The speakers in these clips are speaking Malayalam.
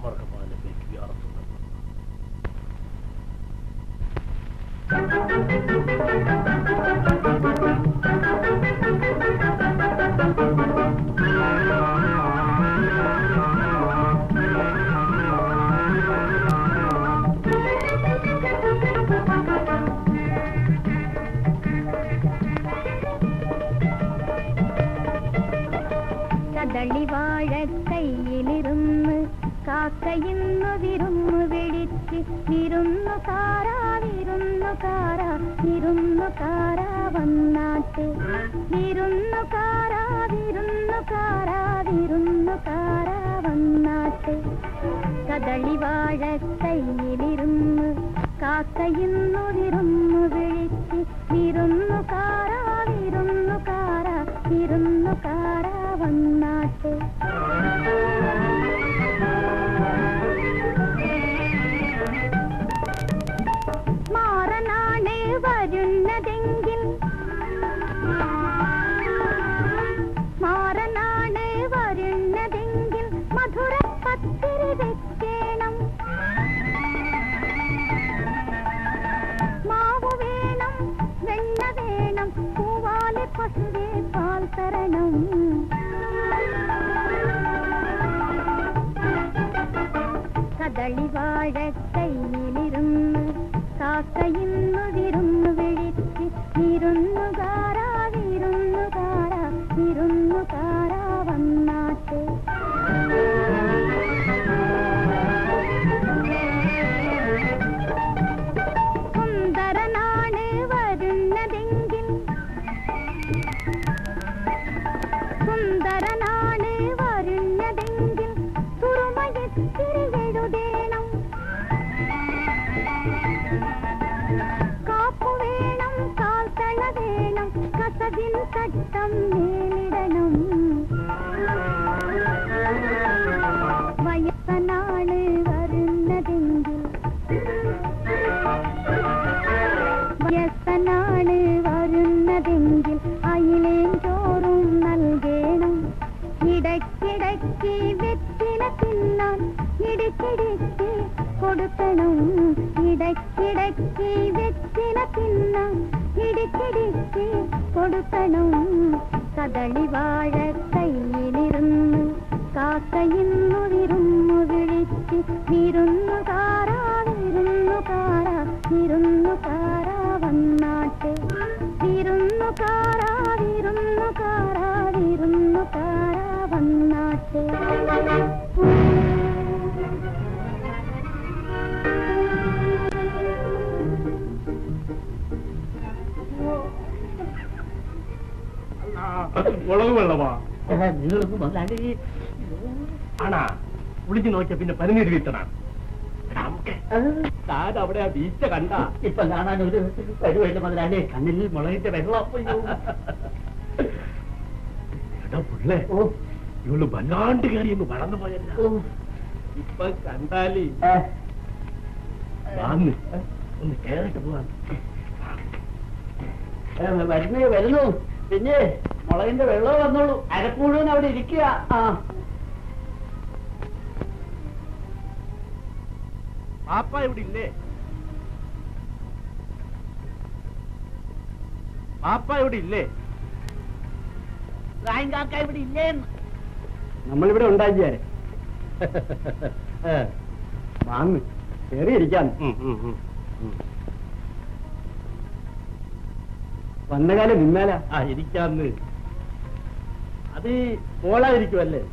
مرحبا بك يا رسول الله കദളി വാഴക്കൈയിലിരുന്ന് കാക്കയിന്നു വിരുന്നു വിളിച്ച് വിരുന്നു കാരാ വിരുന്നു കാരാ വിരുന്നു കാരാ വന്നാട്ടെ വിരുന്നു കാരാ വിരുന്നു കാരാ വിരുന്നു കാരാ വന്നാട്ടെ കദളി വാഴക്കൈയിലിരുന്ന് കാക്കയിന്നു വിരുന്നു വിളിച്ച് വിരുന്നു കാരാ വിരുന്നു കാരാ വിരുന്നു കാരാ വന്നാട്ടെ മാറനാണ് വരുന്നതെങ്കിൽ മാറനാണ് വരുന്നതെങ്കിൽ മധുര പത്തിരി വെക്കണം മാവ് വേണം വെണ്ണ വേണം പൂവാലെ പശുവേ പാൽ തരണം കദളി വാഴക്കൈയിലിരുന്ന് കാക്കയിന്നു വിരുന്നു വിളിച്ച് വിരുന്നുകാരാ വിരുന്നുകാരാ വിരുന്നുകാരാ വന്നാട്ടെ സുന്ദരനാണ് വരുന്നതെങ്കിൽ സുന്ദരനാണ് വരുന്നതെങ്കിൽ തുറമയത്തിരി എഴുതേണം കാപ്പു വേണം കാൽത്തള വേണം കസവിൻ തട്ടം മേലിടണം വയസ്സനാണ് വരുന്നതെങ്കിൽ വയസ്സനാണ് വരുന്നതെങ്കിൽ അയിലേം ചോറും നൽകേണം ഇടയ്ക്കിടയ്ക്ക് വെറ്റില തിന്നാൻ ഇടയ്ക്കിടയ്ക്ക് കൊടുക്കണം ഇടയ്ക്കിടയ്ക്ക് വെറ്റില തിന്നാൻ ഇടയ്ക്കിടയ്ക്ക് കൊടുക്കണം കദളി വാഴ കയ്യിലിരുന്ന് കാക്കയിന്നു വിരുന്നു വിളിച്ച് വിരുന്നുകാരാ വിരുന്നുകാരാ വിരുന്നുകാരാ വന്നാട്ടെ വിരുന്നുകാരാ വിരുന്നുകാരാ വിരുന്നുകാരാ വന്നാട്ടെ മുളക് വെള്ളമാ നിങ്ങൾക്ക് മുതലാളി ആണാ വിളിച്ചു നോക്കിയ പിന്നെ പതിനേഴ് കിട്ടണം താൻ അവിടെ ആ വീഴ്ച കണ്ട ഇപ്പൊ കാണാൻ ഒരു വരുവല്ല മുതലാളി കണ്ണിൽ മുളകിന്റെ വെള്ളം അയ്യോ. എടാ പുള്ളേ ഓ ഇവള് വല്ലാണ്ട് കയറി ഒന്ന് വളർന്നു പോയല്ല ഓ ഇപ്പൊ കണ്ടാലി ഏ, വാന്ന് ഒന്ന് കേറിട്ട് പോവാൻ ഏ, വരുന്നു വരുന്നു പിന്നെ മുളകിന്റെ വെള്ളം വന്നോളൂ അരപ്പൂഴുവൻ അവിടെ ഇരിക്കുക ആ പാപ്പ ഇവിടെ ഇല്ലേ പാപ്പ ഇവിടെ ഇല്ലേ കാക്ക ഇവിടെ ഇല്ലേന്ന് നമ്മളിവിടെ ഉണ്ടാക്കിയേ വാന്ന് കയറിയിരിക്കാൻ വന്ന കാലം നിന്നാലാ ആ ഇരിക്കാന്ന് അത് മോളായിരിക്കുമല്ലേ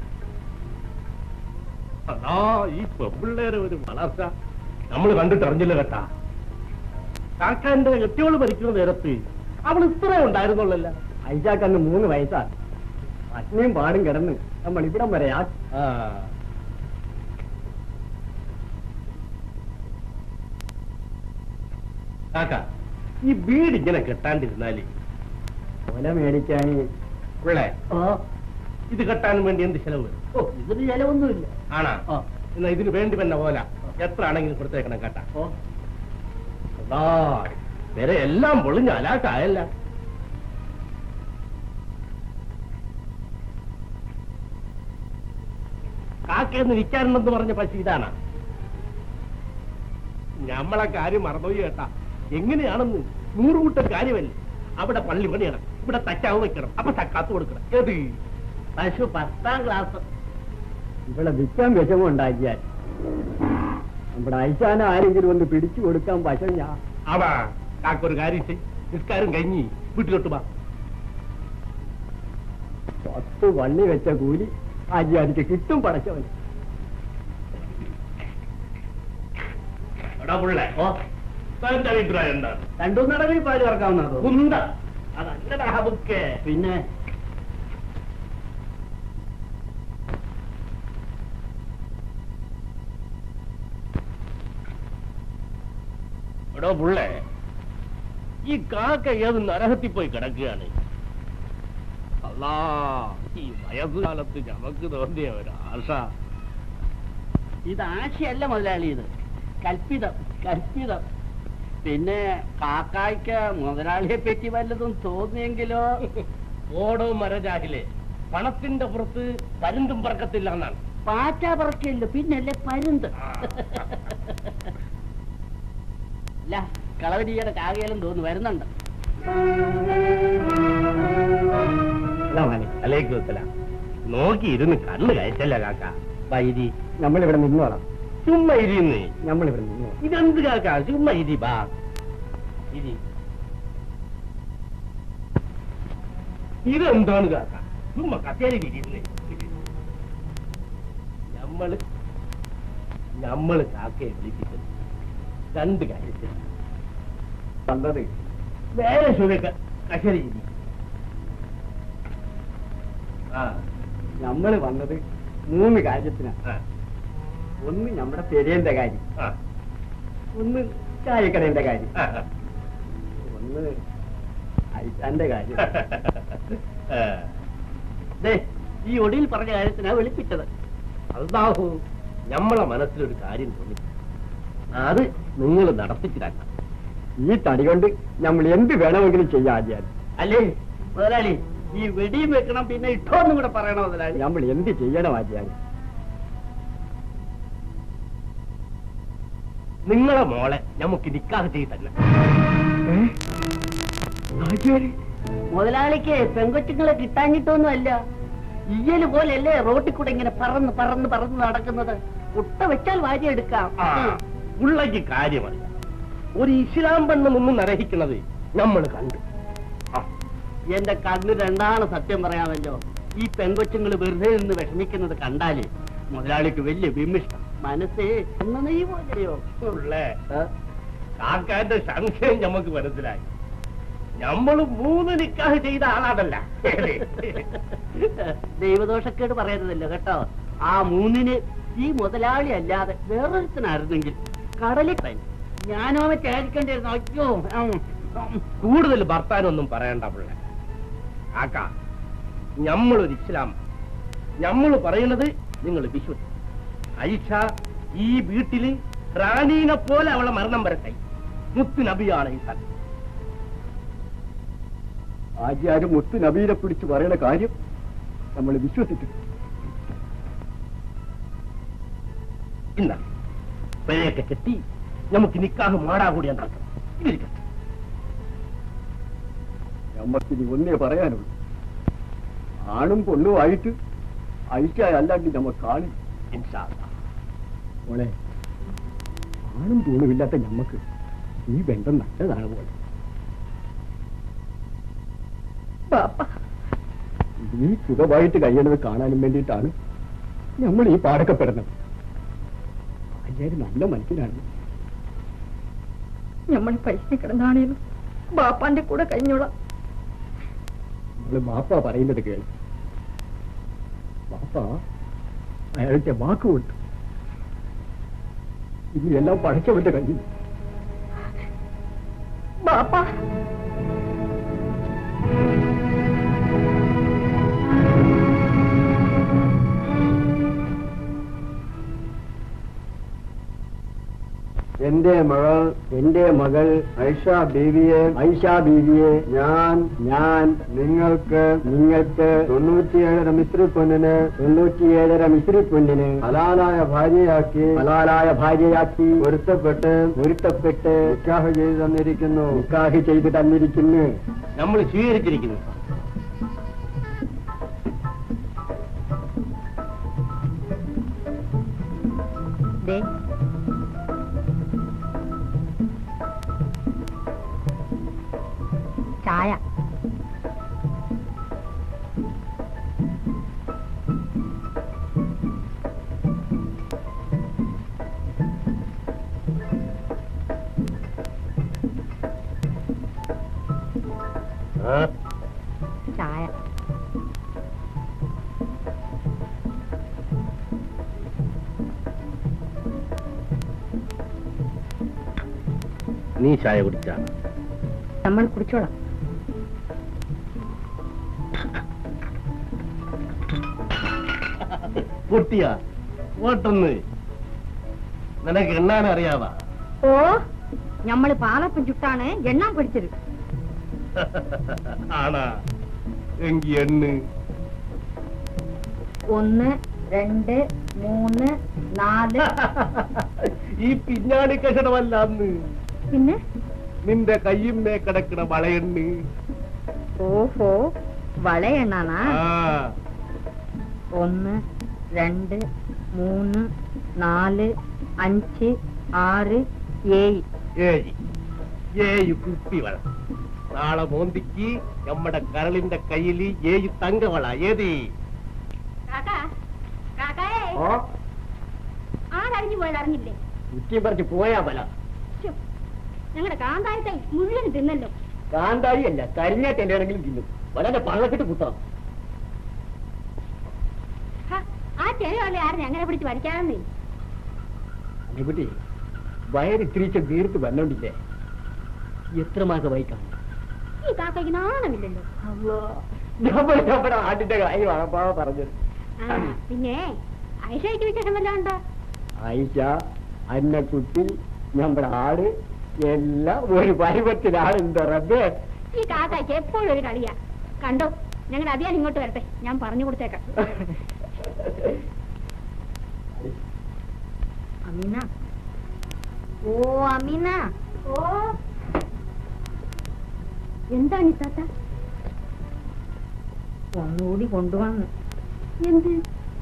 അതാ ഈ പെമ്പിള്ളേരെ ഒരു വളർച്ച നമ്മൾ കണ്ടിട്ട് അറിഞ്ഞില്ല കേട്ടാ കാക്കാന്റെ കെട്ടിയോള് ഭരിക്കുന്ന നേരത്ത് അവൾ ഇത്ര ഉണ്ടായിരുന്നുള്ളല്ല ഐജാക്കന്ന് മൂന്ന് വയസ്സാ പട്ടിണിയും പാടും കിടന്ന് നമ്മൾ ഇവിടം വരെ ആ ആ കാക്ക ഈ വീട് ഇങ്ങനെ കെട്ടാണ്ടിരുന്നാല് കൊല മേടിക്കാൻ പിള്ളേ ഓ ഇത് കെട്ടാൻ വേണ്ടി എന്ത് ചെലവ് വരും? ഓ ഇതിന് ചെലവൊന്നുമില്ല ആണാ ആ. എന്നാ ഇതിന് വേണ്ടി തന്നെ പോലെ എത്ര ആണെങ്കിലും കൊടുത്തേക്കണം കേട്ടാ ഓ അതാ വരെ എല്ലാം പൊളിഞ്ഞ അലാക്കായല്ല കാക്കയെന്ന് നിൽക്കാനുണ്ടെന്ന് പറഞ്ഞ പശു ഇതാണ് ഞമ്മളെ കാര്യം മറന്നുപോയി കേട്ടാ എങ്ങനെയാണെന്ന് നൂറുകൂട്ടം കാര്യമല്ലേ അവിടെ പള്ളി പണിയണം ഇവിടെ തച്ചാവ് വെക്കണം അപ്പൊ തക്കാത്ത് കൊടുക്കണം ഏത് പശു പത്താം ക്ലാസ് ഇവിടെ വിൽക്കാൻ വിഷമം ഉണ്ടാക്കിയാൽ നമ്മുടെ ഐശാന ആരെങ്കിലും ഒന്ന് പിടിച്ചു കൊടുക്കാൻ പശം ഞാൻ ആവാ കാക്ക ഒരു കാര്യം ചെയ് നിസ്കാരം കഴിഞ്ഞ് വീട്ടിലോട്ട് വാ പത്ത് വള്ളി വെച്ച കൂലി ആജിയാദിക്ക് കിട്ടും പടച്ചവൻ എടാ പുള്ളേ ഓ തന്റെ അഭിപ്രായം എന്താണ് രണ്ടു നടവിൽ പാല് കറക്കാവുന്നതോ കുന്ത അതല്ലടാ ബുക്കേ പിന്നെ എടോ പുള്ളേ ഈ കാക്ക ഏത് നരകത്തിൽ പോയി കിടക്കുകയാണ് അല്ലാ ഈ വയസ്സുകാലത്ത് ഞമക്ക് തോന്നിയ ഒരു ആശ ഇത് ആശയല്ല മുതലാളി ഇത് കൽപ്പിതം കൽപ്പിതം പിന്നെ കാക്കായ്ക്ക് മുതലാളിയെ പറ്റി വല്ലതും തോന്നിയെങ്കിലോ ഓടോ മരജാഹിലെ പണത്തിന്റെ പുറത്ത് പരുന്തും പറക്കത്തില്ല എന്നാണ് പാറ്റ പറക്കില്ല പിന്നല്ലേ പരുന്ത് അല്ല കളവരിയുടെ കാകയിലും തോന്നുന്നു വരുന്നുണ്ട് അലേക്കും അസ്സലാം. നോക്കി ഇരുന്ന് കണ്ണ് കയറ്റല്ല കാക്ക വൈരി നമ്മളിവിടെ നിന്നോളാം ചുമ്മാ ഇരിയുന്നേ നമ്മളിവിടെ നിന്നോളാം ഇതെന്ത് കാക്ക ചുമ്മാ ഇരി ബാ ഇരി ഇതെന്താണ് കാക്ക ചുമ്മാ കസേരയിൽ ഇരിയുന്നേ ഞമ്മള് ഞമ്മള് കാക്കയെ വിളിപ്പിച്ചത് രണ്ട് കാര്യത്തിൽ കണ്ടത് നേരെ ശുഭ കസേരയിൽ ഇരി. ആ നമ്മള് വന്നത് മൂന്ന് കാര്യത്തിനാണ് ആ ഒന്ന് നമ്മുടെ പെരേന്റെ കാര്യം ആ ഒന്ന് ചായക്കടയുടെ കാര്യം ആ ഒന്ന് ഐശാന്റെ കാര്യം ആ ദേ ഈ ഒടിയിൽ പറഞ്ഞ കാര്യത്തിനാ വിളിപ്പിച്ചത് അള്ളാഹു നമ്മളെ മനസ്സിലൊരു കാര്യം തോന്നി അത് നിങ്ങൾ നടത്തിച്ചിട്ടാക്കാം ഈ തടി കൊണ്ട് നമ്മൾ എന്ത് വേണമെങ്കിലും ചെയ്യാം ആദ്യം അല്ലേ മുതലാളി ഈ വെടിയും വെക്കണം പിന്നെ ഇട്ടോന്നും കൂടെ പറയണം മുതലാളി നമ്മൾ എന്ത് ചെയ്യണം ആദ്യം നിങ്ങളെ മോളെ നമുക്ക് നിക്കാഹ് ചെയ്ത് തന്നെ മുതലാളിക്ക് പെങ്കൊച്ചുങ്ങളെ കിട്ടാഞ്ഞിട്ടൊന്നും അല്ല ഇയ്യല് പോലെയല്ലേ റോട്ടിൽ കൂടെ ഇങ്ങനെ പറന്ന് പറന്ന് പറന്ന് നടക്കുന്നത് കുട്ട വെച്ചാൽ വാരി എടുക്കാം ആ, ഉള്ളക്ക് കാര്യമറിയാം ഒരു ഇസ്ലാം പെണ്ണ് നിന്ന് നരഹിക്കുന്നത് നമ്മൾ കണ്ടു ആ, എന്റെ കണ്ണ് രണ്ടാണ് സത്യം പറയാമല്ലോ ഈ പെങ്കൊച്ചുങ്ങൾ വെറുതെ നിന്ന് വിഷമിക്കുന്നത് കണ്ടാല് മുതലാളിക്ക് വലിയ വിമിഷ്ടം മനസ്സേ ഒന്ന് നെയ്യ് പോലെയോ ഉള്ളേ കാക്കാന്റെ സംശയം നമുക്ക് മനസ്സിലായി നമ്മള് മൂന്ന് നിക്കാഹ് ചെയ്ത ആളാണല്ല ദൈവദോഷക്കേട് പറയരുതല്ലോ കേട്ടോ ആ മൂന്നിന് ഈ മുതലാളി അല്ലാതെ വേറൊരുത്തനായിരുന്നെങ്കിൽ കടലിൽ തന്നെ ഞാനോ ചേരിക്കേണ്ടിയിരുന്നു അയ്യോ ഉം, ഉം. കൂടുതൽ ഭർത്താനൊന്നും പറയണ്ട പിള്ളേ ആക്ക ഞമ്മളൊരു ഇസ്ലാം ഞമ്മള് പറയുന്നത് നിങ്ങൾ വിശ്വസിക്കും ഐഷ ഈ വീട്ടില് റാണീനെ പോലെ അവളെ മരണം വരട്ടെ മുത്തു നബിയാണ് ഈ സ്ഥലം ആചാര്യ മുത്ത് നബീനെ പിടിച്ച് പറയുന്ന കാര്യം നമ്മൾ വിശ്വസിക്കും ഇന്ന പെഴയൊക്കെ കെട്ടി നമുക്ക് നിക്കാഹ് മാടാ കൂടി ഉണ്ടാക്കണം ഇതിരിക്കട്ടെ നമ്മക്കിനി ഒന്നേ പറയാനുള്ളൂ ആണും പൊണ്ണും ആയിട്ട് ഐക്യ അല്ലാണ്ട് നമ്മ കാണും ഇൻഷാ അല്ലാ. മോളെ ആണും തൂണുമില്ലാത്ത ഞമ്മക്ക് ഈ ബന്ധം നല്ലതാണ് പോലെ നീ സുഖമായിട്ട് കഴിയണത് കാണാനും വേണ്ടിയിട്ടാണ് നമ്മൾ ഈ പാടക്കപ്പെടുന്നത് ആചാര്യ നല്ല മനസ്സിലാണ് നമ്മൾ പൈസ കിടന്നാണേലും ബാപ്പാന്റെ കൂടെ കഴിഞ്ഞോളാം നമ്മള് ബാപ്പ പറയുന്നത് കേൾ ബാപ്പ അയാളുടെ വാക്ക് കൊടുത്തു ഇനി എല്ലാം പഴച്ചവന്റെ കയ്യിൽ ബാപ്പാ എന്റെ മകൾ എന്റെ മകൾ ഐഷ ബീവിയെ ഐഷ ബീവിയെ ഞാൻ ഞാൻ നിങ്ങൾക്ക് നിങ്ങൾക്ക് തൊണ്ണൂറ്റിയേഴര മിസ്രി പൊന്നിന് തൊണ്ണൂറ്റിയേഴര മിസ്രി പൊന്നിന് ഹലാലായ ഭാര്യയാക്കി ഹലാലായ ഭാര്യയാക്കി പൊരുത്തപ്പെട്ട് പൊരുത്തപ്പെട്ട് നിക്കാഹ് ചെയ്തു തന്നിരിക്കുന്നു നിക്കാഹ് ചെയ്തു തന്നിരിക്കുന്നു നമ്മൾ സ്വീകരിച്ചിരിക്കുന്നു ദേ ചായ ആ? ചായ നീ ചായ കുടിച്ച നമ്മൾ കുടിച്ചോളാം പൊട്ടിയ ഓട്ടൊന്ന് നിനക്ക് എണ്ണാൻ അറിയാവാ ഓ ഞമ്മള് പാലപ്പം ചുട്ടാണ് എണ്ണാൻ പഠിച്ചത് ആണാ എങ്കി എണ്ണ് ഒന്ന് രണ്ട് മൂന്ന് നാല് ഈ പിന്നാടി കഷണമല്ല അന്ന് പിന്നെ നിന്റെ കയ്യുമ്മേ കിടക്കണ വളയെണ്ണ് ഓഹോ വളയെണ്ണാനാ ആ ഒന്ന് രണ്ട് മൂന്ന് നാല് അഞ്ച് ആറ് ഏഴ് ഏഴ് ഏഴ് കുപ്പിവള നാളെ മോന്തിക്ക് നമ്മുടെ കരളിന്റെ കയ്യില് ഏഴ് തങ്കവള ഏത് ആരറിഞ്ഞു പോയത് അറിഞ്ഞില്ലേ കുറ്റി പറിച്ച് പോയാ പല ഞങ്ങളുടെ കാന്തായത്തെ മുഴുവൻ തിന്നല്ലോ കാന്താരി അല്ല കരിഞ്ഞാട്ട് എന്തെങ്കിലും തിന്നും വളരെ പള്ളക്കിട്ട് കുത്താം ഹ, ആ ചെലവല്ലേ ആരും അങ്ങനെ പിടിച്ച് വലിക്കാമെന്നേ അനിക്കുട്ടി വയറ് ഇത്തിരിച്ച വീർത്ത് വന്നോണ്ടില്ലേ എത്ര മാസം വൈക്കാം ഈ കാക്കയ്ക്ക് നാണമില്ലല്ലോ നമ്മുടെ ആട്ടിന്റെ കാര്യമാണ് അപ്പാ പറഞ്ഞത് ആ, പിന്നെ ഐഷയ്ക്ക് വിശേഷം വല്ലതും ഉണ്ടോ ആയിഷ അന്നക്കുട്ടി നമ്മുടെ ആട് എല്ലാം ഒരു പരുവത്തിലാണ് എന്താ റബ്ബേ ഈ കാക്കയ്ക്ക് എപ്പോഴും ഒരു കളിയാ കണ്ടോ ഞങ്ങൾ അധികം ഇങ്ങോട്ട് വരട്ടെ ഞാൻ പറഞ്ഞു കൊടുത്തേക്കാം അമീന ഓ അമീന ഓ എന്താണ് ഈ താത്ത ഒന്നുകൂടി കൊണ്ടുവന്ന് എന്ത്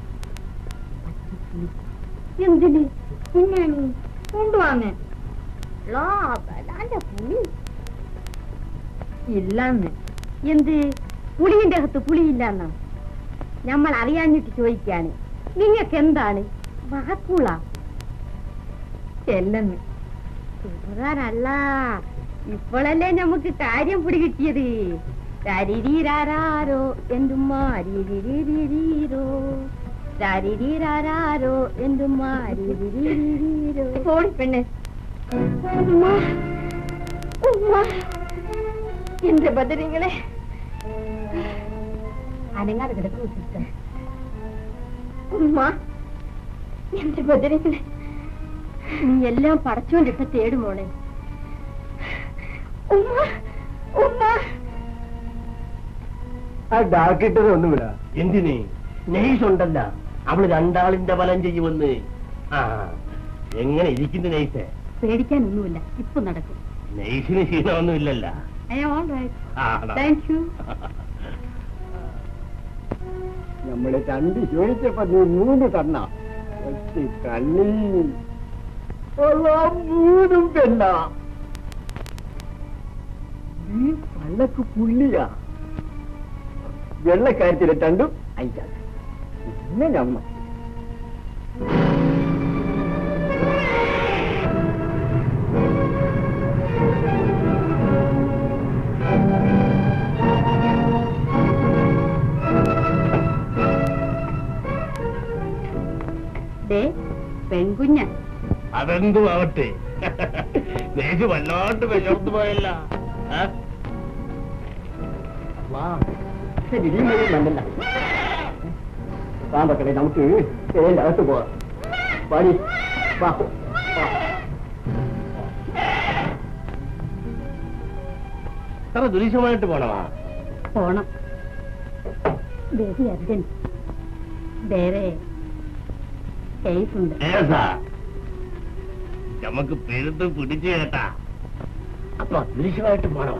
എന്തിന് പിന്നാണി കൊണ്ടുവന്ന് ലാഭലാന്റെ പുളി ഇല്ലെന്ന് എന്ത് പുളിയുടെ അകത്ത് പുളിയില്ലെന്നോ നമ്മൾ അറിയാഞ്ഞിട്ട് ചോദിക്കാണ് നിങ്ങൾക്ക് എന്താണ് വാക്കുള ചെല്ലെന്ന് സുഹൃതാനല്ല ഇപ്പോഴല്ലേ നമുക്ക് കാര്യം പിടി കിട്ടിയത് ശരീരാരോ എന്തുമാരീരീരോ ശരീരാരോ എന്തുമാരീരീരോ പോടി പെണ്ണെ ഉമ്മ ഉമ്മ എന്റെ ബദരിങ്ങളെ അനങ്ങാതെ കിടക്കുന്നു സിസ്റ്റർ ഉമ്മ എന്റെ ബദരിങ്ങളെ നീ എല്ലാം പടച്ചോണ്ടിട്ട തേടുമോളെ ഉമ്മ ഉമ്മ ആ ഡാക്കിട്ടത് ഒന്നും വിടാ എന്തിന് നെയ്സ് ഉണ്ടല്ല അവള് രണ്ടാളിന്റെ ഫലം ചെയ്യുമെന്ന് ആ എങ്ങനെ ഇരിക്കുന്നു നെയ്സ് പേടിക്കാനൊന്നുമില്ല ഇപ്പൊ നടക്കും നെയ്സിന് ക്ഷീണമൊന്നും ഇല്ലല്ല ഐ ഓൾ റൈറ്റ് ആണോ? താങ്ക് യു നമ്മള് രണ്ട് ചോദിച്ചപ്പോ നീ മൂന്ന് തന്ന ഒറ്റ കള്ളി മൂന്നും പെണ്ണ നീ പള്ളക്ക് പുള്ളിയാ വെള്ളക്കാര്യത്തിലെ രണ്ടും അയച്ചാൽ പിന്നെ ഞമ്മ ദേ പെൺകുഞ്ഞ അതെന്തും ആവട്ടെ നെയ്സ് വല്ലാണ്ട് വിശർന്നു പോയല്ല ആ? വാ ശരി നീ മണ്ടല്ല താമ്പക്കളെ നമുക്ക് തേയില അകത്ത് പോവാം പാടി വാ വാ ഇത്ര ദുരിശമായിട്ട് പോണമാ പോണം വെരി അർജന്റ് വേറെ കേസുണ്ട് ഏസാ നമുക്ക് പെരുത്ത് പിടിച്ചു കേട്ടാ അപ്പൊ ദുരിശമായിട്ട് പോണമാ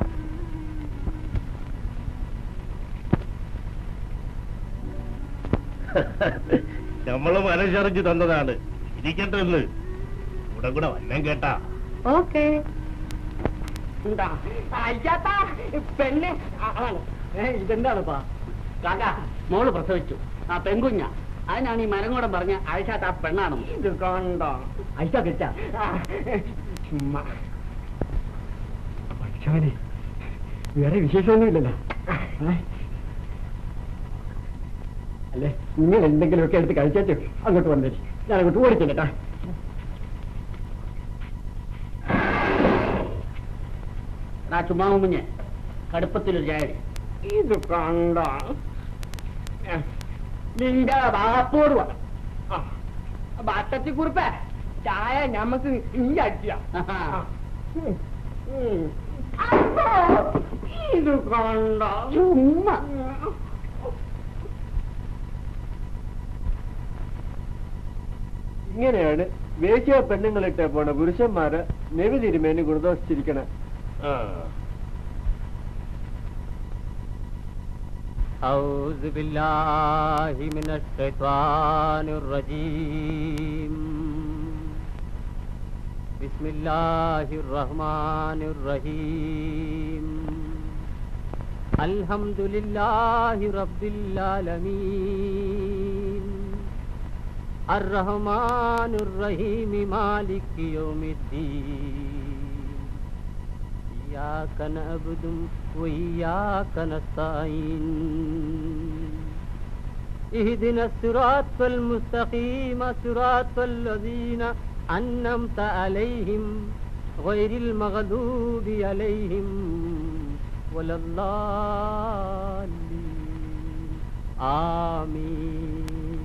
നമ്മള് മനസ്സറിഞ്ഞു തന്നതാണ് ഇരിക്കട്ടെ എന്ന് കൂടെ കൂടെ വന്നം കേട്ടാ ഓക്കേ എന്താ അയ്യാത്താ പെണ്ണ് ആണ് ഇതെന്താണിപ്പാ കാക്ക മോള് പ്രസവിച്ചു ആ പെൺകുഞ്ഞ അതിനാണ് ഈ മരങ്ങോടം പറഞ്ഞ ആയിഷാത്ത ആ പെണ്ണാണ് ഇത് കണ്ടോ ആയിഷ കിട്ട ചുമ്മാ പഠിച്ചവനെ വേറെ വിശേഷമൊന്നുമില്ലല്ലോ ഏ? അല്ലേ നിങ്ങൾ എന്തെങ്കിലുമൊക്കെ എടുത്ത് കഴിച്ചേച്ചു അങ്ങോട്ട് വന്നേരി ഞാൻ അങ്ങോട്ട് ഓടിച്ചില്ലട്ടാ എടാ ചുമ്മാ മുഞ്ഞ് കടുപ്പത്തിലൊരു ചായ ഇത് കണ്ട നിന്റെ ബാപ്പോട് പറ ബാത്തത്തിക്കുറിപ്പേ ചായ ഞമ്മക്ക് നീ അടിച്ച ഇത് കണ്ട ചുമ്മാ ഇങ്ങനെയാണ് വേശ്യ പെണ്ണുങ്ങളിട്ട് പോണ പുരുഷന്മാര് നെവി തിരുമേനി ഗുണദോഷിച്ചിരിക്കണ أعوذ بالله من الشيطان الرجيم بسم الله الرحمن الرحيم الحمد لله رب العالمين الرحمن الرحيم مالك يوم الدين إياك نعبد وإياك نستعين اهدنا الصراط المستقيم صراط الذين أنعمت عليهم غير المغضوب عليهم ولا الضالين آمين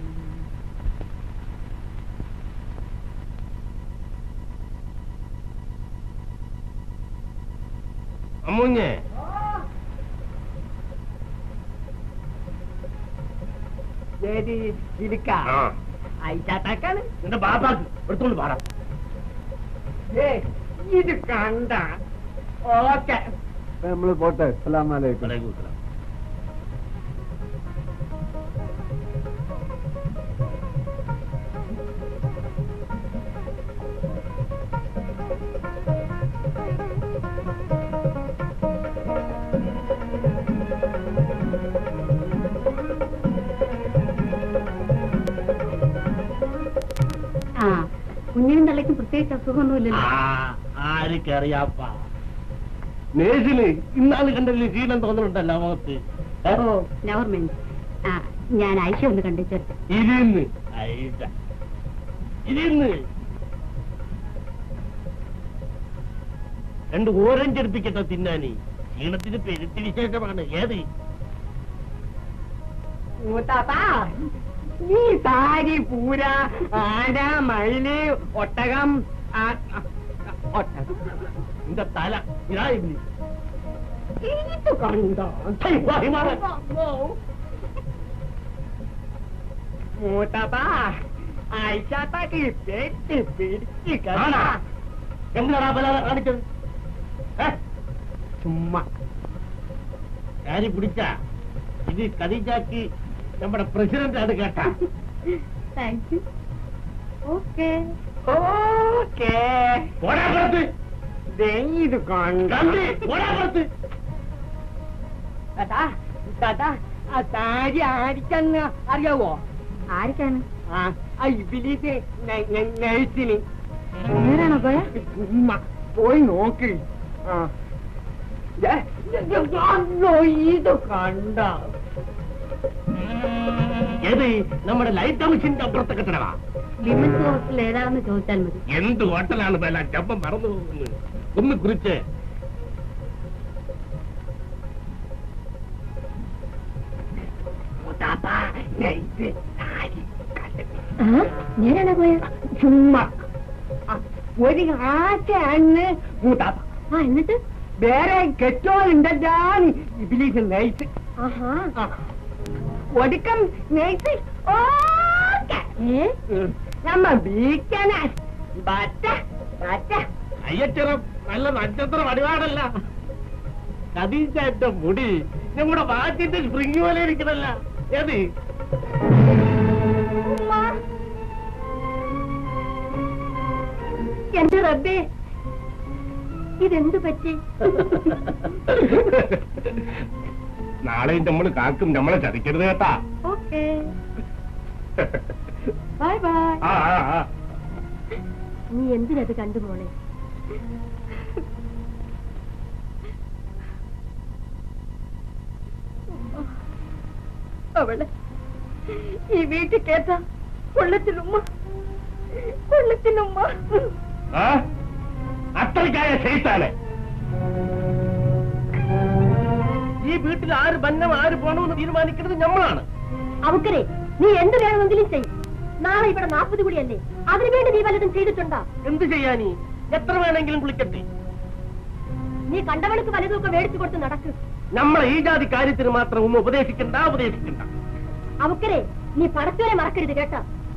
അമ്മുഞ്ഞേ ഏത് ഇരിക്ക ആ അയച്ചാത്താക്കാണ് നിന്റെ ബാപ്പാക്ക് എടുത്തോണ്ട് പാടാം ഏ ഇത് കണ്ട ഓക്കെ നമ്മള് പോട്ടെ അസ്സലാമലൈക്കും വലൈക്കും അസ്സലാം. ആ കുഞ്ഞിനും തള്ളയ്ക്കും പ്രത്യേകിച്ച് അസുഖമൊന്നുമില്ലല്ലോ ആ, ആർക്കറിയാപ്പാ നേഴ്സിന് ഇന്നാള് കണ്ടതിൽ ക്ഷീണം തോന്നുന്നുണ്ടല്ലോ മുഖത്ത് ഏ? ഓ നെവർ മൈൻഡ് ആ ഞാൻ ആയിഷ ഒന്ന് കണ്ടിച്ചേർത്ത് ഇരുന്ന് ഐഷ. ഇരുന്ന് രണ്ട് ഓറഞ്ച് എടുപ്പിക്കട്ടെ തിന്നാനി ക്ഷീണത്തിന് പെരുത്തി വിശേഷമാണ് ഏത് മൂത്താപ്പാ ഈ സാരി പൂര ആന മയില് ഒട്ടകം ആ, ആ, ഒട്ടകം നിന്റെ തല ഇതാ ഇന്ന്. ഇത് കണ്ടോ ഛൈ, വാ, ഹിമാലയ. മൂത്താപ്പാ ആയിഷാത്താക്ക് പെട്ട് പിടിച്ച് ആണാ? കണ്ടാ എന്തിനാടാ ബലാതെ കാണിച്ചത് ഏ? ചുമ്മാ കാരി പിടിച്ച ഇത് കദീജാക്ക് നമ്മുടെ പ്രസിഡന്റ് ആണ് കേട്ടാ താങ്ക് യു ഓക്കെ ഓക്കേ പോടാ പുറത്ത് ദേ ഇത് കണ്ടോ കണ്ടി പോടാ പുറത്ത് താത്താ താത്താ ആ സാരി ആരിക്കെന്ന് അറിയാവോ ആർക്കാണ് ആ ആ ഇബിലിസ് നഴ്സിന് നേരാണോ പോയ ഉമ്മ പോയി നോക്ക് ആ ദേ, ഇത് കണ്ടോ? ഇത് കണ്ട ഏത് നമ്മുടെ ലൈറ്റ് ഹൗസിന്റെ അപ്പുറത്തെ കെട്ടിടവാ വിമൻസ് ഹോസ്റ്റൽ ഏതാണെന്ന് ചോദിച്ചാൽ മതി എന്ത് ഹോട്ടലാണ് ബല ചപ്പം മറന്നു പോകുന്നത് ഒന്ന് കുറിച്ച് മൂത്താപ്പാ, നൈസ് സാരി കണ്ടു. ആ നേരാണോ പോയ ചുമ്മാ ആ, ഒരു ആശയാണ് മൂത്താപ്പ ആ എന്നിട്ട് വേറെ കെട്ടോളുണ്ടല്ലോ ഇബിലീസ് നൈസ് ആഹാ ഒടുക്കം നൈസ് ഓക്കെ നമ്മ വീക്കന ബറ്റ ബറ്റ അയ്യച്ചറം നല്ല നക്ഷത്ര വടിവാടല്ല കതീശാറ്റ മുടി നമ്മുടെ വാച്ചിന്റെ സ്പ്രിങ് പോലെ ഇരിക്കണല്ല ഏത് എന്റെ റബ്ബേ ഇതെന്ത് പറ്റി നാളെ നമ്മൾ കാക്കും നമ്മളെ ചതിക്കരുത് കേട്ടാ ഓക്കേ ബൈ ബൈ ആ ആ ആ നീ എന്തിനത് കണ്ടു മോളെ അവളെ ഈ വീട്ടിൽ കേട്ട കൊള്ളത്തിനുമ്മ കൊള്ളത്തിനുമ്മ ആ? അത്രയ്ക്കായ ചെയ്താലേ ഈ വീട്ടിൽ ആര് ബന്നം ആര് പോണമെന്ന് തീരുമാനിക്കുന്നത് നമ്മളാണ് അവക്കരെ നീ എന്ത് വേണമെങ്കിലും ചെയ് നാളെ ഇവിടെ നാൽപ്പത് കൂടിയല്ലേ അതിനുവേണ്ടി നീ വല്ലതും ചെയ്തിട്ടുണ്ടോ എന്ത് ചെയ്യാനീ എത്ര വേണമെങ്കിലും കുളിക്കട്ടെ നീ കണ്ടവൾക്ക് വലുതൊക്കെ മേടിച്ചു കൊടുത്ത് നടക്ക് നമ്മളെ ഈ ജാതി കാര്യത്തിന് മാത്രം ഒന്ന് ഉപദേശിക്കണ്ട ഉപദേശിക്കണ്ട അവക്കരെ നീ പടച്ചവരെ മറക്കരുത് കേട്ടോ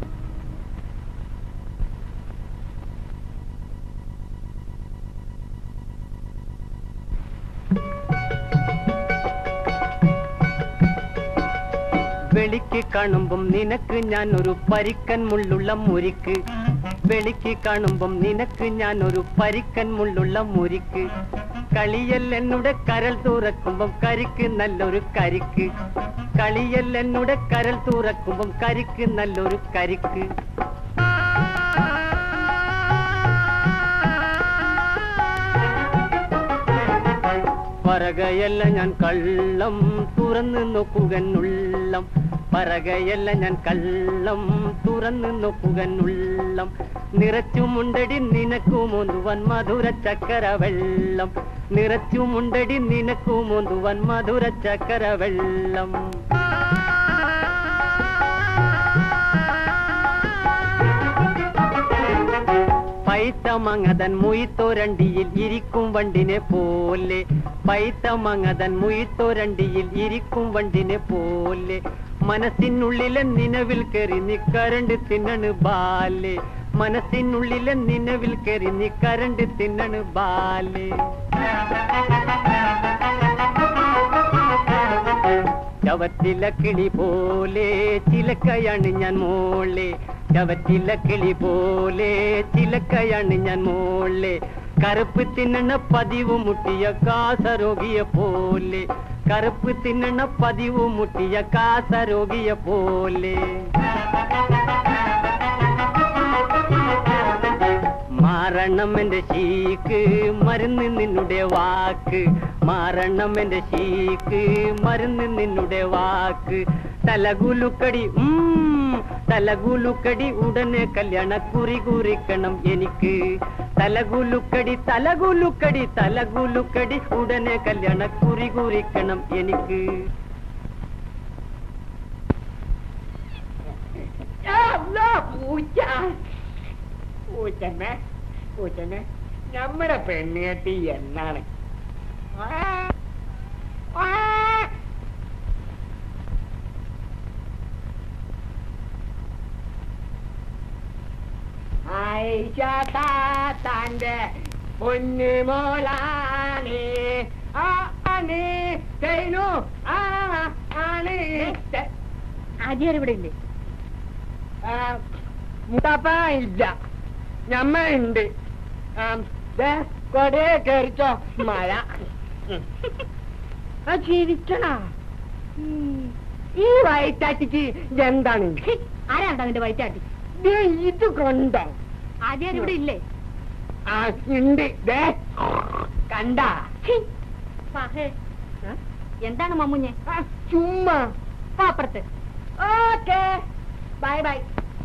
വെളിക്ക് കാണുമ്പം നിനക്ക് ഞാൻ ഒരു പരിക്കൻ മുള്ളുള്ള മുരിക്ക് വെളിക്ക് കാണുമ്പം നിനക്ക് ഞാൻ ഒരു പരിക്കൻ മുള്ളുള്ള മുരിക്ക് കളിയൽ എന്നുടെ കരൾ തുറക്കുമ്പം കരിക്ക് നല്ലൊരു കരിക്ക് കളിയൽ എന്നുടെ കരൾ തുറക്കുമ്പം കരിക്ക് നല്ലൊരു കരിക്ക് പറകയല്ല ഞാൻ കള്ളം തുറന്നു നോക്കുകന്നുള്ളം പറകയല്ല ഞാൻ കള്ളം തുറന്നു നോക്കുകന്നുള്ളം നിറച്ചുമുണ്ടടി നിനക്കുമൊന്തുവൻ മധുര ചക്കര വെള്ളം നിറച്ചുമുണ്ടടി നിനക്കുമൊന്തുവൻ മധുര ചക്കര വെള്ളം പൈത്തമങ്ങതൻ മുയിത്തോരണ്ടിയിൽ ഇരിക്കും വണ്ടിനെ പോലെ പൈത്തമങ്ങതൻ മുയിത്തോരണ്ടിയിൽ ഇരിക്കും വണ്ടിനെ പോലെ മനസ്സിനുള്ളിലെ നിലവിൽ കയറി നീ കരണ്ട് തിന്നണ് ബാലെ മനസ്സിനുള്ളിലെ നിലവിൽ കയറി നീ കരണ്ട് തിന്നണ് ബാലെ ചവറ്റില കിളി പോലെ ചിലക്കയാണ് ഞാൻ മോളെ ചവറ്റില കിളി പോലെ ചിലക്കയാണ് ഞാൻ മോളെ കറുപ്പ് തിന്നണ പതിവ് മുട്ടിയ കാസരോഗിയ പോലെ കറുപ്പ് തിന്നണ പതിവ് മുട്ടിയ കാസരോഗിയ പോലെ മാറണം എന്റെ ശീക്ക് മരുന്ന് നിന്നുടെ വാക്ക് മാറണം എന്റെ ശീക്ക് മരുന്ന് നിന്നുടെ വാക്ക് തലകുലുക്കടി ഉം, തലകുലുക്കടി ഉടനെ കല്യാണ കുറി കുറിക്കണം എനിക്ക് തലകുലുക്കടി തലകുലുക്കടി തലകുലുക്കടി ഉടനെ കല്യാണ കുറി കുറിക്കണം എനിക്ക് പൂച്ച പൂച്ചമ്മേ പൂച്ചമ്മേ നമ്മുടെ പെണ്ണുകെട്ടി എന്നാണ് ആ, ആ. ആയിഷ താത്താന്റെ പൊന്നുമോളാണ് ആ ആണ് തേനു ആ ആണ് തെ- ആദ്യം ഇവിടെ ഇല്ലേ ആ, മുത്തപ്പ ഇല്ല ഞമ്മ ഉണ്ട് കൊടേ കയറിച്ചോ മഴ ആ ചിരിക്കണ ഈ വയറ്റാറ്റിക്ക് എന്താണ് ആരാണ്ടാ നിന്റെ വയറ്റാട്ടി ദേ ഇത് കണ്ടോ ആദ്യം ഇവിടെ ഇല്ലേ ആ ഉണ്ട് ദേ കണ്ട ഫഹേ, എന്താണ് മമ്മുഞ്ഞെ ചുമ്മാ പാപ്പുറത്ത് okay bye bye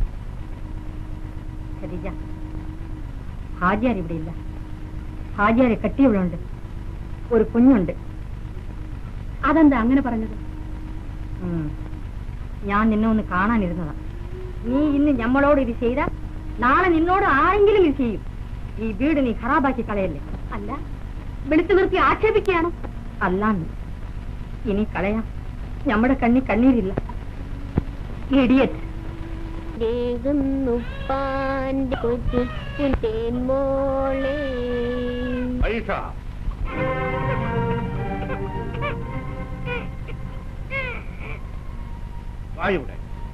Khadeeja Hajiyar ഇവിടെ ഇല്ല ഹാജിയാരെ കെട്ടിയവളുണ്ട് ഒരു കുഞ്ഞുണ്ട് അതെന്താ അങ്ങനെ പറഞ്ഞത് ഉം. ഞാൻ നിന്നെ ഒന്ന് കാണാനിരുന്നതാ നീ ഇന്ന് ഞമ്മളോട് ഇത് ചെയ്ത നാളെ നിന്നോട് ആരെങ്കിലും ഇത് ചെയ്യും ഈ വീട് നീ ഖറാബാക്കി കളയല്ലേ അല്ല വിളിച്ചു നിർത്തി ആക്ഷേപിക്കുകയാണ് അല്ലാന്ന് ഇനി കളയാം നമ്മുടെ കണ്ണി കണ്ണീരില്ല ഇഡിയറ്റ് പാന്റെ കൊച്ചു മോളെ ഐഷ വായുടെ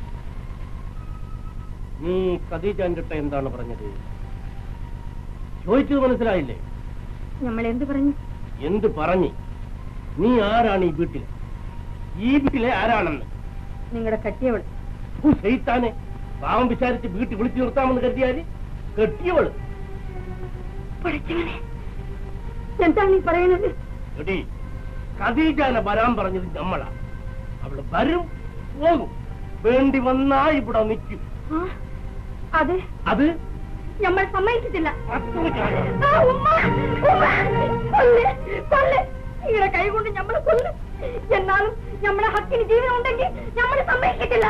നീ ഖദീജാന്റെ അടുത്ത് എന്താണ് പറഞ്ഞത് ചോദിച്ചത് മനസ്സിലായില്ലേ നമ്മൾ എന്ത് പറഞ്ഞു എന്ത് പറഞ്ഞ് നീ ആരാണ് ഈ വീട്ടിലെ ഈ വീട്ടിലെ ആരാണെന്ന് നിങ്ങളുടെ കട്ടിയവൾ ഹു, ശൈത്താനെ പാവം വിചാരിച്ച് വീട്ടിൽ വിളിച്ചു നിർത്താമെന്ന് കരുതിയാല് കെട്ടിയവള് പഠിച്ചവനെ എന്താണ് ഈ പറയുന്നത് എടി ഖദീജാനെ വരാൻ പറഞ്ഞത് നമ്മളാ അവള് വരും പോകും വേണ്ടി വന്നാ ഇവിടെ നിൽക്കും ആ, അതെ അത് നമ്മൾ സമ്മതിച്ചിട്ടില്ല അത്രയ്ക്കാണ്. ആ, ഉമ്മ, ഉമ്മ, കൊല്ല്, കൊല്ല്. നിങ്ങളുടെ കൈ കൊണ്ട് നമ്മളെ കൊല്ലും എന്നാലും നമ്മളെ ഹക്കിന് ജീവൻ ഉണ്ടെങ്കിൽ നമ്മൾ സമ്മതിക്കത്തില്ല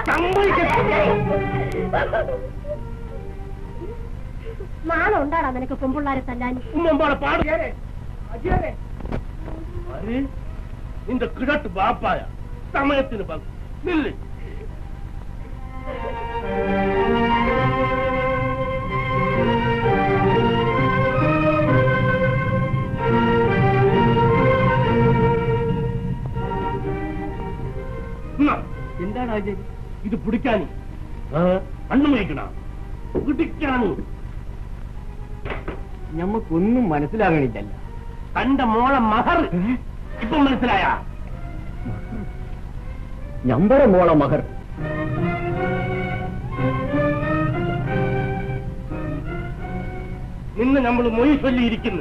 നാളെ ഉണ്ടാടാ നിനക്ക് പെൺപിള്ളാരെ തല്ലാൻ ഉമ്മമ്പാടെ പാട് ആര്? നിന്റെ കിഴട്ട് ബാപ്പായ സമയത്തിന് പങ്ക് നില്ല് എന്താണ് ആചാര്യ ഇത് പിടിക്കാനി കണ്ണു വയ്ക്കണ പിടിക്കാനി ഞമ്മക്കൊന്നും മനസ്സിലാകണില്ലല്ല തന്റെ മോളെ മഹർ ഇപ്പൊ മനസ്സിലായ ഞമ്പറെ മോള മഹർ നിന്ന് നമ്മൾ മൊഴി ചൊല്ലിയിരിക്കുന്നു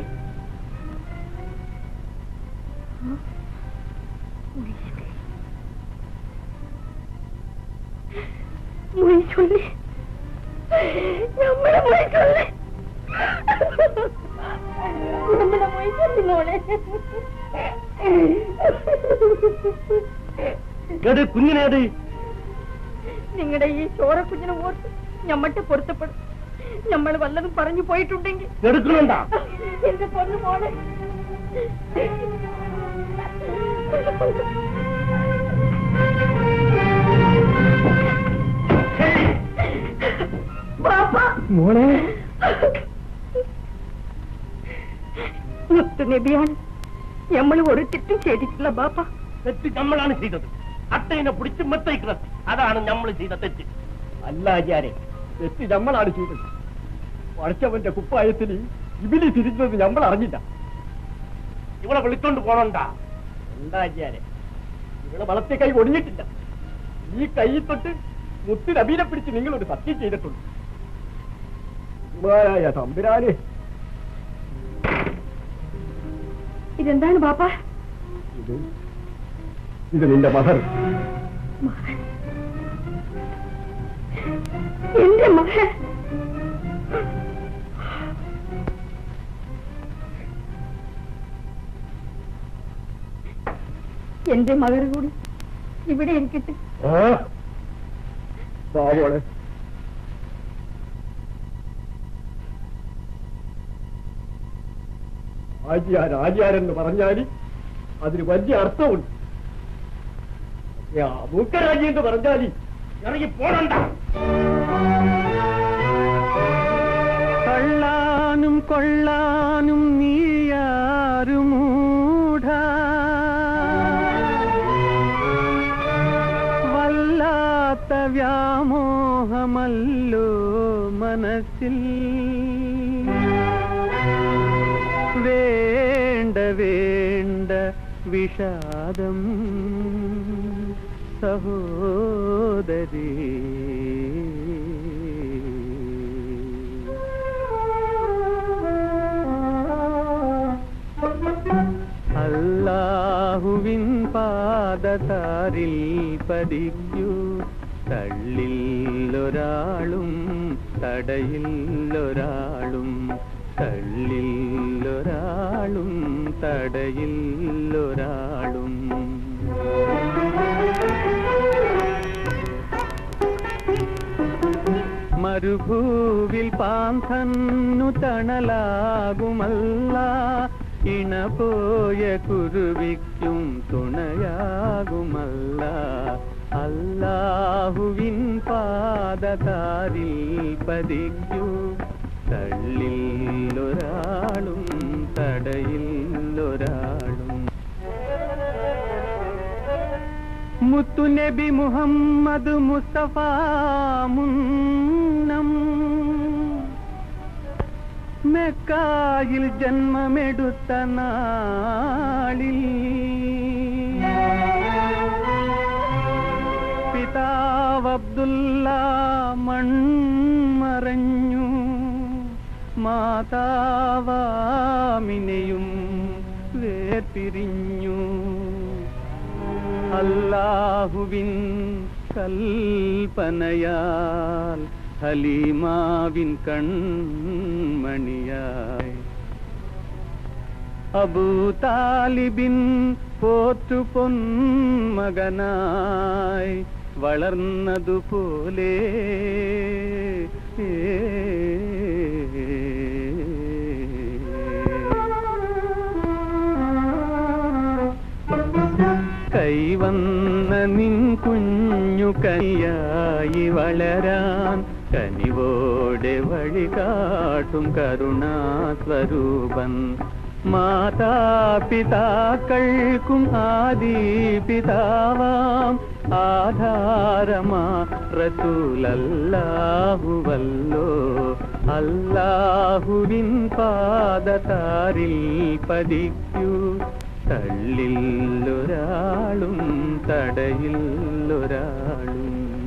മൊഴി ചൊല്ലി നമ്മളെ മൊഴി ചൊല്ലി നമ്മളെ മൊഴി ചൊല്ലി മോളെ കേട് കുഞ്ഞിനേത് നിങ്ങളുടെ ഈ ചോര കുഞ്ഞിനെ ഓർത്ത് ഞമ്മട്ട് പൊരുത്തപ്പെടും നമ്മൾ വല്ലതും പറഞ്ഞു പോയിട്ടുണ്ടെങ്കിൽ എടുക്കണണ്ട എന്റെ പൊന്നു മോളെ ബാപ്പ മോളെ മുത്തു നബിയാണ് നമ്മൾ ഒരു തെറ്റും ചെയ്തിട്ടില്ല ബാപ്പ തെറ്റ് നമ്മളാണ് ചെയ്തത് അട്ടയിനെ പിടിച്ച് മെത്തയിക്കുന്നത് അതാണ് നമ്മൾ ചെയ്ത തെറ്റ് അല്ല ആചാരെ തെറ്റ് ഞമ്മളാണ് ചെയ്തത് പഠിച്ചവന്റെ കുപ്പായത്തിൽ ഇബിലി തിരിഞ്ഞത് ഞമ്മൾ അറിഞ്ഞില്ല ഇവളെ വിളിച്ചോണ്ട് പോണണ്ട എന്താ ആചാരെ ഇവിടെ വളർത്തിയ കൈ ഒടിഞ്ഞിട്ടില്ല ഈ കൈ തൊട്ട് മുത്തിന് അബീനെ പിടിച്ച് നിങ്ങളൊരു സത്യം ചെയ്തിട്ടുണ്ട് ഉമ്മാനായ തമ്പുരാനെ ഇതെന്താണ് ബാപ്പ ഇത് ഇത് നിന്റെ മഹർ എന്റെ മകൻ എന്റെ മകൻ കൂടി ഇവിടെ ഇരിക്കട്ടെ പാവോളെ ആചാര ആചാരെന്ന് പറഞ്ഞാൽ അതിന് വലിയ അർത്ഥമുണ്ട് മൂക്കരാജി എന്ന് പറഞ്ഞാൽ ഇറങ്ങി പോണണ്ട കള്ളാനും കൊള്ളാനും നീയാരുമൂഢ വല്ലാത്ത വ്യാമോഹമല്ലോ മനസ്സിൽ വേണ്ട വേണ്ട വിഷാദം സഹോദരീ അല്ലാഹുവിൻ പാദതാരിൽ പതിക്കൂ തള്ളില്ലൊരാളും തടയില്ലൊരാളും തള്ളില്ലൊരാളും തടയില്ലൊരാളും മരുഭൂവിൽ പാന്തന്നു തണലാകുമല്ല ഇണ പോയ കുരുവിക്കും തുണയാകുമല്ല അല്ലാഹുവിൻ പാദതാരിൽ പതിക്കൂ തള്ളില്ലൊരാളും തടയില്ലൊരാളും മുത്തുനബി മുഹമ്മദ് മുസ്തഫ മുന്നം മെക്കായിൽ ജന്മമെടുത്ത നാളിൽ പിതാവ് അബ്ദുല്ല മൺമറഞ്ഞു മാതാവാമിനെയും വേർപിരിഞ്ഞു അല്ലാഹുവിൻ കൽപ്പനയാൽ ഹലീമാവിൻ കൺമണിയായി അബൂ താലിബിൻ പോറ്റു പൊന്മകനായി വളർന്നതുപോലെ കൈവന്ന നിൻ കുഞ്ഞു കനിയായി വളരാൻ കനിവോടെ വഴി കാട്ടും കരുണാസ്വരൂപൻ മാതാപിതാക്കൾക്കും ആദി പിതാവാം ആധാരമാ റസൂലല്ലാഹുവല്ലോ അല്ലാഹുവിൻ പാദതാരിൽ പതിക്കൂ തള്ളില്ലൊരാളും തടയില്ലൊരാളും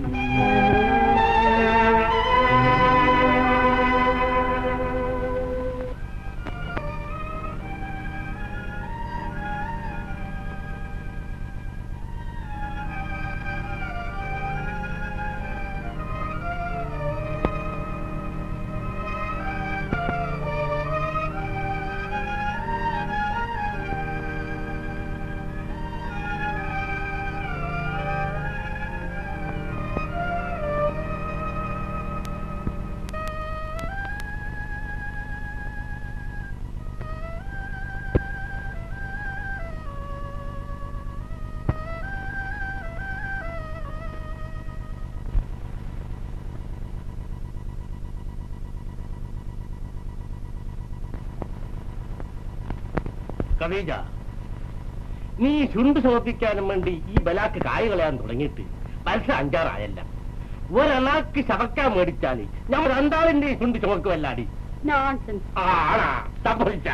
കവീജ നീ ചുണ്ട് സമർപ്പിക്കാനും വേണ്ടി ഈ ബലാക്ക് കായ കളയാൻ തുടങ്ങിയിട്ട് പൈസ അഞ്ചാറായല്ല ഒരണാക്ക് ശവക്കാൻ മേടിച്ചാല് ഞമ്മൾ രണ്ടാളിന്റെ ചുണ്ട് ചുമക്കുമല്ലാടി നോൺസെൻസ് ആണാ സംഭവിച്ച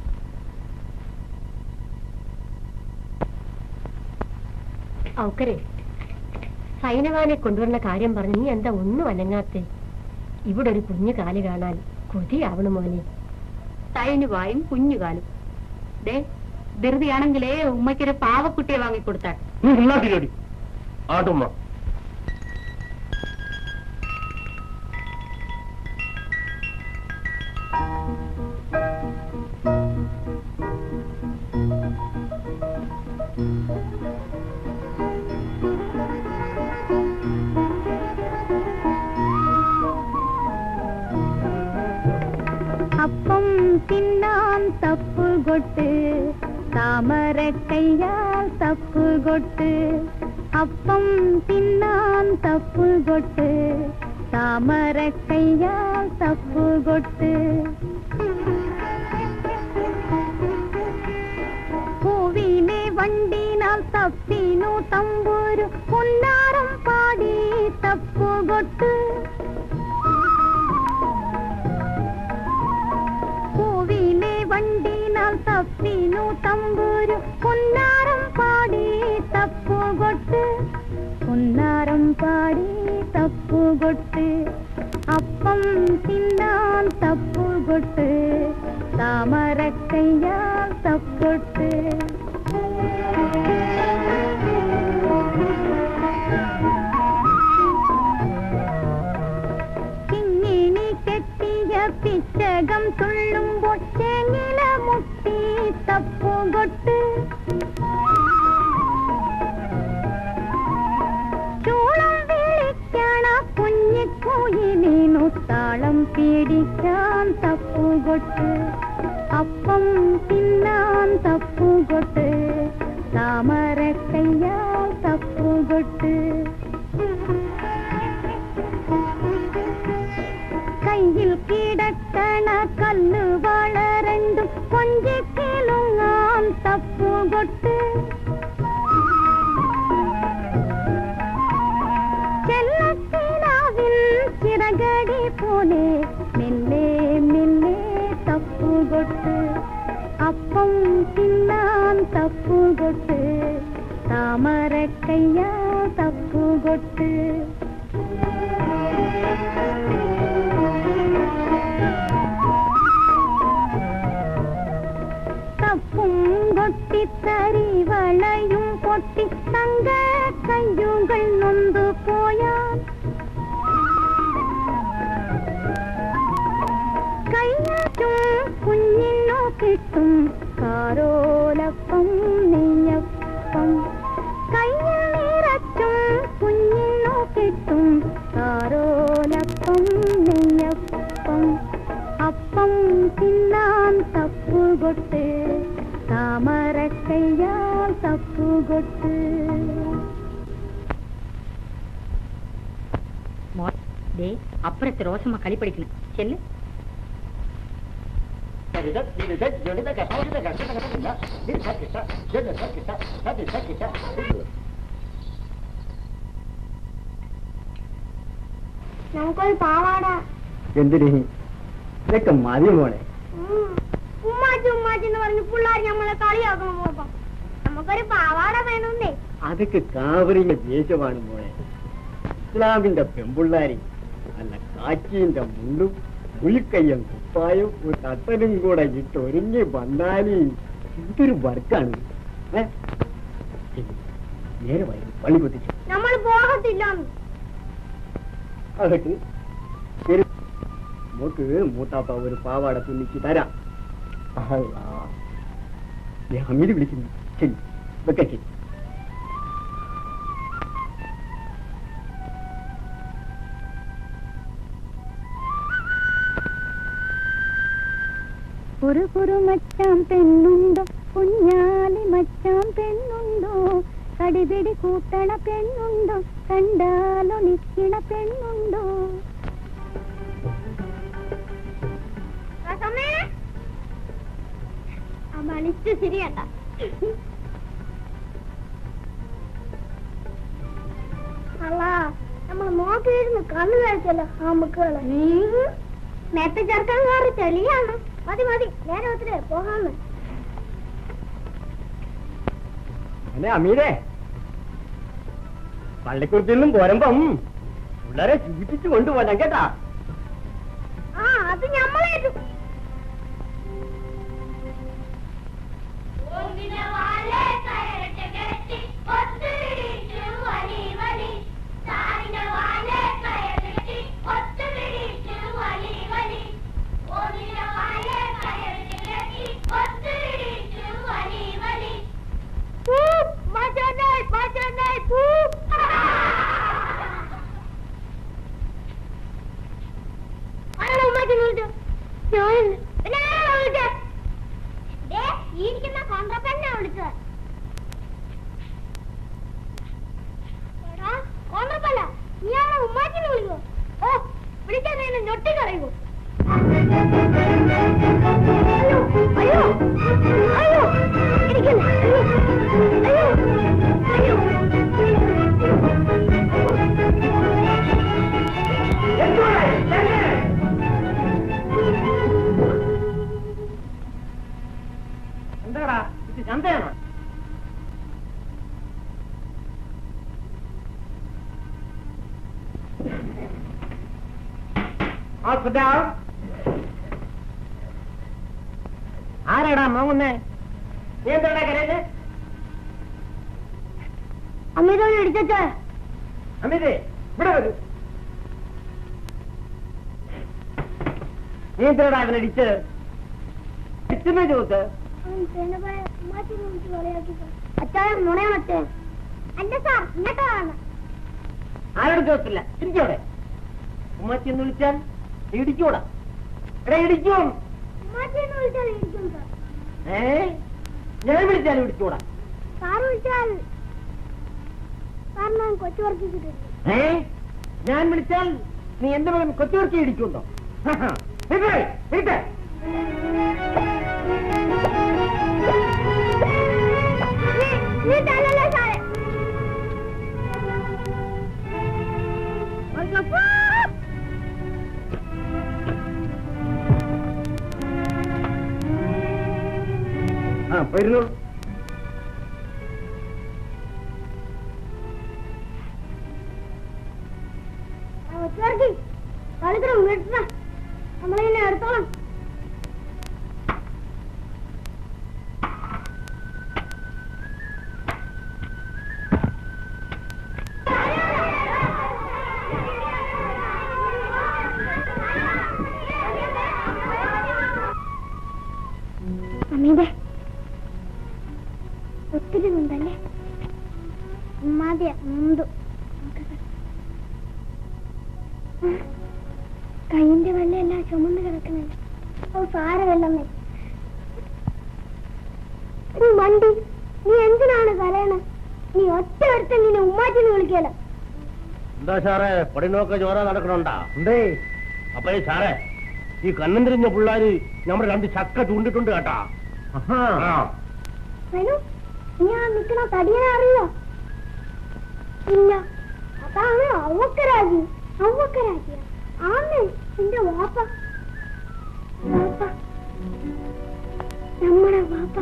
ഔക്കരെ സൈനവാനെ കൊണ്ടുവരുന്ന കാര്യം പറഞ്ഞ് നീ എന്താ ഒന്നും അനങ്ങാത്തെ ഇവിടെ ഒരു കുഞ്ഞു കാല് കാണാൻ കൊതിയാവണം മോനെ സൈനുവായും കുഞ്ഞുകാലും ദേ ധൃതിയാണെങ്കിലേ ഉമ്മയ്ക്കൊരു പാവക്കുട്ടിയെ വാങ്ങിക്കൊടുത്താൽ തിരിയടി ആട്ടുമ്മ അപ്പം തിന്നാൻ തപ്പുകൊട്ട് താമര കയ്യാൽ തപ്പുകൊട്ട് അപ്പം തിന്നാൻ തപ്പുകൊട്ട് താമര കയ്യാൽ തപ്പുകൊട്ട് പൂവിലെ വണ്ടിനാൽ തപ്പിനു തമ്പൂരു പുന്നാരം പാടി തപ്പുകൊട്ട് പൂവിലെ വണ്ടിനാൽ തപ്പിനു തമ്പൂരു പുന്നാരം പാടി തപ്പുകൊട്ട് പുന്നാരം പാടി തപ്പുകൊട്ട് അപ്പം തിന്നാൻ തപ്പുകൊട്ട് താമരക്കയ്യാൽ തപ്പൊട്ട് കിങ്ങിണി കെട്ടിയ പിച്ചകം തുള്ളുമ്പോൾ ചെങ്ങില മുട്ടി തപ്പുകൊട്ട് ചൂളം വിളിക്കണ കുഞ്ഞിക്കുയിലിനു താളം പിടി കളിക്കാൻ തപ്പുകൊട്ട് അപ്പം തിന്നാൻ തപ്പുകൊട്ട് താമരക്കയ്യാൽ തപ്പുകൊട്ട് കയ്യിൽ കിടക്കണ കല്ല് വളരണ്ടും കൊഞ്ചിക്കിലുങ്ങാൻ തപ്പുകൊട്ട് ചെല്ലത്തിലാവിൻ ചിറകടി പോലെ മെല്ലെ മെല്ലെ തപ്പുകൊട്ട് അപ്പം തിന്നാൻ തപ്പുകൊട്ട് താമരക്കയ്യ തപ്പുകൊട്ട് തപ്പും കൊട്ടിത്തരി വളയും പൊട്ടി തങ്ക കയ്യുകൾ നൊന്തു പോയാൽ കയ്യാറ്റും കുഞ്ഞിനു കിട്ടും കാരോലപ്പം നെയ്യപ്പം കയ്യിൽ നിറച്ചും കുഞ്ഞിനു കിട്ടും കാരോലപ്പം നെയ്യപ്പം അപ്പം തിന്നാൻ തപ്പുകൊട്ട് താമരക്കയ്യാൽ തപ്പുകൊട്ട് ദേ അപ്പുറത്ത് റോസമ്മ കളി പഠിക്കണം ചെല്ല് നമുക്കൊരു പാവാട എന്തിനീ ഇതൊക്കെ മതി മോളെ ഉമ്മാച്ചി ഉമ്മാച്ചി എന്ന് പറഞ്ഞ് പിള്ളേർ നമ്മളെ കളിയാക്കണം പോപ്പം നമുക്കൊരു പാവാട വേണമെന്നേ അതൊക്കെ കാവറിന്റെ ദേശമാണ് മോളെ ഇസ്ലാമിന്റെ പെമ്പിള്ളാരി അല്ല കാച്ചിന്റെ മുണ്ടും പുലിക്കയ്യം കുപ്പായും ഒരു തട്ടനും കൂടെ ഇട്ട് ഒരുങ്ങി വന്നാല് ഇതൊരു വർക്കാണ് ഏ? ശരി. നേരെ വൈകി പള്ളി പൊട്ടിച്ചു നമ്മൾ പോകത്തില്ല അതൊക്കെ ശരി മോക്ക് മൂത്താപ്പ ഒരു പാവാട തുന്നിച്ച് തരാം അല്ലാ. ദേ ഹമീദ് വിളിക്കുന്നു ശരി വെക്കെ ശരി ഒരു കുരു മച്ചാം പെണ്ണുണ്ടോ കുഞ്ഞാലി മച്ചാം പെണ്ണുണ്ടോ കടിപിടി കൂട്ടണ പെണ്ണുണ്ടോ കണ്ടാലോ നിക്കണ പെണ്ണുണ്ടോ മണിച്ച് ശരിയണ്ട അല്ല നമ്മൾ നോക്കിയിരുന്നു കണ്ണു കഴിച്ചല്ലോ ആ മക്കളെ നേരത്തെ ചേർക്കാൻ കയറി തെളിയാണ് മതി മതി നേരെ ഒത്തിരി പോകാന്ന് അല്ലേ അമീരേ പള്ളിക്കുറത്തിൽ നിന്നും പോരുമ്പം പിള്ളേരെ സൂചിപ്പിച്ചു കൊണ്ടുപോകാം കേട്ടാ ആ അത് ഞമ്മളേറ്റു ഇരിക്കുന്ന കോൺട്രപ്പന്നെ വിളിച്ചത് കോൺട്രപ്പല്ല നീയാണോ ഉമ്മാച്ചിനെ വിളിക്കോ ഓ വിളിക്കാൻ എന്നെ ഞൊട്ടി കളയുമോ അയ്യോ അയ്യോ അയ്യോ ഇരിക്കില്ല അയ്യോ അയ്യോ എന്താടാ ഇത് ചന്തയാണോ ആരാടാ മോങ്ങുന്നേ നീ എന്താടാ കരയുന്നേ അമ്മയോട് ഇടിച്ചേ അമിതേ ഇവിടെ വരൂ നീ എന്തിനാടാ അവനടിച്ച് ഇടിച്ചെന്ന് ചോദിച്ച് അച്ചായ മുണയാണത്തെ അല്ല സാർ ഇങ്ങോട്ടാണ് ആരോട് ചോദിച്ചില്ല ഇരിക്കോടെ ഉമ്മച്ചി എന്ന് വിളിച്ചാൽ ഇടിക്കൂടാ എടാ ഇടിക്കും ഉമ്മാറ്റിന്ന് വിളിച്ചാൽ ഇരിക്കും സാർ ഏ ഞാൻ വിളിച്ചാലും ഇടിച്ചൂടാ സാർ വിളിച്ചാൽ സാർ ഞാൻ കൊച്ചു വർക്കിച്ചിട്ടുണ്ട് ഏ ഞാൻ വിളിച്ചാൽ നീ എന്റെ മകൻ കൊച്ചുവർക്കി ഇടിക്കുണ്ടോ ഇരിട്ടെ നീ തല്ലല്ലേ സാറേ അയ്യപ്പാ. ആ പോയിരുന്നോളൂ ആ, കൊച്ചു വർക്കി കളിക്കണം വീട്ടില നമ്മളിങ്ങനെ എടുത്തോളാം അമീതെ ഒത്തിരി ഉണ്ടല്ലേ ഉമ്മാതിയ മുന്തു കൈന്റെ വെള്ളയെല്ലാം ചുമന്ന് കിടക്കണേ ഓ സാരമില്ലമ്മേ നീ വണ്ടി നീ എന്തിനാണ് കരയണ നീ ഒറ്റ ഒരുത്തൻ നിന്നെ ഉമ്മാറ്റിന്ന് വിളിക്കല എന്താ സാറേ പടിനോക്ക ചോര നടക്കണുണ്ടാ എന്തേ അപ്പൊ ഈ സാറേ ഈ കണ്ണൻ തിരിഞ്ഞ പിള്ളാര് നമ്മുടെ രണ്ട് ചക്ക ചൂണ്ടിട്ടുണ്ട് കേട്ടാ ആഹാ. ആ. മനു നീ ആ നിക്കണ തടിയനെ അറിയോ ഇല്ല അതാണ് അവക്കരാജി അവക്കരാജിയ ആന്ന് എന്റെ വാപ്പ വാപ്പ നമ്മുടെ വാപ്പ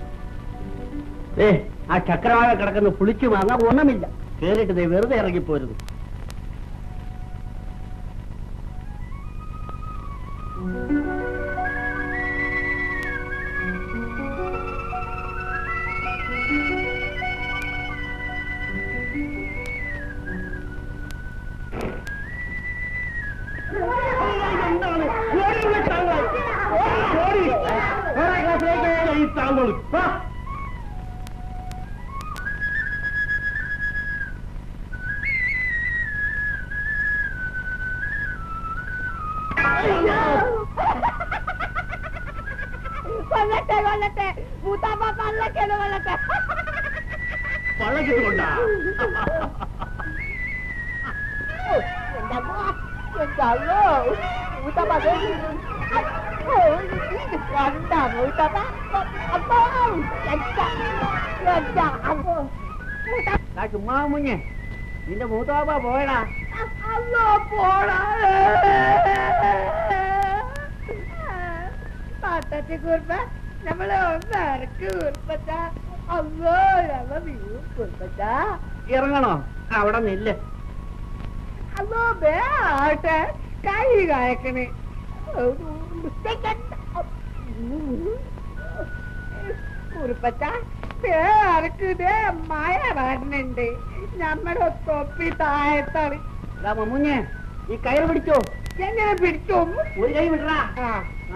ഏ ആ ചക്രവാഴ കിടക്കുന്ന പുളിച്ചു വാങ്ങാൻ ഒന്നുമില്ല കേറിട്ട് ദേ വെറുതെ ഇറങ്ങിപ്പോരുന്നു എന്താണ്? ഓടിയുള്ള താങ്കൾ. ഓടി. വേറെ ക്ലാസ്സിലേക്ക് ഈ താങ്കൾ. ആ. കൊല്ലട്ടെ കൊല്ലട്ടെ മൂത്താപ്പ പല്ലക്കേട് കൊല്ലട്ടെ പഴകിട്ടുകൊണ്ടാ ആ ചുമ്മാ മുഞ്ഞേ നിന്റെ മൂത്താപ്പ പോയടാ അല്ലോ പോടാ പാത്തത്തി കുർപ്പ നമ്മളെ ഒന്ന് ഇറക്ക് കുർപ്പച്ച അല്ലോ ഞമ്മ വീഴും കുർപ്പച്ച ഇറങ്ങണോ അവിടെ നില്ല് അല്ലോ ബേ ആട്ടെ കൈ കായക്കണേ കുറുപ്പച്ച ഇറക്കുതേ മഴ വരണുണ്ട് നമ്മുടെ തൊപ്പി താഴത്താണ് എടാ മമ്മൂഞ്ഞേ ഈ കയറ് പിടിച്ചോ എങ്ങനെ പിടിച്ചു ഒരു കൈ വിടറാ ആ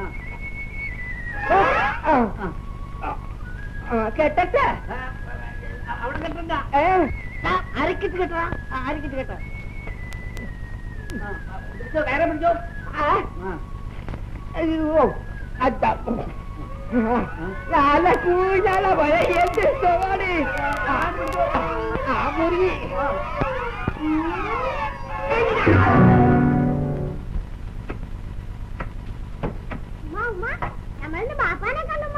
ആ. ആ ആ. ആ കെട്ടട്ടെ ആ, അവിടെ കെട്ടണ്ട ഏ ആ, അരക്കിട്ട് കെട്ടടാ ആ, അരക്കിട്ട് കെട്ട ആ, ആ, പിടിച്ചോ കയറ് പിടിച്ചോ ആ ആ അയ്യോ അതാ നല്ല കൂഞ്ഞാല പോലെ എന്ത് സുഖമാണ് ആ മുറി നമ്മളുടെ ബാപ്പാനെ കണ്ടമ്മ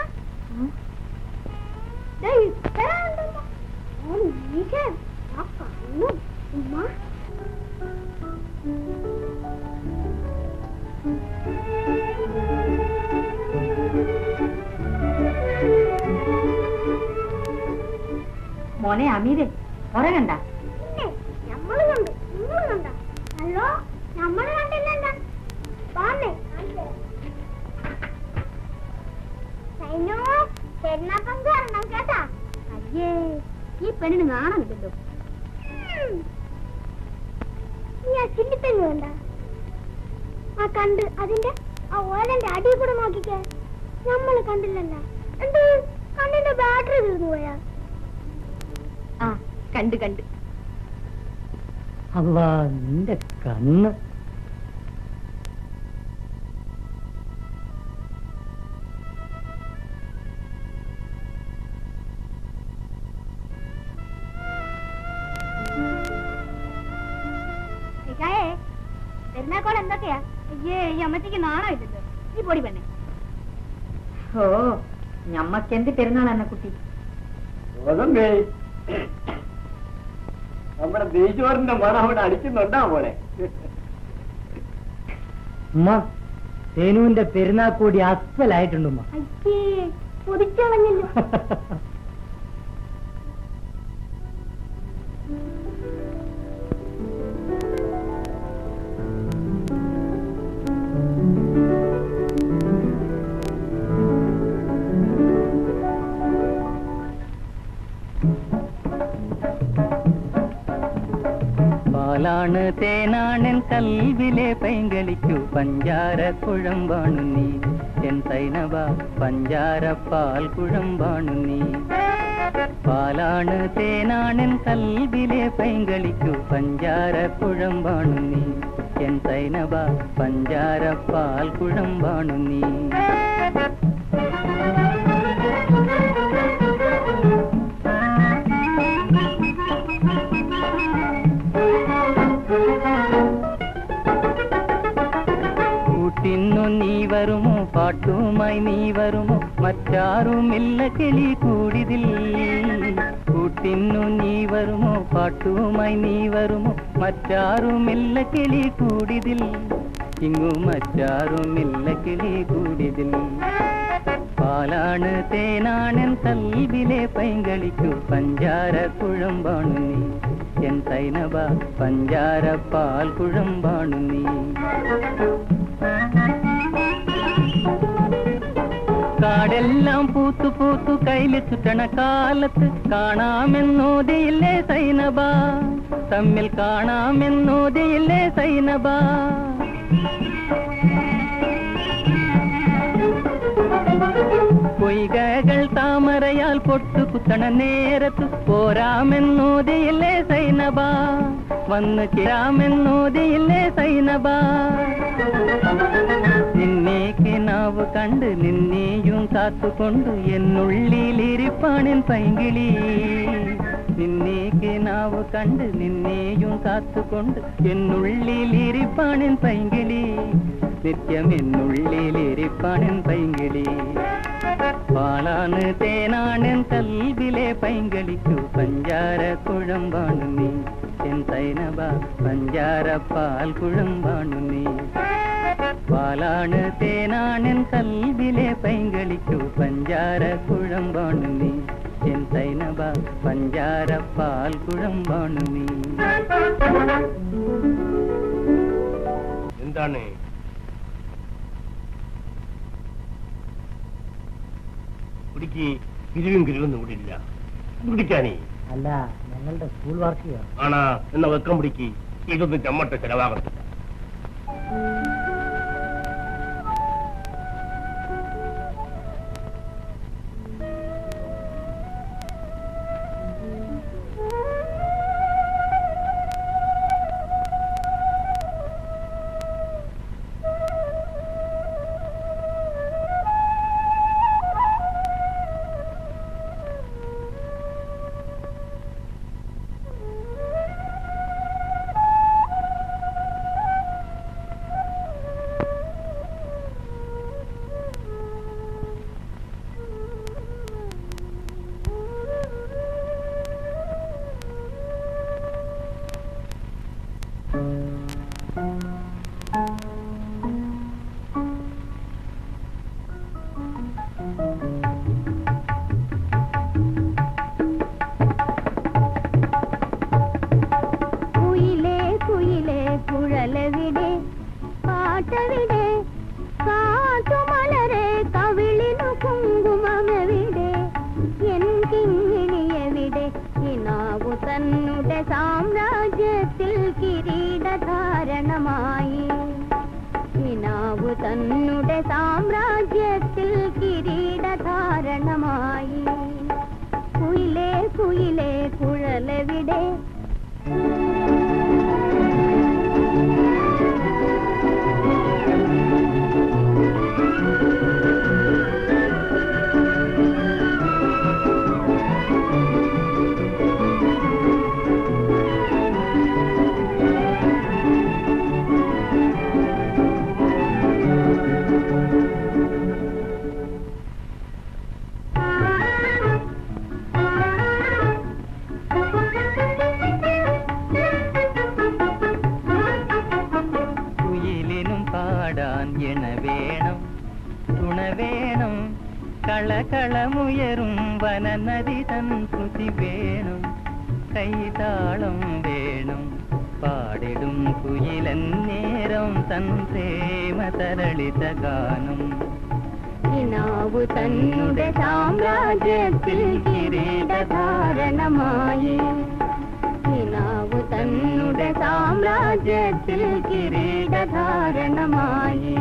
ആ കണ്ണു ഉമ്മ മോനെ അമീരെ ഉറങ്ങണ്ട പിന്നെ നമ്മള് കണ്ട് നിങ്ങള് കണ്ട ഹലോ നമ്മള് കണ്ടില്ലണ്ട വാന്നേ സൈനോ പെരുന്നാപ്പം കയറണം കേട്ടാ അയ്യേ ഈ പെണ്ണിന് നാണമില്ലല്ലോ ഉം. നീ ആ ചില്ലിത്തന്നെ വേണ്ട ആ കണ്ട് അതിന്റെ ആ ഓലന്റെ അടി കൂടെ നോക്കിക്കേ നമ്മള് കണ്ടില്ലല്ല എന്ത് കണ്ണിന്റെ ബാറ്ററി തീർന്നു പോയാ ആ കണ്ട് കണ്ട് അല്ല നിന്റെ കണ്ണ് പ്രോട്ടോകോൾ എന്തൊക്കെയാ അയ്യേ ഈ അമ്മച്ചിക്ക് നാണോ ഇല്ലല്ലോ നീ പൊടി പെണ്ണേ ഓ ഞമ്മക്കെന്ത് പെരുന്നാളെന്ന കുട്ടി ഗോതമ്പേ നമ്മുടെ നെയ്ച്ചോറിന്റെ മണം അവിടെ അടിക്കുന്നുണ്ടാ മോളെ ഉമ്മ സേനുവിന്റെ പെരുന്നാൾ കൂടി അസ്സലായിട്ടുണ്ടുമ്മ അയ്യേ പൊതിച്ചളഞ്ഞല്ലോ പാലാണ് തേനാണൻ കൽവിലെ പൈങ്കളിക്കു പഞ്ചാര കുഴമ്പാണു നീ എൻ സൈനവ പഞ്ചാര പാൽ കുഴമ്പാണു നീ പാലാണ് തേനാണൻ കൽവിലെ പൈങ്കളിക്കു പഞ്ചാര കുഴമ്പാണു നീ എൻ സൈനവ പഞ്ചാര പാൽ കുഴമ്പാണു നീ കൂട്ടിന്നു നീ വരുമോ പാട്ടുമായി നീ വരുമോ മറ്റാരുമില്ല കിളി കൂടിതിൽ കൂട്ടിന്നു നീ വരുമോ പാട്ടുമായി നീ വരുമോ മറ്റാരുമില്ല കിളി കൂടിതിൽ ഇങ്ങു മറ്റാരുമില്ല കിളി കൂടിതിൽ പാലാണ് തേനാണൻ കൽവിലെ പൈങ്കളിക്കു പഞ്ചാര കുഴമ്പാണു നീ എൻ സൈനബ പഞ്ചാര പാൽ കുഴമ്പാണു നീ കാടെല്ലാം പൂത്തു പൂത്തു കയ്യില് ചുറ്റണ കാലത്ത് കാണാമെന്നോതിയില്ലേ സൈനബ തമ്മിൽ കാണാമെന്നോതിയില്ലേ സൈനബ പൊയ്കകൾ താമരയാൽ പൊട്ടു കുത്തണ നേരത്ത് പോരാമെന്നോതിയില്ലേ സൈനബ വന്ന് കിരാമെന്നോതിയില്ലേ സൈനബ നിന്നെ കിനാവ് കണ്ട് നിന്നെയും കാത്തുകൊണ്ട് എന്നുള്ളിലിരിപ്പാണിൻ പൈങ്കിളി നിന്നെ കിനാവ് കണ്ട് നിന്നെയും കാത്തുകൊണ്ട് എന്നുള്ളിലിരിപ്പാണിൻ പൈങ്കിളി നിത്യം എന്നുള്ളിലിരിപ്പാണിൻ പൈങ്കിളി പാളാണ് തേനാണൻ കൽവിലെ പൈങ്കളിക്കു പഞ്ചാര കുഴമ്പാണു നീ എൻ സൈനബ പഞ്ചാര പാൽ കുഴമ്പാണു നീ പാലാണ് തേനാണൻ കൽവിലെ പൈങ്കളിക്കു പഞ്ചാര കുഴമ്പാണു നീ എൻ സൈനബ പഞ്ചാര പാൽ കുഴമ്പാണു നീ എന്താണ് കുടിക്ക് കിരുവും കിരുവൊന്നും ഇവിടെ ഇല്ല കുടിക്കാനേ അല്ല ഞങ്ങളുടെ സ്കൂൾ വാർഷിക ആണാ എന്ന വെക്കം പിടിക്ക് ഇതൊന്നും ചമ്മട്ട ചെലവാകത്തില്ല വേണം കളകളമുയരും വനനദി തൻ ശ്രുതി വേണം കൈതാളം വേണം പാടിടും കുയിലൻ നേരം തൻ പ്രേമ തരളിത ഗാനം കിനാവു തന്നുടെ സാമ്രാജ്യത്തിൽ കിരീടധാരണമായി കിനാവു തന്നുടെ സാമ്രാജ്യത്തിൽ കിരീടധാരണമായി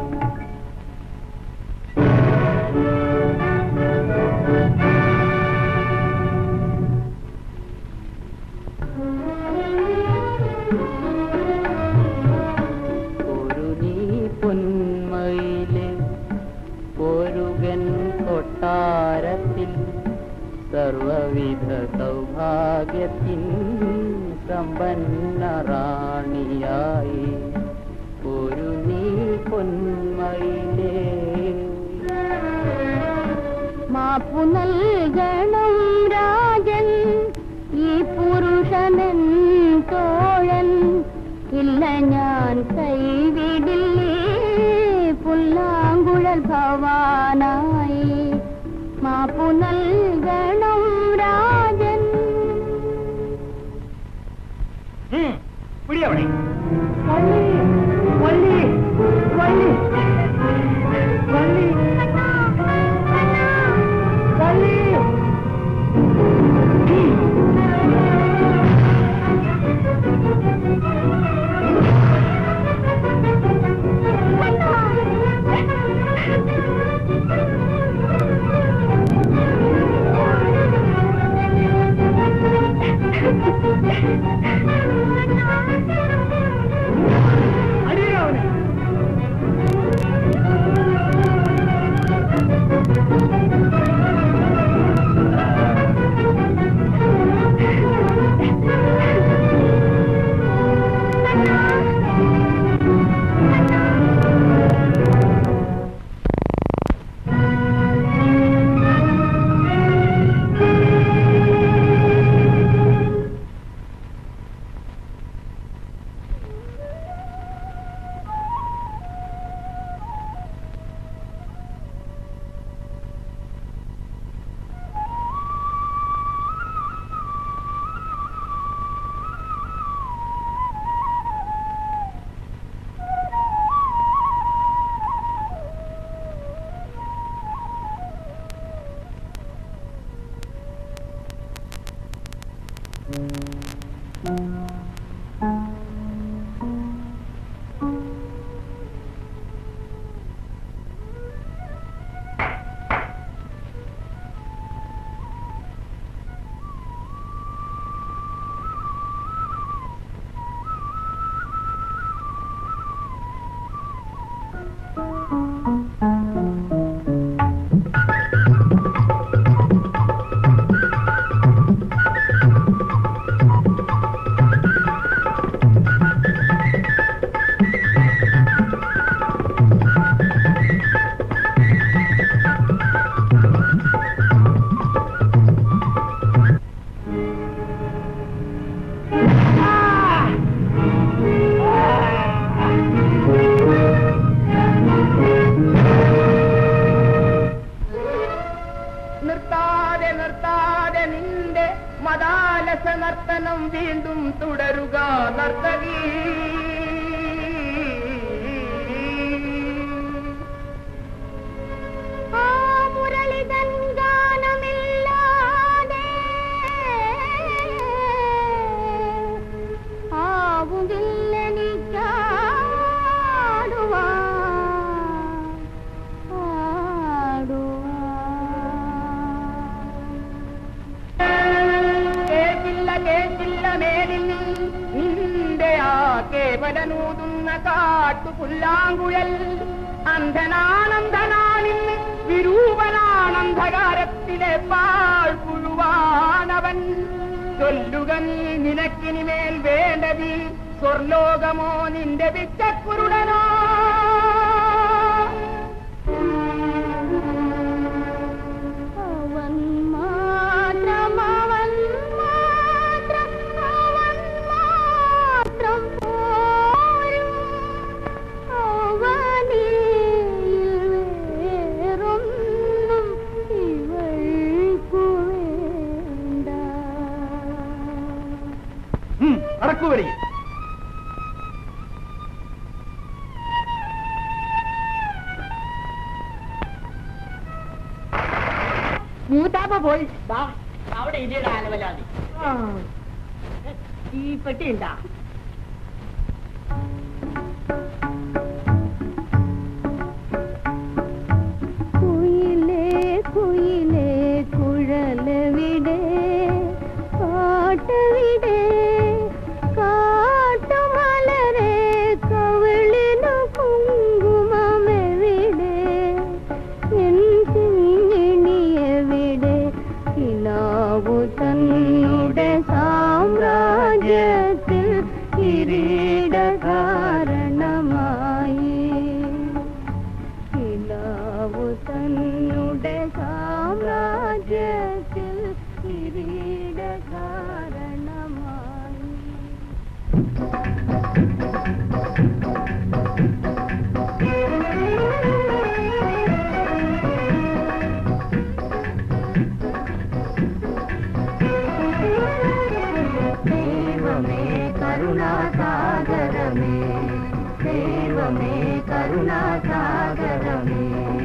ഒരു നീ പൊന്മയിലെ ഒരുകൻ കൊട്ടാരത്തിൽ സർവവിധ സൗഭാഗ്യത്തിൻ സമ്പന്ന റാണിയായി ഒരു നീ പൊന്മയിലേ മാപ്പു നൽകണം രാജൻ ഈ പുരുഷനൻ തോഴൻ ഇല്ല ഞാൻ കൈവിടില്ലേ പുല്ലാങ്കുഴൽ ഭവാനായി മാപ്പു നൽകണം രാജൻ പിടിയവിടെ നിർത്താതെ നിർത്താതെ നിന്റെ മതാലസ നർത്തനം വീണ്ടും തുടരുക നർത്തകീ ആ മുരളിതൻ ഗാനമില്ലാതെ ആവുകില്ലെനിക്കാടുവാൻ കേട്ടില്ല കേട്ടില്ല മേലിൽ നിന്റെ ആ കേവലനൂതുന്ന കാട്ടു പുല്ലാങ്കുഴൽ അന്ധനാനന്ദനാണിന്ന് വിരൂപനാനന്ധകാരത്തിലെ പാൾ പുഴുവാനവൻ ചൊല്ലുക നീ നിനക്കിനിമേൽ വേണ്ടതി സ്വർലോകമോ നിന്റെ വിച്ചക്കുരുടനോ അവൻ മാത്രം അവൻ മാത്രം അവൻ മാത്രം പോരും അവനിൽ മൂത്താപ്പ പോയി ദാ, അവിടെ ഇല്ലടാ അലവലാതി ആ. ഈ പെട്ടി ഉണ്ടാ കുയിലേ കുയിലേ കുഴലവിടെ പാട്ടവിടെ കാട്ടുമലരെ കവിളിനു കുങ്കുമമെവിടെ എൻ ചിങ്ങിണിയെവിടെ കിലാവു തന്നുടെ സാമ്രാജ്യത്തിൽ കിരീടകാരണമായി കിലാവു തന്നുടെ സാമ്രാജ്യത്തിൽ കിരീടകാരണമായി ദൈവമേ കരുണാസാഗരമേ ദൈവമേ കരുണാസാഗരമേ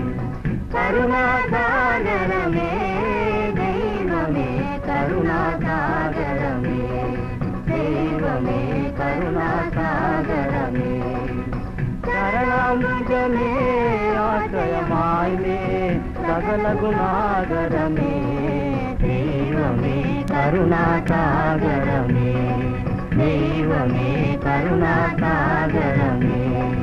കരുണാസാഗരമേ ദൈവമേ കരുണാസാഗരമേ ദൈവമേ കരുണാസാഗരമേ ശരണാമൃതമേ ആശ്രയമായി മേ സകല ഗുണാകരമേ ദൈവമേ കരുണാസാഗരമേ ദൈവമേ കരുണാസാഗരമേ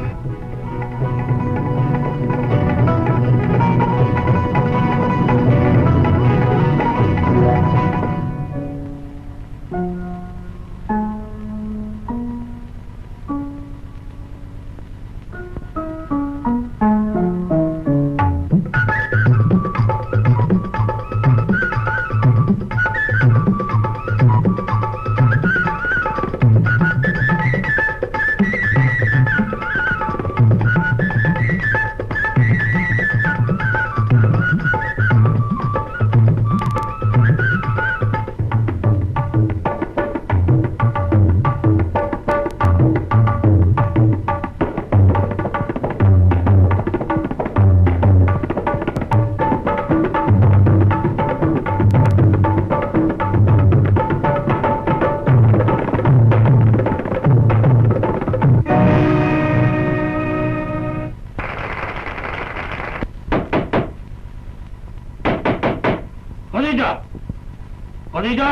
ഖദീജ ഖദീജ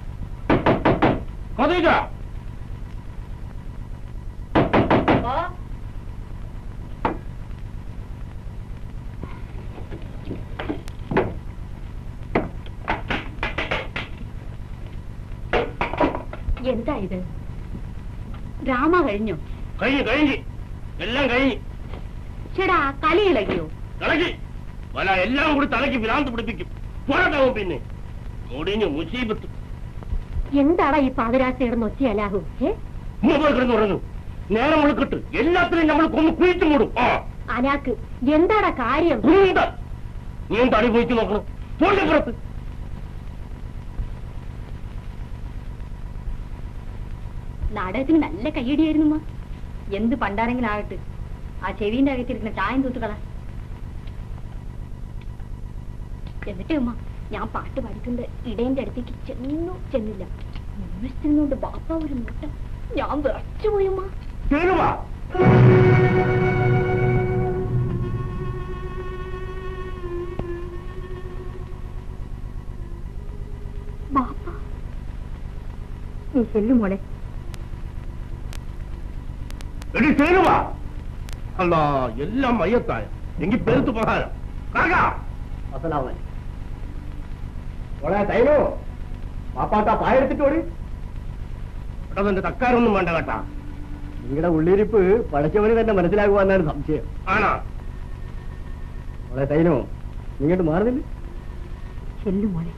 ഖദീജ എന്താ ഇത് ഡ്രാമ കഴിഞ്ഞു കഴിഞ്ഞു കഴിഞ്ഞു എല്ലാം കഴിഞ്ഞു ചേടാ കളി ഇളകിയോ കളക്കി വല എല്ലാം കൂടി തലയ്ക്ക് ഭ്രാന്ത് പിടിപ്പിക്കും പോരാട്ടാവും പിന്നെ മുടിഞ്ഞു മുസീബത്ത് എന്താടാ ഈ പാതിരാശ കിടന്ന് ഒച്ചയലാഹു ഏ മൂന്ന് കിടന്ന് പറഞ്ഞു നേരം വിളിക്കിട്ട് എല്ലാത്തിനും നമ്മൾ കൊന്ന് കുഴിച്ചു മൂടും ആ അനാക്ക് എന്താടാ കാര്യം കുണ്ട നീ എന്താ അടി പോയിച്ച് നോക്കണം പോട്ടെ പുറത്ത് നാടകത്തിന് നല്ല കയ്യടിയായിരുന്നു ഉമ്മ. എന്ത് പണ്ടാരെങ്കിലും ആകട്ടെ ആ ചെവിന്റെ അകത്തിരിക്കുന്ന ചായം തൂത്തുകള എന്നിട്ട് ഉമ്മ ഞാൻ പാട്ട് പഠിക്കുന്നത് ഇടേന്റെ അടുത്തേക്ക് ചെന്നു ചെന്നില്ല മുന്നിട്ട് ബാപ്പ ഒരു നോട്ടം ഞാൻ വിറച്ചു പോയി ഉമ്മ കേറുവാ ബാപ്പ നീ ചെല്ലു മോളെ എടി ചേരുവാ അല്ല എല്ലാം മയ്യത്തായ എങ്കിൽ പെരുത്ത് പ്രകാരം കാക്കാ അസലാമൻ മോളെ തൈലോ പാപ്പാട്ടാ പായെടുത്തിട്ടോടി എടാ നിന്റെ തക്കാരൊന്നും വേണ്ട കേട്ടാ നിങ്ങളുടെ ഉള്ളിരിപ്പ് പഠിച്ചവന് തന്നെ മനസ്സിലാകുവാന്നാണ് സംശയം ആണാ മോളെ തൈനോ ഇങ്ങോട്ട് മാറുന്നില്ല ചെല്ലു മോളെ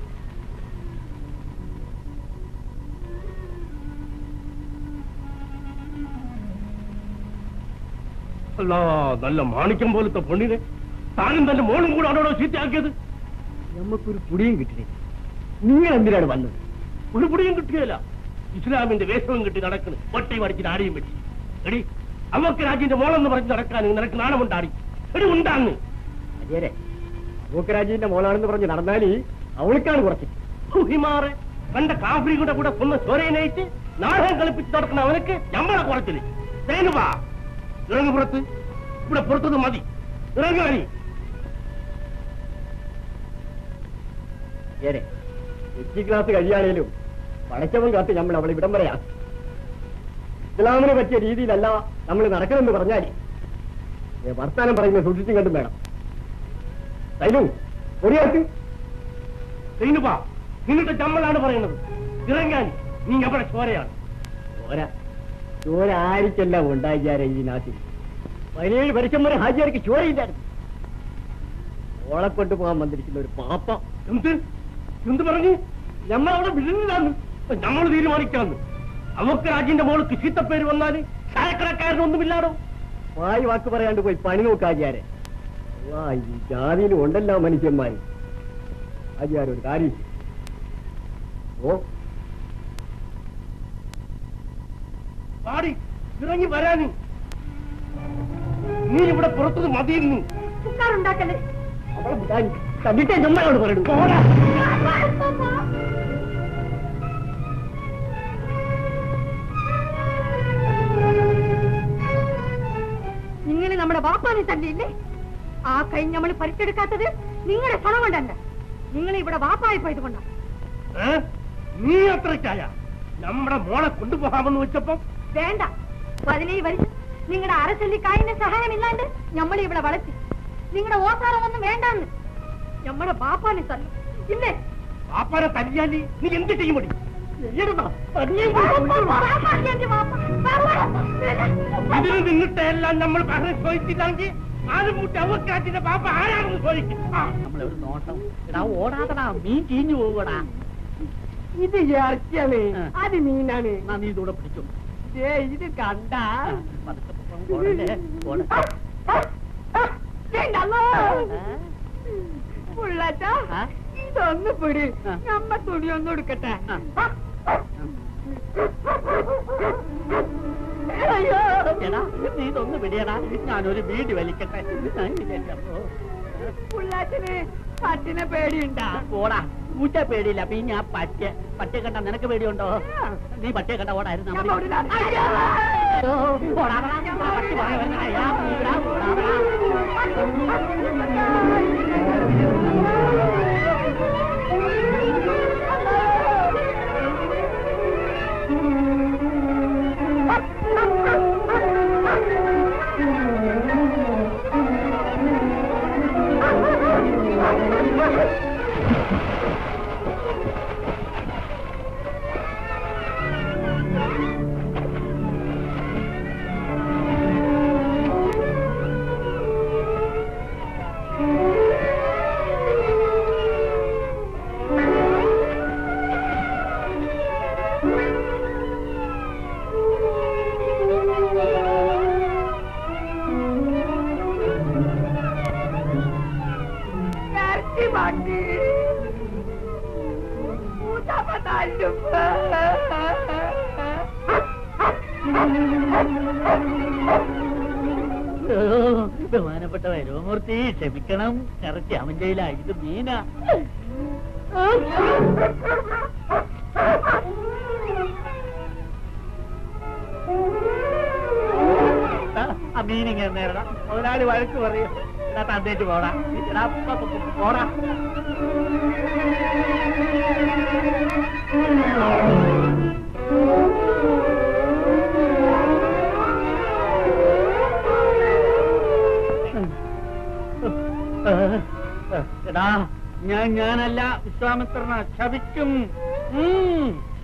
അല്ല നല്ല മാണിക്യം പോലത്തെ പെണ്ണിനെ താനും തന്റെ മോളും കൂടെ ആണോടോ ചീത്തയാക്കിയത് നമുക്കൊരു പുടിയും കിട്ടില്ല നിങ്ങൾ എന്തിനാണ് വന്നത് ഒരു പിടിയും കിട്ടിയല്ല ഇസ്ലാമിന്റെ വേഷവും കിട്ടി നടക്കണ് ഒട്ടയും അടിച്ചിട്ട് ആടിയും വെച്ച് എടി അവർക്ക് രാജ്യന്റെ മോളെന്ന് പറഞ്ഞ് നടക്കാൻ നിനക്ക് നാണമുണ്ടാടി എടി ഉണ്ടാന്ന് അജയരെ അബൂക്കരാജിന്റെ മോളാണെന്ന് പറഞ്ഞ് നടന്നാല് അവൾക്കാണ് കുറച്ച് ഹിമാറ് കണ്ട കാഫ്രിയുടെ കൂടെ കൊന്ന് ചോരയിനയിച്ച് നാടകം കളിപ്പിച്ച് നടക്കുന്ന അവനക്ക് ഞമ്മളെ കുറച്ചില് സേനുവാ ഇറങ്ങു പുറത്ത് ഇവിടെ പുറത്തത് മതി ഇറങ്ങാനി ഏരെ എച്ച് ക്ലാസ് കഴിയാണേലും പടച്ചവൻ കാത്ത് നമ്മൾ അവളെ ഇവിടം വരെയാ ഇസ്ലാമിനെ പറ്റിയ രീതിയിലല്ല നമ്മൾ നടക്കണമെന്ന് പറഞ്ഞാല് ഏ, വർത്താനം പറയുന്നത് സൂക്ഷിച്ചും കണ്ടും വേണം തൈലു ഒടിയാക്ക് സേനുവാ നിങ്ങളുടെ ചമ്മളാണ് പറയുന്നത് ഇറങ്ങാനി നീ അവിടെ ചോരയാണ് ചോര ചോര ആരിക്കെല്ലാം ഉണ്ടായിക്കാരെ ഈ നാട്ടിൽ പതിനേഴ് വർഷം വരെ ഹാജിയാർക്ക് ചോരയില്ലായിരുന്നു ഓളെ കൊണ്ടുപോകാൻ വന്നിരിക്കുന്ന ഒരു പാപ്പ എന്ത് എന്ത് പറഞ്ഞു ഞമ്മളവിടെ വിഴുന്നതാന്ന് നമ്മൾ തീരുമാനിക്കാന്ന് അവർക്ക് രാജിന്റെ മോൾക്ക് ചീത്തപ്പേര് വന്നാല് ചായക്കടക്കാരനൊന്നുമില്ലാടോ വായി വാക്ക് പറയാണ്ട് പോയി പണി നോക്കാജിയാരെ ഈ ജാതിയിലും ഉണ്ടല്ലോ മനുഷ്യന്മാര് ആജിയാരൊരു ഒരു കാര്യം ചെയ്യ്. ഓ പാടി ഇറങ്ങി വരാന് നീ ഇവിടെ പുറത്തത് മതിയിരുന്നു ഉണ്ടാക്കല്ലേ അവളെ വിടാൻ കണ്ടിട്ടേ നമ്മളോട് പറയണു പോടാ നിങ്ങൾ നമ്മുടെ വാപ്പാനെ തല്ലിയില്ലേ ആ കൈ നമ്മൾ പരിച്ചെടുക്കാത്തത് നിങ്ങളുടെ ക്ഷണം കൊണ്ടല്ല നിങ്ങൾ ഇവിടെ വാപ്പായി പോയത് കൊണ്ടാണ് ഏ? നീ അത്രയ്ക്കായ നമ്മുടെ മോളെ കൊണ്ടുപോകാമെന്ന് വെച്ചപ്പോ വേണ്ട പതിനേഴ് വർഷം നിങ്ങളുടെ അരസല്ലിക്കായന്റെ സഹായമില്ലാണ്ട് നമ്മൾ ഇവിടെ വളർത്തി നിങ്ങളുടെ ഓസാറമൊന്നും വേണ്ടാന്ന് നമ്മുടെ ബാപ്പാനെ തല്ലു ഇല്ലേ പാപ്പാനെ തല്ലിയാല് നീ എന്ത് ചെയ്യും മടി ഇതിന് നിന്നിട്ട് എല്ലാം നമ്മൾ പറഞ്ഞ് ചോദിച്ചില്ലെങ്കിൽ ആരും കൂട്ടി അവക്കാറ്റിന്റെ പാപ്പ ആരാണെന്ന് ചോദിക്കും ആ. നമ്മളെ ഒരു നോട്ടം എടാ ഓടാതടാ മീൻ ചീഞ്ഞു പോകൂടാ ഇത് ഇറച്ചിയാണ് ആ. അത് മീനാണ് എന്നാ നീ ഇതൂടെ പിടിച്ചു ദേ, ഇത് കണ്ട പതുക്കെ പോ- പോടല്ലേ? പോടെ. ആ? ഇതൊന്ന് പിടി ആ. നമ്മ തുണി ഒന്നും എടുക്കട്ടെ ആ. എടാ നീ ഇതൊന്ന് പിടിയടാ ഞാനൊരു വീട് വലിക്കട്ടെ ആ, ഇതിന്റെ അപ്പോ. പുള്ളാറ്റിന് പട്ടിനെ പേടിയുണ്ടാ പോടാ പൂച്ച പേടിയില്ല പിന്നെ ആ പറ്റ പട്ടിയെ കണ്ട നിനക്ക് പേടിയുണ്ടോ നീ പട്ടിയെ കണ്ട ഓടായിരുന്നു ഞാൻ ഓടില്ല. അയ്യോ! പട്ടി പറയാ വരുന്നതാ. യാ, ഓടാ, ഓടാ, ഓടാ. ഇറച്ചി വണ്ടി മൂത്തപ്പ തല്ലും ഓ, ബഹുമാനപ്പെട്ട വരോമൂർത്തി ക്ഷമിക്കണം കറക്റ്റ് അവൻ ജയില ഇത് മീന ആ മീനിങ്ങനെ നേരടാ മുതലാളി വഴക്ക് പറയും എടാ തന്നേറ്റ് പോടാ എടാ പ- പ- പ- പോടാ എടാ ഞാൻ ഞാനല്ല വിശ്വാമിത്രന ശപിക്കും ഉം.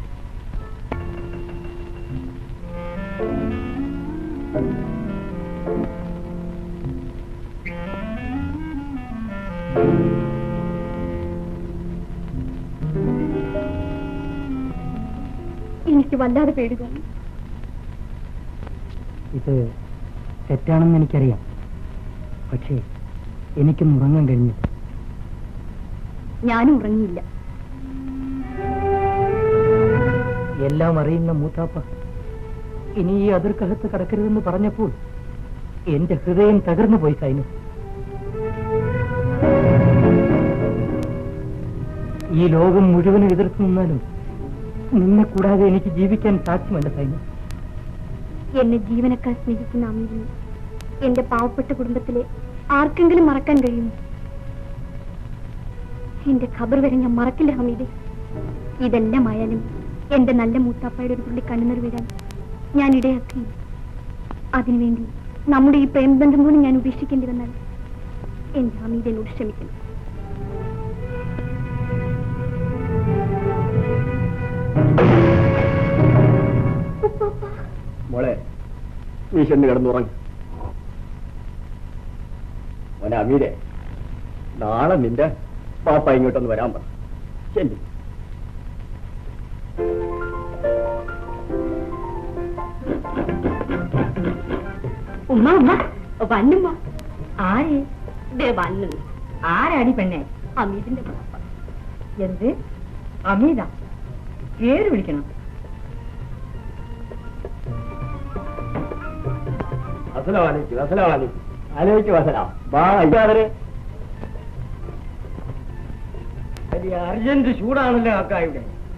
എനിക്ക് വല്ലാതെ പേടി തോന്നി ഇത് തെറ്റാണെന്ന് എനിക്കറിയാം പക്ഷേ എനിക്കും ഉറങ്ങാൻ കഴിഞ്ഞില്ല ഞാനും ഉറങ്ങിയില്ല എല്ലാം അറിയുന്ന മൂത്താപ്പ ഇനി ഈ അതിർക്കകത്ത് കടക്കരുതെന്ന് പറഞ്ഞപ്പോൾ എന്റെ ഹൃദയം തകർന്നു പോയി സൈനു ഈ ലോകം മുഴുവനും എതിർത്ത് നിന്നാലും നിന്നെ കൂടാതെ എനിക്ക് ജീവിക്കാൻ സാധ്യമല്ല സൈന്യം എന്നെ ജീവനക്കാർ സ്നേഹിക്കുന്ന അമ്മീതിന് എന്റെ പാവപ്പെട്ട കുടുംബത്തിലെ ആർക്കെങ്കിലും മറക്കാൻ കഴിയുമോ എന്റെ ഖബർ വരെ ഞാൻ മറക്കില്ല ഹമീദെ ഇതെല്ലാം ആയാലും എന്റെ നല്ല മൂത്താപ്പയുടെ ഒരു തുള്ളി കണ്ണുനീർ വീഴാൻ ഞാൻ ഇടയാക്കി അതിനുവേണ്ടി നമ്മുടെ ഈ പ്രേമബന്ധം പോലും ഞാൻ ഉപേക്ഷിക്കേണ്ടി വന്നാൽ എന്റെ ഹമീദ് എന്നോട് ക്ഷമിക്കണം മോളെ നീ ചെന്ന് കിടന്നുറങ്ങ മോനെ അമീരെ നാളെ നിന്റെ പാപ്പ ഇങ്ങോട്ടൊന്ന് വരാൻ പറ ചെല്ലി ഉമ്മ ഉമ്മ വന്നുമ്മ ആര് ദേ വന്നു ആരാടി പെണ്ണെ ഹമീദിന്റെ പാപ്പ എന്ത് അമീത പേര് വിളിക്കണം അസലാമലൈക്കും അസലാമലൈക്കും അലൈക്കും അസലാം വാ ഇതാവരെ വലിയ അർജന്റ് ചൂടാണല്ലോ അക്ക ഇവിടെ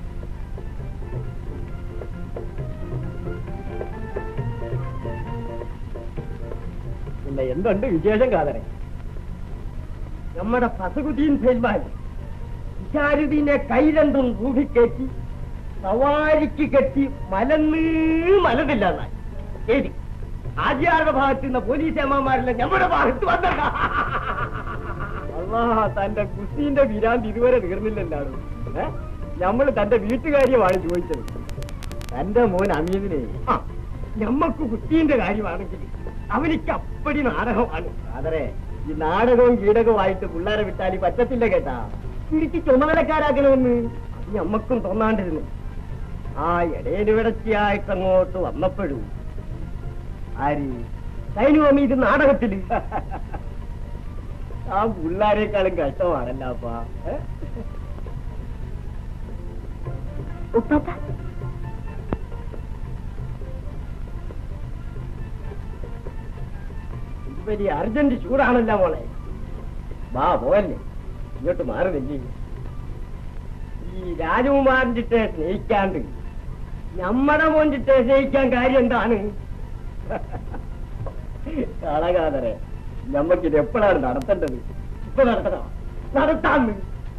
പിന്നെ എന്തുണ്ട് വിശേഷം കാതരെ നമ്മുടെ ഫസകുദ്ദീൻ സൽമാൻ ഇഷാരുദ്ദീനെ കൈ രണ്ടും റൂഹിക്കയറ്റി സവാരിക്ക് കെട്ടി മലന്ന് മലന്നില്ലാന്നായി ഏതി ആജിയാരുടെ ഭാഗത്ത് നിന്ന് പോലീസ് അമ്മമാരെല്ലാം നമ്മുടെ ഭാഗത്ത് വന്നല്ല അള്ളാ തന്റെ കുസ്തിന്റെ വിരാന്തി ഇതുവരെ തീർന്നില്ലല്ലായിരുന്നു ഏ നമ്മൾ തന്റെ വീട്ടുകാര്യമാണ് ചോദിച്ചത് തന്റെ മോൻ അമീദിനെ ആ ഞമ്മക്ക് കുട്ടീന്റെ കാര്യമാണെങ്കിൽ അവനിക്ക് അപ്പടി നാടകമാണ് കാതരെ ഈ നാടകവും കീടകവുമായിട്ട് പിള്ളേരെ വിട്ടാൽ പറ്റത്തില്ല കേട്ടാ തിരിച്ച് ചുമതലക്കാരാക്കണമെന്ന് അത് ഞമ്മക്കും തോന്നാണ്ടിരുന്നു ആ ഇടയിൽ വിടച്ചിയായിട്ട് അങ്ങോട്ട് വന്നപ്പോഴും ആര് സൈനുവമ്മ ഇത് നാടകത്തില് ആ പിള്ളേരെക്കാളും കഷ്ടമാണല്ലോ അപ്പാ ഏ? ഉപ്പാപ്പ ഇത് വലിയ അർജന്റ് ചൂടാണല്ലോ മോളെ വാ പോവല്ലേ ഇങ്ങോട്ട് മാറി നില്ലേ ഈ രാജകുമാരൻ ചിട്ടെ സ്നേഹിക്കാണ്ട് നമ്മടെ മോൻ ചിട്ടെ സ്നേഹിക്കാൻ കാര്യം എന്താണ് കളകാതരെ ഞമ്മക്കിത് എപ്പോഴാണ് നടത്തേണ്ടത് ഇപ്പൊ നടത്തണോ നടത്താന്ന്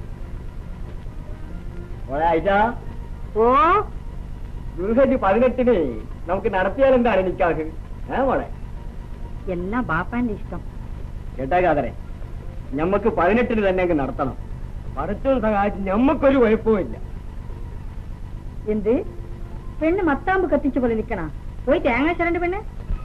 മോളെ ആയിഷ ഓ ദുർഹജ് പതിനെട്ടിന് നമുക്ക് നടത്തിയാൽ എന്താണ് നിക്കാഹ് ഏ മോളെ എല്ലാം ബാപ്പാന്റെ ഇഷ്ടം കേട്ടാ കാതരെ ഞമ്മക്ക് പതിനെട്ടിന് തന്നെ അങ്ങ് നടത്തണം പടച്ചോൻ സഹായിച്ച് ഞമ്മക്കൊരു കുഴപ്പമില്ല എന്ത് പെണ്ണ് മത്താമ്പ് കത്തിച്ച പോലെ നിക്കണ പോയി തേങ്ങ ചരണ്ട് പെണ്ണ്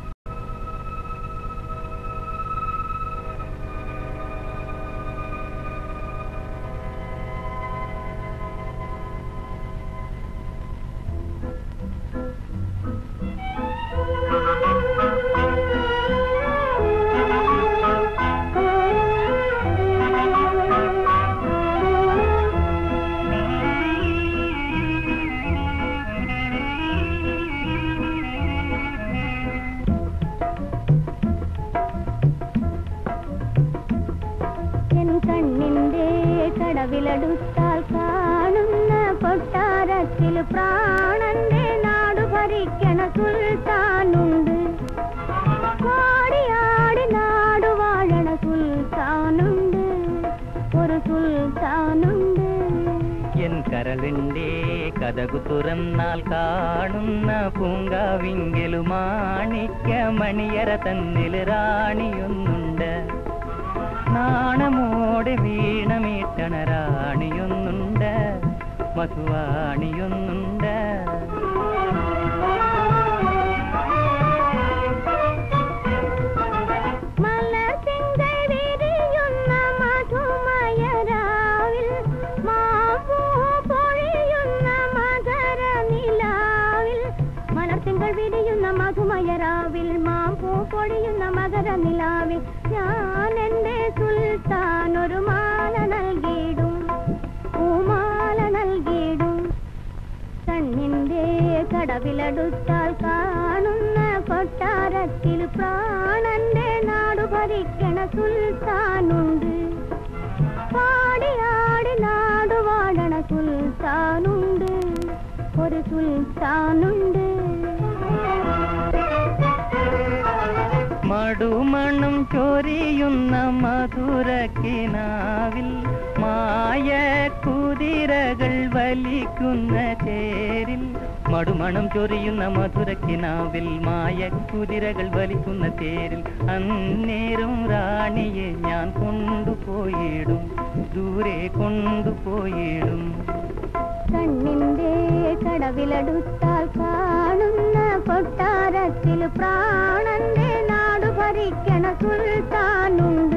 എൻ കണ്ണിന്റെ കടവിലടുത്താൽ കാണുന്ന കൊട്ടാരത്തിൽ പ്രാണന്റെ നാടു ഭരിക്കണ സുൽത്താനുണ്ട് ആടി നാടു വാഴണ സുൽത്താനുണ്ട് ഒരു സുൽത്താനുണ്ട് എൻ കരളിന്റെ കഥകു തുറന്നാൽ കാണുന്ന പൂങ്കാവിങ്കലു മാണിക്യ മണിയറ തന്നിൽ റാണിയൊന്നുണ്ട് നാണമോടെ വീണമീട്ടണ റാണിയൊന്നുണ്ട് മധുവാണിയൊന്നുണ്ട് മലർത്തിങ്കൾ വിരിയുന്ന മധുമയരാവിൽ മാമ്പൂ പൊഴിയുന്ന മകര നിലാവിൽ മലർത്തിങ്കൾ വിരിയുന്ന മധുമയരാവിൽ മാമ്പൂ പൊഴിയുന്ന മകര നിലാവിൽ ഞാൻ എന്റെ സുൽത്താൻ ഒരു മാല നൽകിയിടും പൂമാല നൽകിയിടും കണ്ണിന്റെ കടവിലടുത്താൽ കാണുന്ന കൊട്ടാരത്തിൽ പ്രാണന്റെ നാടു ഭരിക്കണ സുൽത്താനുണ്ട് പാടി ആടി നാടു വാഴണ സുൽത്താനുണ്ട് ഒരു സുൽത്താനുണ്ട് മടുമണം ചൊരിയുന്ന മധുരക്കിനാവിൽ മായ കുതിരകൾ വലിക്കുന്ന തേരിൽ മടുമണം ചൊരിയുന്ന മധുരക്കിനാവിൽ മായ കുതിരകൾ വലിക്കുന്ന തേരിൽ അന്നേരം റാണിയെ ഞാൻ കൊണ്ടുപോയിടും ദൂരെ കൊണ്ടുപോയിടും കണ്ണിന്റെ കടവിലടുത്താൽ കാണുന്ന കൊട്ടാരത്തിൽ പ്രാണന്റെ നാടു ഭരിക്കണ സുൽത്താനുണ്ട്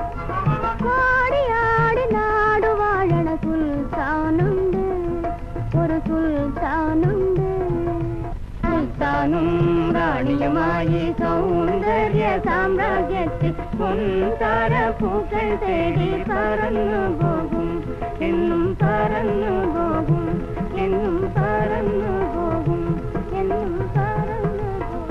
കോടിയാടി നാടു വാഴണ സുൽത്താനുണ്ട് ഒരു സുൽത്താനുണ്ട് സുൽത്താനും റാണിയുമായി സൗന്ദര്യ സാമ്രാജ്യത്തിൽ പൊൻതാര പൂക്കൾ തേടി പറന്നു പോകും എന്നും പറന്നു പോകും എന്നും പറന്നു പോകും എന്നും പറന്നു പോകും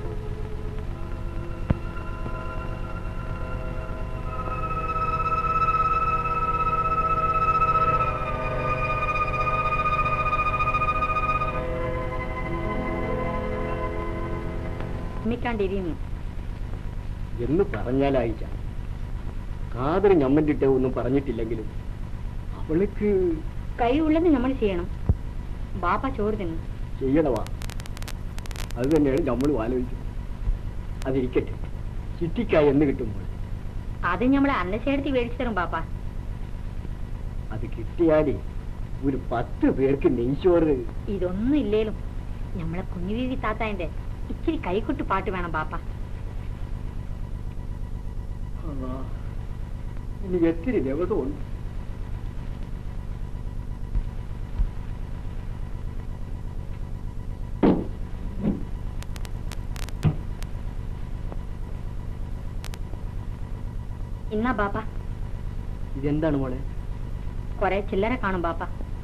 ഉമ്മിക്കാണ്ടിരിക്കുന്നു എന്ന് പറഞ്ഞാലായിച്ച കാതറി ഞമ്മന്റിട്ട് ഒന്നും പറഞ്ഞിട്ടില്ലെങ്കിലും അവൾക്ക് കഴിവുള്ളത് നമ്മൾ ചെയ്യണം ബാപ്പ ചോറ് തിന്നു ചെയ്യണവാ അത് തന്നെയാണ് നമ്മളും ആലോചിച്ചത് അതിരിക്കട്ടെ ചിറ്റിക്കായ എന്ന് കിട്ടുമ്പോൾ അത് നമ്മളെ അന്നശേടത്തി മേടിച്ചു തരും ബാപ്പ അത് കിട്ടിയാലേ ഒരു പത്ത് പേർക്ക് നെയ്ച്ചോറ് ഇതൊന്നും ഇല്ലേലും നമ്മളെ കുഞ്ഞുവീവി താത്താന്റെ ഇച്ചിരി കൈകൊട്ട് പാട്ട് വേണം ബാപ്പ അല്ലാ, ഇനി എത്തിരി ദിവസമുണ്ട് ഇന്നാ ബാപ്പ ഇതെന്താണ് മോളെ കൊറേ ചില്ലറ കാണും ബാപ്പ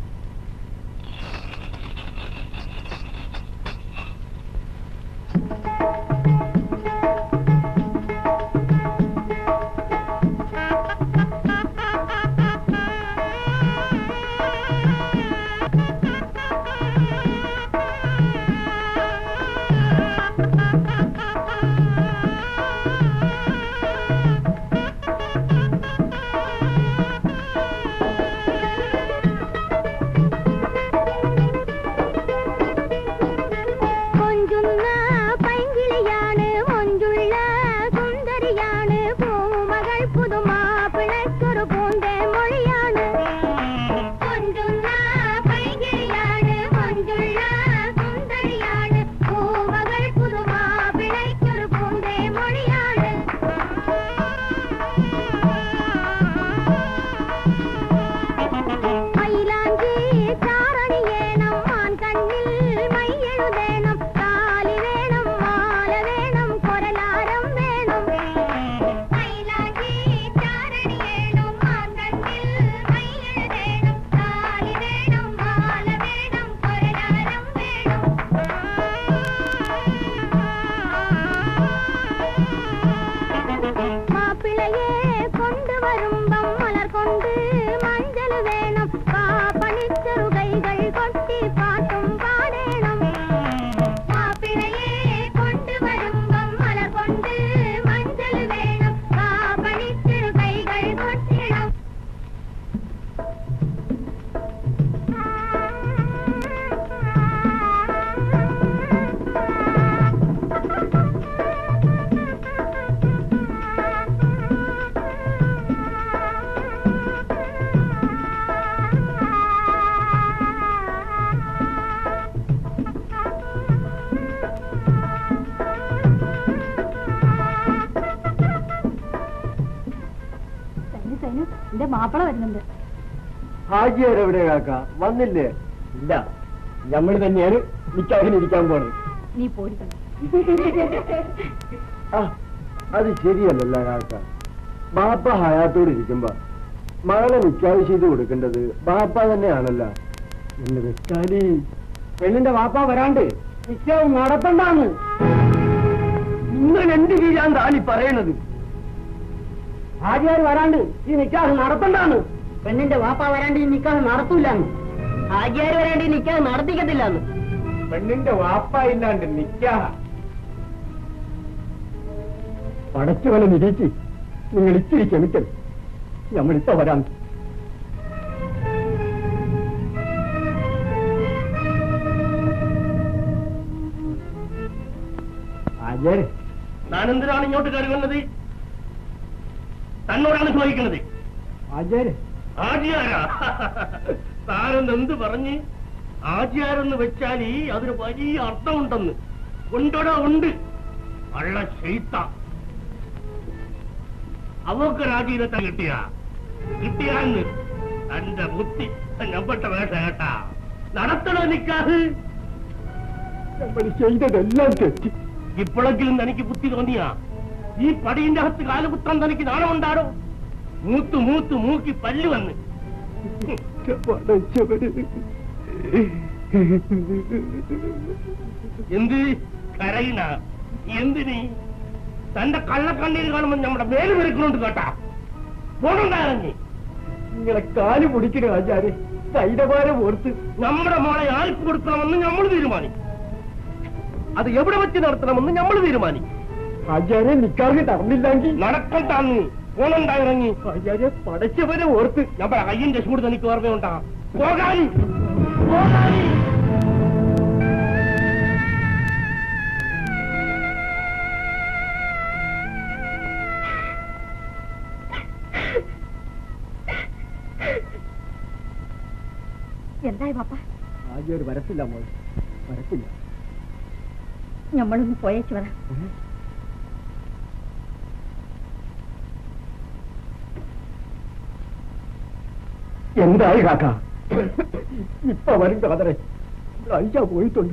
കൊഞ്ചുന്ന പൈങ്കിളിയാണ് മൊഞ്ചുള്ള സുന്ദരിയാണ് പൂമകൾ പുതുമാപ്പിളയ്ക്കൊരു പൂന്തേ മൊഴിയാണ് കൊഞ്ചുന്ന പൈങ്കിളിയാണ് മൊഞ്ചുള്ള സുന്ദരിയാണ് പൂമകൾ പുതുമാപ്പിളയ്ക്കൊരു പൂന്തേ മൊഴിയാണ് മൈലാഞ്ചി ചാറണിയേണം മാൻ കണ്ണിൽ മൈയെഴുതേണം കാലി വേണം മാല വേണം കൊരലാരം വേണം മൈലാഞ്ചി ചാറണിയേണം മാൻ കണ്ണിൽ മൈയെഴുതേണം കാലി വേണം മാല വേണം കൊരലാരം വേണം മാപ്പിളയെ കൊണ്ടുവരുമ്പം മലർ കൊണ്ട് മഞ്ചൽ വേണം പാപ്പണിച്ചെറു കൈകൾ കൊട്ടി പാട്ടും പാടേണം മാപ്പിളയെ കൊണ്ടുവരുമ്പം മലർ കൊണ്ട് മഞ്ചൽ വേണം പാപ്പണിച്ചെറു കൈകൾ കൊട്ടിടം സൈനു സൈനു എന്റെ മാപ്പിള വരുന്നുണ്ട് ഹാജിയാരെവിടെ കാക്ക വന്നില്ലേ ഇല്ല നമ്മൾ തന്നെയാണ് നിക്കാഹിന് ഇരിക്കാൻ പോണത് നീ പോടി ആ അത് ശരിയല്ലല്ല കാക്ക ബാപ്പ ഹയാത്തോട് ഇരിക്കുമ്പോ മകളെ നിക്കാഹ് ചെയ്ത് കൊടുക്കേണ്ടത് ബാപ്പ തന്നെയാണല്ല എന്ന് വെച്ചാല് പെണ്ണിന്റെ വാപ്പ വരാണ്ട് നിശ്ചയം നടത്തണ്ടാന്ന് നിങ്ങൾ എന്ത് ചെയ്യാൻ താലി പറയണത് ആര്യാർ വരാണ്ട് ഈ നിക്കാഹ് നടത്തണ്ടാന്ന് പെണ്ണിന്റെ വാപ്പ വരാണ്ട് ഈ നിക്കാഹ് നടത്തൂലെന്ന് ആചാര്യ വരാണ്ട് ഈ നിക്കാഹ് നടത്തിക്കത്തില്ലെന്ന് പെണ്ണിന്റെ വാപ്പ ഇല്ലാണ്ട് നിക്കാ പടച്ചവനെ നിരീക്ഷി നിങ്ങൾ ഇച്ചിരി ക്ഷമിക്കണം നമ്മളിപ്പോ വരാം ആചാര്യ ഞാൻ എന്തിനാണ് ഇങ്ങോട്ട് കയറി വന്നത് തന്നോടാണ് ചോദിക്കുന്നത് ആചാര്യ ആചാര താനെന്ന് എന്ത് പറഞ്ഞ് ആചാരെന്ന് വെച്ചാൽ ഈ അതിന് വലിയ അർത്ഥമുണ്ടെന്ന് ഉണ്ടോടാ ഉണ്ട് അള്ള ചെയ്ത്ത അവക്ക് രാജീവത്തെ കിട്ടിയ കിട്ടിയാന്ന് തന്റെ ബുദ്ധി ഞമ്പട്ട വേഷ കേട്ടാ നടത്തണോ നിക്കാഹ് നമ്മൾ ചെയ്തതെല്ലാം തെറ്റി ഇപ്പോഴെങ്കിലും തനിക്ക് ബുദ്ധി തോന്നിയാ ഈ പടിയിന്റെ അകത്ത് കാലുകുത്താൻ തനിക്ക് നാണമുണ്ടാടോ മൂത്ത് മൂത്ത് മൂക്കി പല്ല് വന്ന് പടച്ചവന് എന്ത് കരയിന എന്തിന് തന്റെ കള്ളക്കണ്ണീര് കാണുമ്പോൾ നമ്മുടെ മേല് വെറുക്കുന്നുണ്ട് കേട്ടാ പോണുണ്ടായിരുന്നേ നിങ്ങളെ കാല് പൊടിക്കണ ആചാര്യ സൈനഭാരം ഓർത്ത് നമ്മുടെ മോളെ ആർക്ക് കൊടുക്കണമെന്ന് നമ്മൾ തീരുമാനിക്കും അത് എവിടെ വെച്ച് നടത്തണമെന്ന് നമ്മൾ തീരുമാനിക്കും ആചാര്യ നിക്കാതെ നടന്നില്ലെങ്കിൽ നടക്കട്ടാന്ന് പോണുണ്ടായിറങ്ങി ആചാര്യ പടച്ചവനെ ഓർത്ത് നമ്മുടെ കയ്യിന്റെ ചൂട് തനിക്ക് ഓർമ്മയുണ്ടാ പോകാൻ പോകാൻ എന്തായി പാപ്പ ആചാര്യ വരത്തില്ല മോൾ വരത്തില്ല നമ്മളൊന്ന് പോയേച്ചു വരാം എന്തായി കാക്ക ഇപ്പൊ വരും കാതറെ ഐശ പോയിട്ടുണ്ട്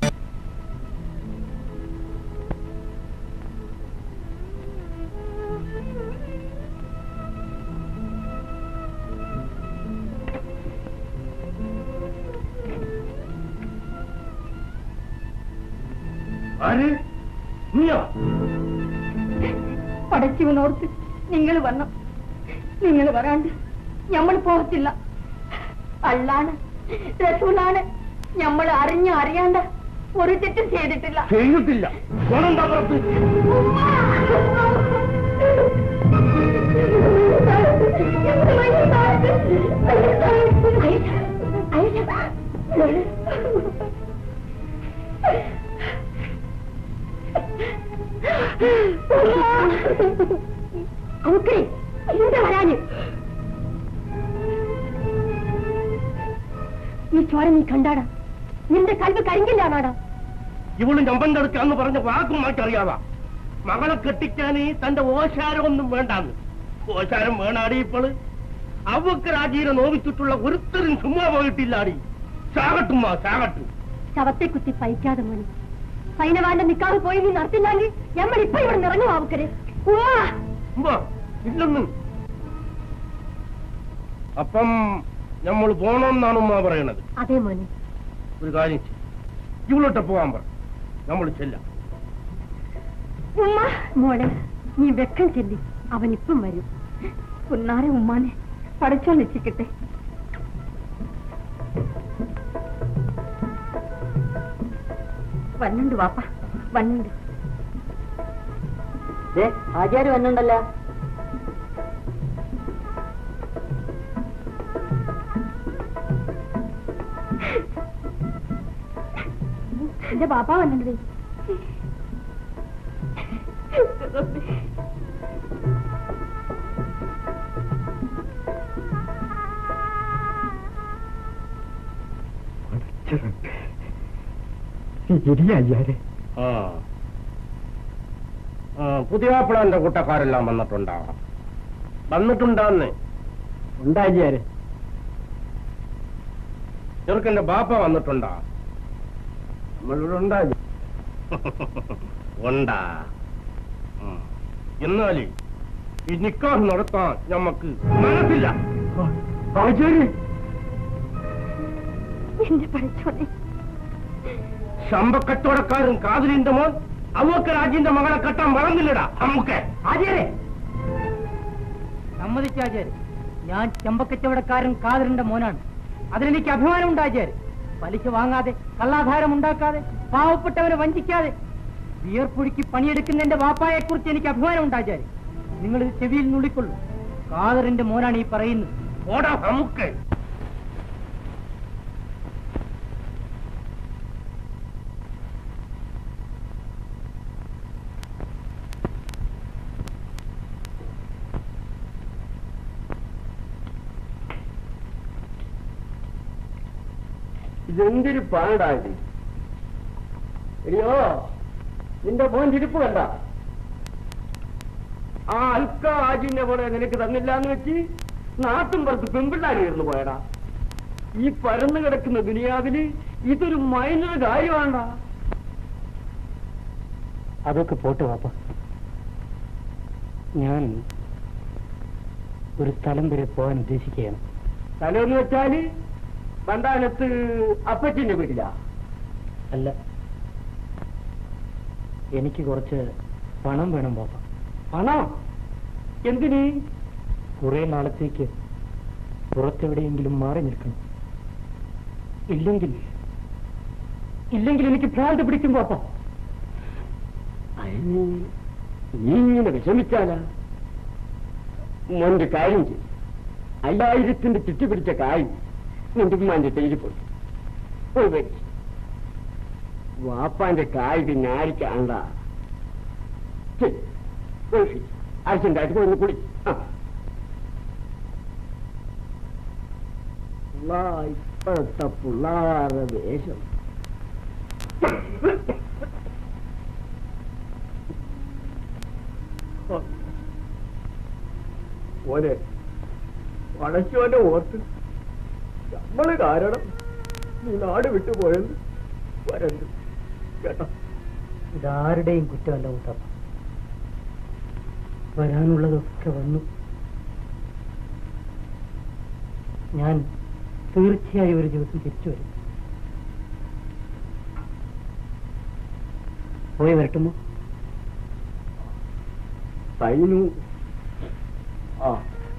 ആര് നീയോ പടച്ചിവനോർത്ത് നിങ്ങൾ വരണം നിങ്ങൾ വരാണ്ട് നമ്മൾ പോകത്തില്ല അള്ളാണ് റസൂലാണ് നമ്മൾ അറിഞ്ഞു അറിയാണ്ട് ഒരു തെറ്റും ചെയ്തിട്ടില്ല ചെയ്തിട്ടില്ല പോണുണ്ടാ പുറത്ത് അവക്കേ എന്താ വരാന് ഈ ചോര നീ കണ്ടാടാ നിന്റെ കൽവ് കരിങ്കില്ലാണാടാ ഇവള് ഞമ്പന്തെടുക്കാന്ന് പറഞ്ഞ വാക്കും മാറ്ററിയാവാ മകളെ കെട്ടിക്കാന് തന്റെ ഓശാരമൊന്നും വേണ്ടാന്ന് ഓശാരം വേണാടി ഇപ്പോള് അവക്ക് രാജീനെ നോവിച്ചിട്ടുള്ള ഒരുത്തരും ചുമ്മാ പോയിട്ടില്ലാടി ചാകട്ടുമ്മാ ചാകട്ടു ശവത്തെ കുത്തി പൈക്കാതെ മോനെ സൈനവാന്റെ നിക്കാവ് പോയി നീ നടത്തില്ലെങ്കിൽ നമ്മൾ ഇപ്പൊ ഇവിടെ നിറങ്ങും അവക്കരെ ഉമ്മാ, ഇല്ലെന്ന് അപ്പം നമ്മൾ പോണമെന്നാണ് ഉമ്മ പറയണത് അതെ മോനെ ഒരു കാര്യം ചെയ്യ്. ഇവളോട്ട് പോകാൻ പറ നമ്മൾ ചെല്ലാം ഉമ്മ മോളെ നീ വെക്കം ചെല്ലി അവൻ ഇപ്പം വരും പുന്നാരെ ഉമ്മാനെ പഠിച്ചോ വെച്ചിക്കട്ടെ വന്നുണ്ട് വാപ്പ വന്നുണ്ട് ആചാര്യ വന്നുണ്ടല്ലോ എന്റെ ബാപ്പ വന്നിട്ടുണ്ട് ശരിയാചാര്യ ആ ആ, പുതിയ പ്ലാന്റെ കൂട്ടക്കാരെല്ലാം വന്നിട്ടുണ്ടാവാം വന്നിട്ടുണ്ടാന്ന് ഉണ്ടാചാര്യ ചെറുക്കന്റെ ബാപ്പ വന്നിട്ടുണ്ടാ നമ്മളിവിടെ ഉണ്ടായി ഉണ്ടാ ഉം. എന്നാല് ഈ നിക്കാഹ് നടത്താൻ ഞമ്മക്ക് മനസ്സില്ല ആചാര്യ എന്റെ പഠിച്ചോനെ ശമ്പക്കച്ചവടക്കാരൻ കാതിലിന്റെ മോൻ അവക്ക് രാജിന്റെ മകളെ കെട്ടാൻ വളർന്നില്ലടാ നമുക്ക് ആചാര്യ സമ്മതിച്ചാചാര്യ ഞാൻ ചെമ്പക്കച്ചവടക്കാരൻ കാതറിന്റെ മോനാണ് അതിലെനിക്ക് അഭിമാനം ഉണ്ടാചാര് പലിശ വാങ്ങാതെ കള്ളാധാരം ഉണ്ടാക്കാതെ പാവപ്പെട്ടവരെ വഞ്ചിക്കാതെ വിയർപ്പൊഴുക്കി പണിയെടുക്കുന്ന എന്റെ വാപ്പായെ കുറിച്ച് എനിക്ക് അഭിമാനം ഉണ്ടാചാര് നിങ്ങൾ ഇത് ചെവിയിൽ നുള്ളിക്കൊള്ളൂ കാതറിന്റെ മോനാണ് ഈ പറയുന്നത് ഓടാ നമുക്ക് ഇതെന്തൊരു പാടായത് എടിയോ നിന്റെ മോൻ ഇരിപ്പ് കണ്ട ആ അൽക്ക ആജിന്റെ പോലെ നിനക്ക് തന്നില്ല എന്ന് വെച്ച് നാട്ടും പുറത്ത് പെമ്പിള്ളാർ ഉയർന്നു പോയടാ ഈ പരന്നു കിടക്കുന്ന ദുനിയാവില് ഇതൊരു മൈനർ കാര്യമാണ്ടാ അതൊക്കെ പോട്ടെ വാപ്പ ഞാൻ ഒരു സ്ഥലം വരെ പോകാൻ ഉദ്ദേശിക്കുകയാണ് സ്ഥലമെന്ന് വെച്ചാല് പണ്ടാനത്ത് അപ്പച്ചിന്റെ വീട്ടിലാ അല്ല എനിക്ക് കുറച്ച് പണം വേണം പാപ്പ പണം എന്തിന് കുറെ നാളത്തേക്ക് പുറത്തെവിടെയെങ്കിലും മാറി നിൽക്കണം ഇല്ലെങ്കിൽ ഇല്ലെങ്കിൽ എനിക്ക് ഭ്രാന്ത് പിടിക്കും പാപ്പ അതിന് നീ ഇങ്ങനെ വിഷമിച്ചാലാ മോന്റെ കാര്യം ചെയ്യും അയ്യായിരത്തിന്റെ ചുറ്റി പിടിച്ച കായ് നിന്റെ ഉമ്മാന്റെ തേരി പോയി പോയി മേടിച്ച് വാപ്പാന്റെ കായ് പിന്നെ ആരിക്കാണ്ട ആഴ്ചണ്ടായിട്ട് പോയി കുടി ആ ഉള്ളാ, ഇപ്പോഴത്തെ പിള്ളാരുടെ വേഷം ഓനെ പടച്ചോന്റെ ഓർത്ത് നമ്മള് കാരണം നീ നാട് വിട്ടു പോയത് വരണ്ട് കേട്ടോ ഇതാരുടെയും കുറ്റമല്ല ഊട്ടപ്പ വരാനുള്ളതൊക്കെ വന്നു ഞാൻ തീർച്ചയായും ഒരു ദിവസം തിരിച്ചു വരും പോയി വരട്ടുമോ സൈനു ആ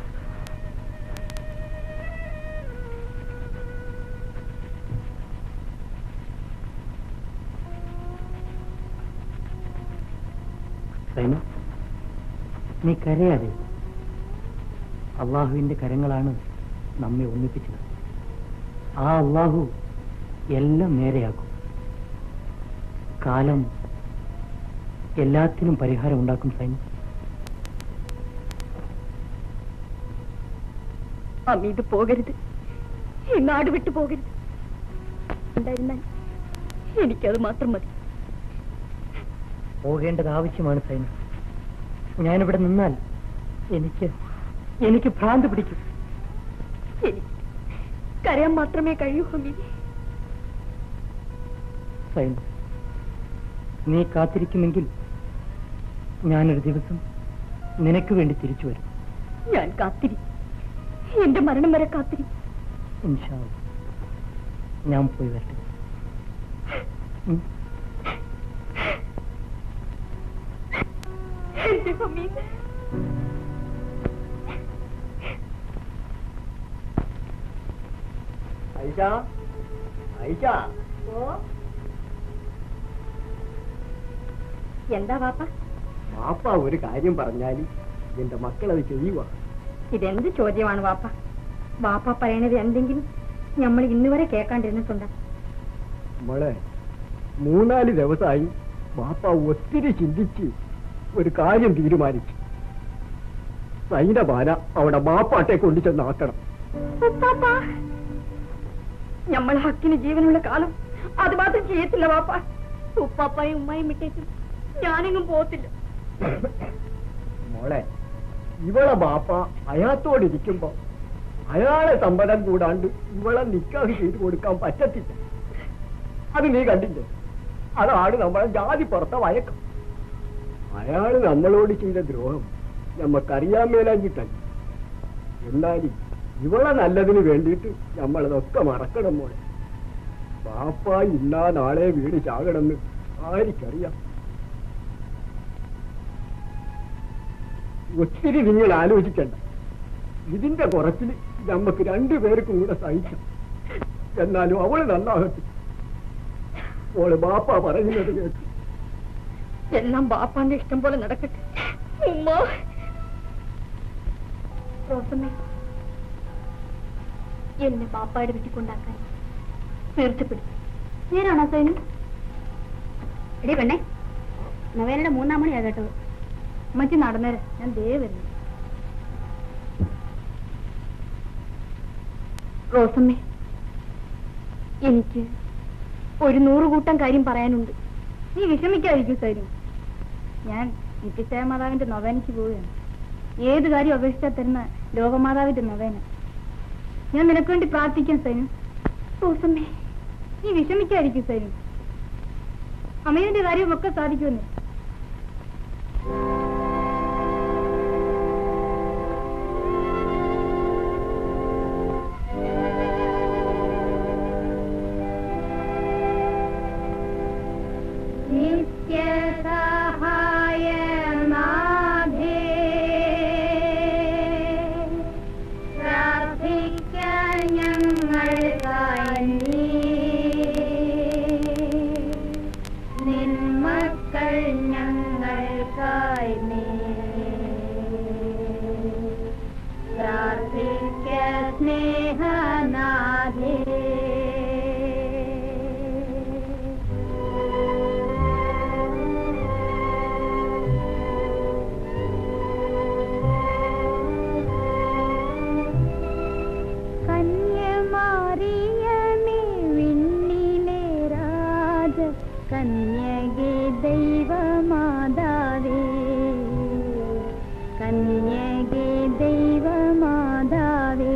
സൈന നീ കരയാതെ അള്ളാഹുവിന്റെ കരങ്ങളാണ് നമ്മെ ഒന്നിപ്പിച്ചത് ആ അള്ളാഹു എല്ലാം നേരെയാക്കും കാലം എല്ലാത്തിനും പരിഹാരം ഉണ്ടാക്കും സൈന അമീത് പോകരുത് ഈ നാട് വിട്ടു പോകരുത് ഉണ്ടായിരുന്നാൽ എനിക്കത് മാത്രം മതി പോകേണ്ടത് ആവശ്യമാണ് സൈന ഞാനിവിടെ നിന്നാൽ എനിക്ക് എനിക്ക് ഭ്രാന്ത് പിടിക്കും എനിക്ക് കരയാൻ മാത്രമേ കഴിയൂ ഹമീദ് സൈന നീ കാത്തിരിക്കുമെങ്കിൽ ഞാനൊരു ദിവസം നിനക്ക് വേണ്ടി തിരിച്ചു വരും ഞാൻ കാത്തിരി എന്റെ മരണം വരെ കാത്തിരി ഇൻഷാ അല്ലാ. ഞാൻ പോയി വരട്ടെ ഉം. എന്റെ ഹമീദ് ഐഷ ഐഷ എന്താ വാപ്പ മാപ്പ ഒരു കാര്യം പറഞ്ഞാല് എന്റെ മക്കളത് ചെയ്യുക ഇതെന്ത് ചോദ്യമാണ് വാപ്പ വാപ്പ പറയണത് എന്തെങ്കിലും നമ്മൾ ഇന്ന് വരെ കേൾക്കാണ്ടിരുന്നിട്ടുണ്ട് മോളെ മൂന്നാല് ദിവസമായി ബാപ്പ ഒത്തിരി ചിന്തിച്ച് ഒരു കാര്യം തീരുമാനിച്ചു സൈന ബാല അവിടെ ബാപ്പാട്ടെ കൊണ്ടു ചെന്നാക്കണം ഉപ്പാപ്പ നമ്മൾ ഹക്കിന് ജീവനുള്ള കാലം അത് മാത്രം ചെയ്യത്തില്ല വാപ്പ ഉപ്പാപ്പായും ഉമ്മായും വിട്ടേച്ചും ഞാനെങ്ങും പോകത്തില്ല മോളെ ഇവളെ ബാപ്പ അയാത്തോടിരിക്കുമ്പോ അയാളെ സമ്മതം കൂടാണ്ട് ഇവളെ നിക്കാഹ് ചെയ്തു കൊടുക്കാൻ പറ്റത്തില്ല അത് നീ കണ്ടില്ലേ അതാണ് നമ്മളെ ജാതി പുറത്തെ വഴക്കം അയാള് നമ്മളോട് ചെയ്ത ദ്രോഹം നമ്മക്കറിയാൻ മേലാഞ്ഞിട്ടല്ല എന്നാലും ഇവളെ നല്ലതിന് വേണ്ടിയിട്ട് നമ്മളതൊക്കെ മറക്കണം മോളെ ബാപ്പ ഇന്നാ നാളെ വീട് ചാകണമെന്ന് ആർക്കറിയാം ഒത്തിരി നിങ്ങൾ ആലോചിക്കണ്ട ഇതിന്റെ കുറച്ചിൽ നമുക്ക് രണ്ടുപേർക്കും കൂടെ സഹിക്കാം എന്നാലും അവള് നന്നാകട്ടെ ഓള് ബാപ്പ പറയുന്നത് കേട്ടു എല്ലാം ബാപ്പാന്റെ ഇഷ്ടം പോലെ നടക്കട്ടെ ഉമ്മ റോസമ്മേ എന്നെ ബാപ്പായുടെ വീട്ടിൽ കൊണ്ടാക്കാൻ തീർച്ചപ്പെടുത്തി നേരാണോ സൈനു എടി പെണ്ണേ നവേനയുടെ മൂന്നാം മണിയാ കേട്ടത് മറ്റു നടന്നേരെ ഞാൻ ദേ വരുന്നു റോസമ്മേ എനിക്ക് ഒരു നൂറ് കൂട്ടം കാര്യം പറയാനുണ്ട് നീ വിഷമിക്കാതിരിക്കൂ സൈനു ഞാൻ നിത്യശായ മാതാവിന്റെ നൊവേനയ്ക്ക് പോവുകയാണ് ഏത് കാര്യം അപേക്ഷിച്ചാൽ തരുന്ന ലോകമാതാവിന്റെ നൊവേന ഞാൻ നിനക്ക് വേണ്ടി പ്രാർത്ഥിക്കാം സൈനു റോസമ്മേ നീ വിഷമിക്കാതിരിക്കൂ സൈനു അമീറിന്റെ കാര്യമൊക്കെ സാധിക്കുമെന്ന് നിത്യസഹായനാഥേ പ്രാർത്ഥിക്കാൻ ഞങ്ങൾക്കായി നീ നിൻ മക്കൾ ഞങ്ങൾക്കായി നീ പ്രാർത്ഥിക്ക സ്നേഹനാഥേ കന്യമാറിയമേ വിണ്ണിലെ രാജ കന്യകെ ദൈവമാതാവേ കന്യകെ ദൈവമാതാവേ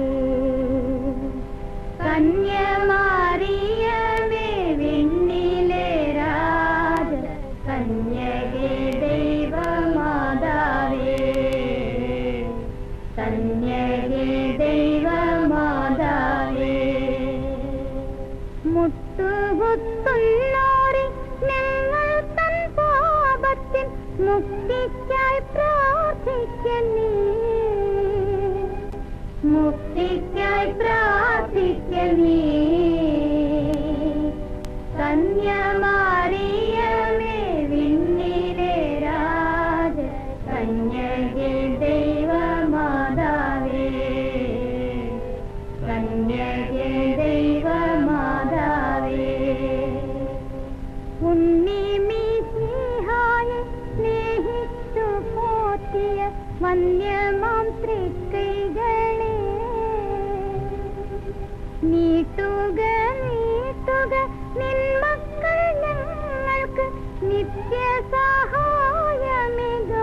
കന്യമാറിയമേ വിണ്ണിലെ രാജ കന്യകെ ദൈവമാതാവേ കന്യകെ ദൈവമാതാവേ മുട്ടുകുത്തുന്നോരെ ഞങ്ങൾ തൻ പാപത്തിൻ മുക്തിക്കായി പ്രാർത്ഥിക്കുന്നേ മുക്തിക്കായി പ്രാർത്ഥിക്കുന്നേ കന്യമാറിയമേ വിണ്ണിലെ രാജ കന്യകെ ദൈവമാതാവേ കന്യകെ ദൈവമാതാവേ ഉണ്ണിമീസിഹായെ സ്നേഹിച്ചു പോറ്റിയ വന്യമാം തൃക്കൈകളെ നീട്ടുക നീട്ടുക നിൻ മക്കൾ ഞങ്ങൾക്ക് നിത്യ സഹായമേക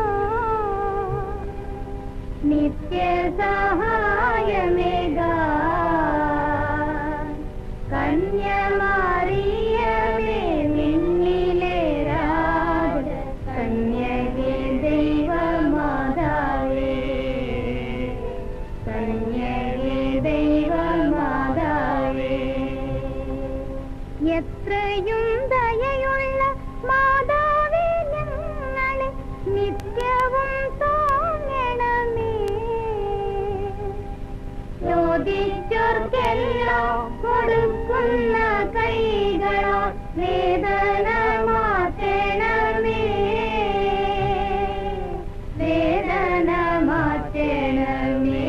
നിത്യ സഹായമേക കന്യമാറിയമേ നിന്നിലെ രാജ കന്യകെ ദൈവമാതാവേ കന്യകെ ദൈവമാതാവേ എത്രയും ദയയുള്ള മാതാവേ ഞങ്ങളെ നിത്യവും തോന്നണമേ ചോദിച്ചോർക്കെല്ലാം കൊടുക്കുന്ന കൈകളോ വേദന മാറ്റണമേ വേദന മാറ്റണമേ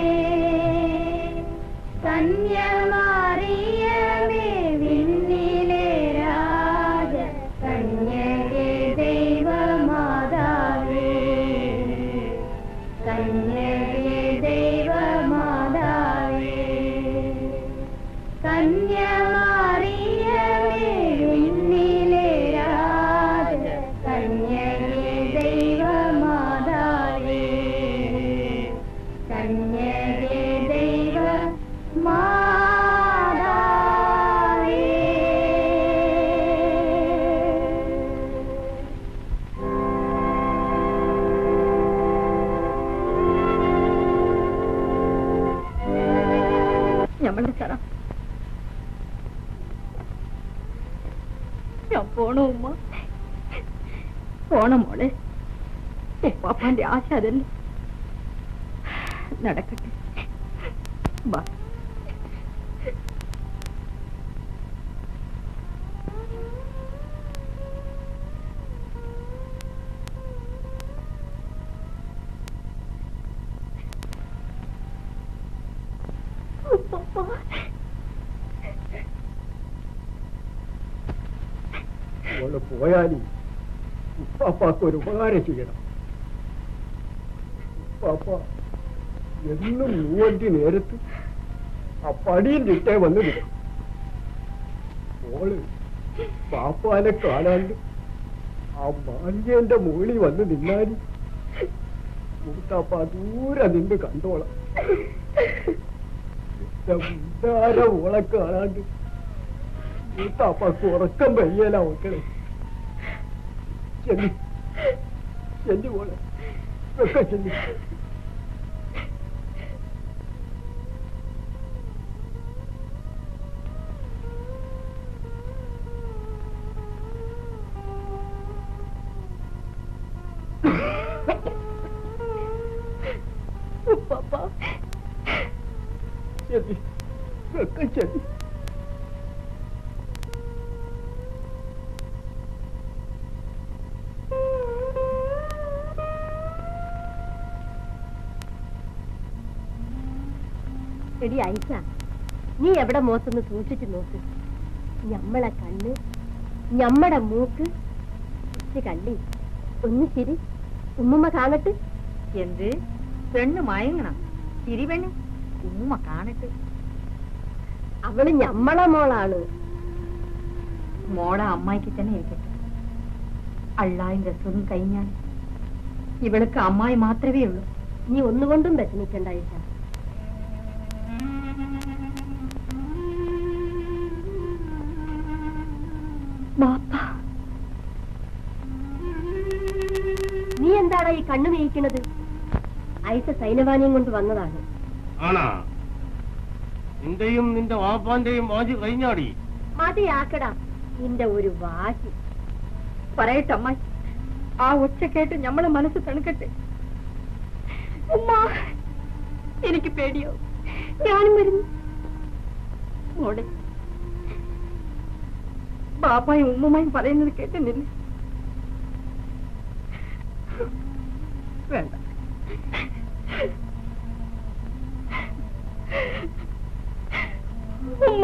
കന്യമാറിയമേ വിണ്ണിലെ രാജ കന്യകെ ദൈവമാതാവേ കന്യകെ ദൈവമാതാവേ കന്യമാറിയമേ വിണ്ണിലെ രാജ കന്യകെ ദൈവമാതാവേ കന്യകെ ദൈവമാതാവേ ഞമ്മളുടെ സ്ഥലം ഞാൻ പോണോ ഉമ്മ പോണം മോളെ ഉപ്പാപ്പാന്റെ ആശ അതല്ലേ നടക്കട്ടെ വാ അവള് പോയാലും ഉപ്പാപ്പാക്ക് ഒരു ഉപകാരം ചെയ്യണം ഉപ്പാപ്പ എന്നും മൂവന്തി നേരത്ത് ആ പടിയും ചിട്ടേ വന്ന് നിൽക്കും മോള് പാപ്പാനെ കാണാണ്ട് ആ മാലിന്യന്റെ മുകളിൽ വന്ന് നിന്നാലും മൂത്താപ്പ ദൂരെ നിന്ന് കണ്ടോളാം എന്റെ മുണ്ടാര മോളെ കാണാണ്ട് മൂത്താപ്പാക്ക് ഉറക്കം വയ്യല മക്കളെ ചെല്ലി ചെല്ലി മോളെ ഒക്കെ ചെല്ലി ചെല്ലി ഒക്കെ ചെല്ലി എടി ഐസ നീ എവിടെ മോത്തൊന്ന് സൂക്ഷിച്ചു നോക്ക് ഞമ്മളെ കണ്ണ് ഞമ്മടെ മൂക്ക് കുറച്ച് കള്ളി ഒന്ന് ശരി ഉമ്മുമ്മ കാണട്ട് എന്ത് പെണ്ണ് മയങ്ങണം തിരിവെണ്ണ് ഉമ്മ കാണട്ട് അവള് ഞമ്മളെ മോളാണ് മോളെ അമ്മായിക്ക് തന്നെ ഇരിക്കട്ടെ അള്ളാഹിന്റെ സുഖം കഴിഞ്ഞാൽ ഇവൾക്ക് അമ്മായി മാത്രമേ ഉള്ളൂ നീ ഒന്നുകൊണ്ടും വിഷമിക്കണ്ട ഐസ നീ എന്താടാ ഈ കണ്ണു മേയിക്കണത് ഐസ സൈനവാനിയും കൊണ്ട് വന്നതാണ് ആണാ നിന്റെയും നിന്റെ വാപ്പാന്റെയും വാജി കഴിഞ്ഞാടി മതിയാക്കടാ നിന്റെ ഒരു വാശി പറയട്ടെ അമ്മായി ആ ഒച്ച കേട്ട് ഞമ്മളെ മനസ്സ് തണുക്കട്ടെ ഉമ്മ എനിക്ക് പേടിയോ ഞാനും വരുന്നു മോളെ ബാപ്പായും ഉമ്മുമായും പറയുന്നത് കേട്ടുന്നില്ല വേണ്ട ഉമ്മ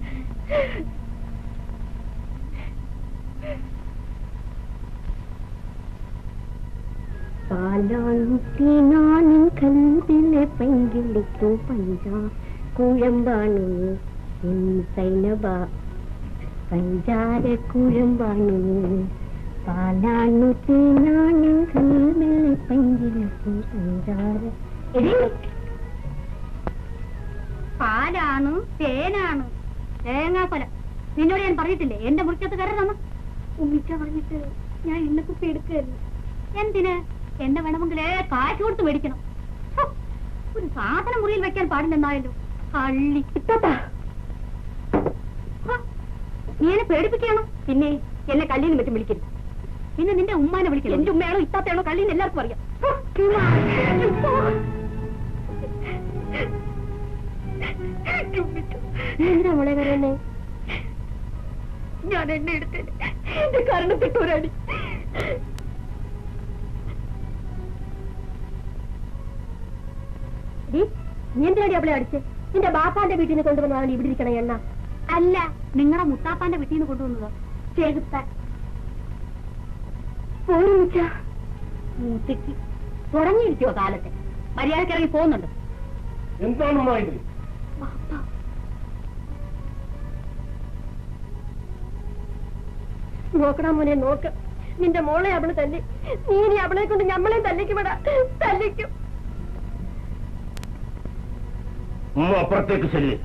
പാലാളുത്തി നാനും കൽവിലെ പങ്കിളിക്കും പഞ്ചാ കുഴമ്പാണു നീ സൈനബ പഞ്ചാര കുഴമ്പാണു നീ പാലാണുത്തി നാനും കൽവിലെ പങ്കിളിക്കും പഞ്ചാര പാലാണ് തേനാണ് തേങ്ങാക്കൊല നിന്നോട് ഞാൻ പറഞ്ഞിട്ടില്ലേ എന്റെ മുറിക്കത്ത് കയറണം ഉമ്മിച്ച പറഞ്ഞിട്ട് ഞാൻ എണ്ണക്കുപ്പി എടുക്കുകയായിരുന്നു എന്തിന് എന്നെ വേണമെങ്കിൽ കാശ് കൊടുത്ത് മേടിക്കണം ഹോ, ഒരു സാധനം മുറിയിൽ വെക്കാൻ പാടില്ലെന്നായല്ലോ കള്ളി ഹോ, നീ എന്നെ പേടിപ്പിക്കണം പിന്നെ എന്നെ കള്ളിന്ന് പറ്റും വിളിക്കരുത് പിന്നെ നിന്റെ ഉമ്മാനെ വിളിക്കണം എന്റെ ഉമ്മയാണോ ഇത്താത്തയാണോ കള്ളിന്ന് എല്ലാവർക്കും അറിയാം ഹോ, ഉമ്മ. നീ എന്തിനാ മോളെ കരയുന്നേ ഞാൻ എന്നെ എടുത്തില്ല എന്റെ കരണത്തിട്ട് ഒരടി ഡി, നീ എന്തിനാടി അവളെ അടിച്ച് നിന്റെ ബാപ്പാന്റെ വീട്ടിൽ നിന്ന് കൊണ്ടുവന്നതാണ് ഇവിടെ ഇരിക്കണ എണ്ണ അല്ല നിങ്ങളുടെ മുത്താപ്പാന്റെ വീട്ടിൽ നിന്ന് കൊണ്ടുവന്നത് ചെകുത്താൻ പോരുമിച്ച മൂത്തിക്ക് തുടങ്ങിയിരിക്കോ കാലത്തെ മര്യാദക്ക് ഇറങ്ങി പോകുന്നുണ്ട് എന്താണ് ഇത് നോക്കടാ മോനെ നോക്ക് നിന്റെ മോളെ അവള് തല്ലി നീ ഇനി അവളെ കൊണ്ട് ഞമ്മളെ തല്ലിക്കും വിടാ തല്ലിക്കും ഉമ്മ അപ്പുറത്തേക്ക് ചെല്ല്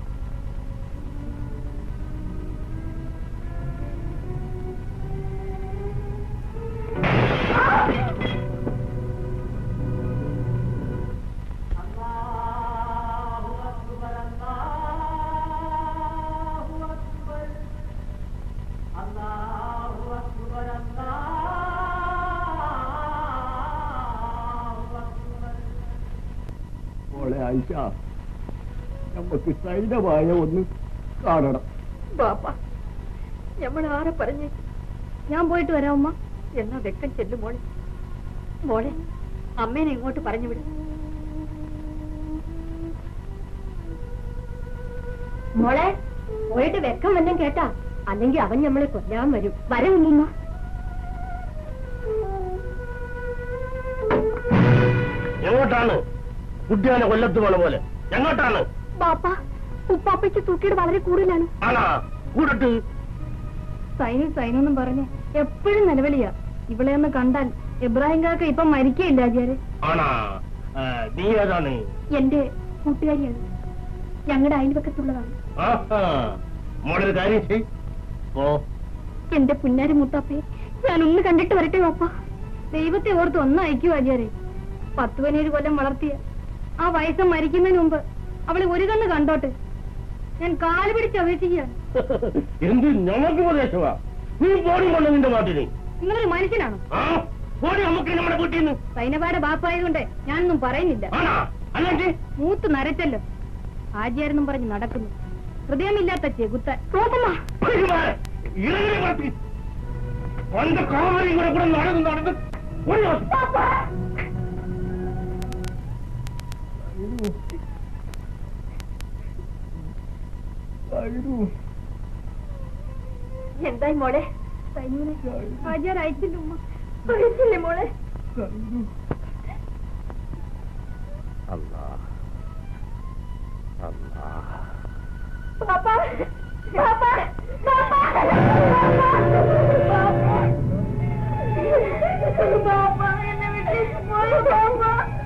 മോളെ ആയിഷ നമുക്ക് സൈനമായ ഒന്ന് കാണണം ബാപ്പ ഞമ്മൾ ആരെ പറഞ്ഞേ ഞാൻ പോയിട്ട് വരാം ഉമ്മ എന്നാ വെക്കം ചെല്ലു മോളെ മോളെ അമ്മേനെ ഇങ്ങോട്ട് പറഞ്ഞു വിടും മോളെ പോയിട്ട് വെക്കം വല്ലം കേട്ടാ അല്ലെങ്കിൽ അവൻ നമ്മളെ കൊല്ലാൻ വരും വരും ഉമ്മ എങ്ങോട്ടാണ് കുട്ടിയാനെ കൊല്ലത്ത് പോണ പോലെ എങ്ങോട്ടാണ് ബാപ്പ ഉപ്പാപ്പയ്ക്ക് തൂക്കിയുടെ വളരെ കൂടുതലാണ് ആണാ കൂടട്ട് സൈനു സൈനെന്നും പറഞ്ഞ് എപ്പോഴും നിലവിളിയാ ഇവളെ ഒന്ന് കണ്ടാൽ ഇബ്രാഹിം കാക്ക ഇപ്പം മരിക്കയില്ല ആചാര്യ ആണാ ആ, നീ ഏതാണ് എന്റെ കൂട്ടുകാരിയാണ് ഞങ്ങളുടെ അയൽപക്കത്തുള്ളതാണ് ആഹാ. മോളൊരു കാര്യം ചെയ് ഓ എന്റെ പുന്നാരി മുത്താപ്പയെ ഞാൻ ഒന്ന് കണ്ടിട്ട് വരട്ടെ പാപ്പ ദൈവത്തെ ഓർത്ത് ഒന്ന് അയക്കൂ ആചാരെ പത്ത് പതിനേഴ് കൊല്ലം വളർത്തിയ ആ വയസ്സ് മരിക്കുന്നതിന് മുമ്പ് അവളെ ഒരു കണ്ണ് കണ്ടോട്ടെ ഞാൻ കാല് പിടിച്ച് അപേക്ഷിക്കുകയാണ് എന്ത് ഞങ്ങൾക്ക് ഉപദേശമാ നീ പോടി കൊണ്ട് നിന്റെ നാട്ടിന് നിങ്ങളൊരു മനുഷ്യനാണോ ആ പോടി നമുക്ക് നമ്മുടെ വീട്ടിൽ നിന്ന് സൈനബായുടെ ബാപ്പായതുകൊണ്ട് ഞാനൊന്നും പറയുന്നില്ല ആണാ അല്ലെങ്കിൽ മൂത്ത് നരച്ചല്ലോ ആചാരെന്നും പറഞ്ഞ് നടക്കുന്നു ഹൃദയമില്ലാത്ത ചെകുത്ത റോസമ്മ ഇറങ്ങി വളർത്തി പണ്ട് കാവലും കൂടെ കൂടെ നടന്ന് നടന്ന് ഓടി വാ. എന്തായി മോളെ സൈനുവിനെ ആചാർ അയച്ചില്ല ഉമ്മ അയച്ചില്ലേ മോളെ അല്ലാ അല്ലാ പാപ്പ പാപ്പ പാപ്പ എന്നെ വിട്ടേക്ക് പോയി പാപ്പ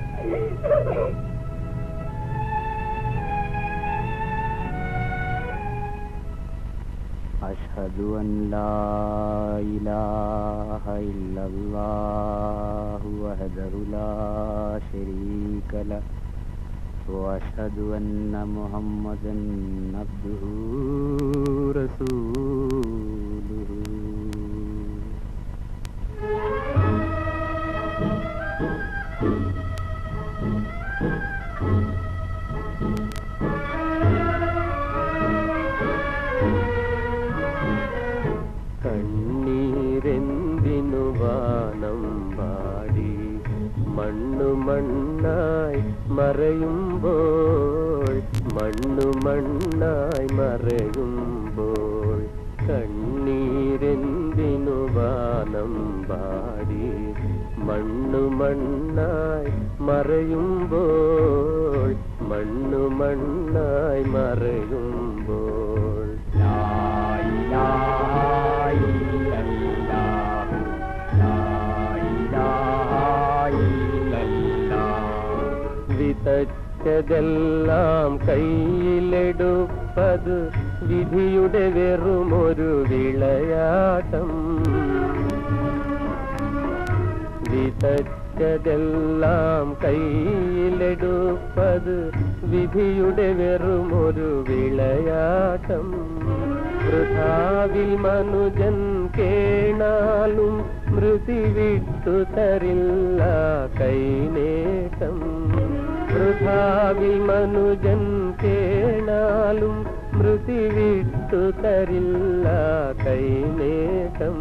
أشهد أن لا إله إلا الله وحده لا شريك له وأشهد أن محمدا عبده رسوله കണ്ണീരെന്തിനു വാനം പാടി മണ്ണു മണ്ണായി മറയുമ്പോൾ മണ്ണു മണ്ണായി മറയുമ്പോൾ കണ്ണീരെന്തിനു വാനം പാടി മണ്ണു മണ്ണായി മറയുമ്പോൾ മണ്ണു മണ്ണായി മറയുമ്പോൾ വിതച്ചതെല്ലാം കയ്യിലെടുപ്പത് വിധിയുടെ വെറുമൊരു വിളയാട്ടം വിതച്ചതെല്ലാം കയ്യിലെടുപ്പത് വിധിയുടെ വെറുമൊരു വിളയാട്ടം വൃഥാവിൽ മനുജൻ കേണാലും മൃതി വിട്ടു തരില്ല കൈനേട്ടം വൃഥാവിൽ മനുജൻ കേണാലും മൃതി വിട്ടു തരില്ല കൈനേട്ടം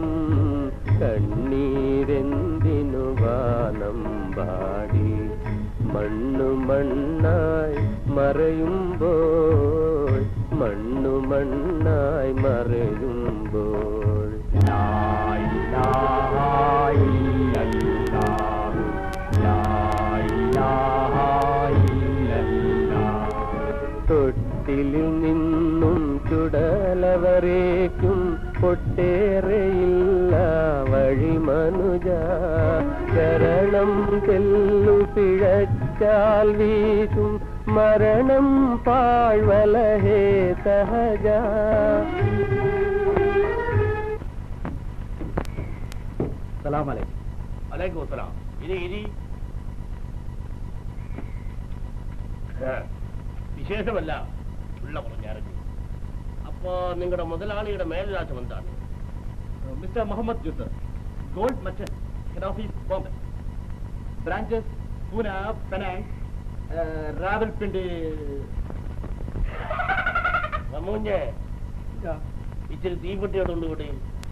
കണ്ണീരെന്തിനു വാനം പാടി മണ്ണു മണ്ണായി മറയുമ്പോൾ മണ്ണു മണ്ണായി മറയുമ്പോൾ തൊട്ടിലിൽ നിന്നും ചുടലവരേക്കും ഒട്ടേറെയില്ല വഴി മനുജ ശരണം ചെല്ലു പിഴച്ചാൽ വീശും മരണം പാഴ്വലഹേ സഹജ സലാം അലൈക്കും അലൈക്കും സലാം ഇനി ഇനി ഏ, വിശേഷമല്ല ഉള്ള പറഞ്ഞറിഞ്ഞു അപ്പോ നിങ്ങളുടെ മുതലാളിയുടെ മേൽരാശം എന്താണ് mister Muhammad Juzer gold merchant head office Bombay branches Poona Penang Rawalpindi മമ്മൂഞ്ഞെ ഇച്ചിരി തീപ്പെട്ടിയോടുണ്ട് കൂടി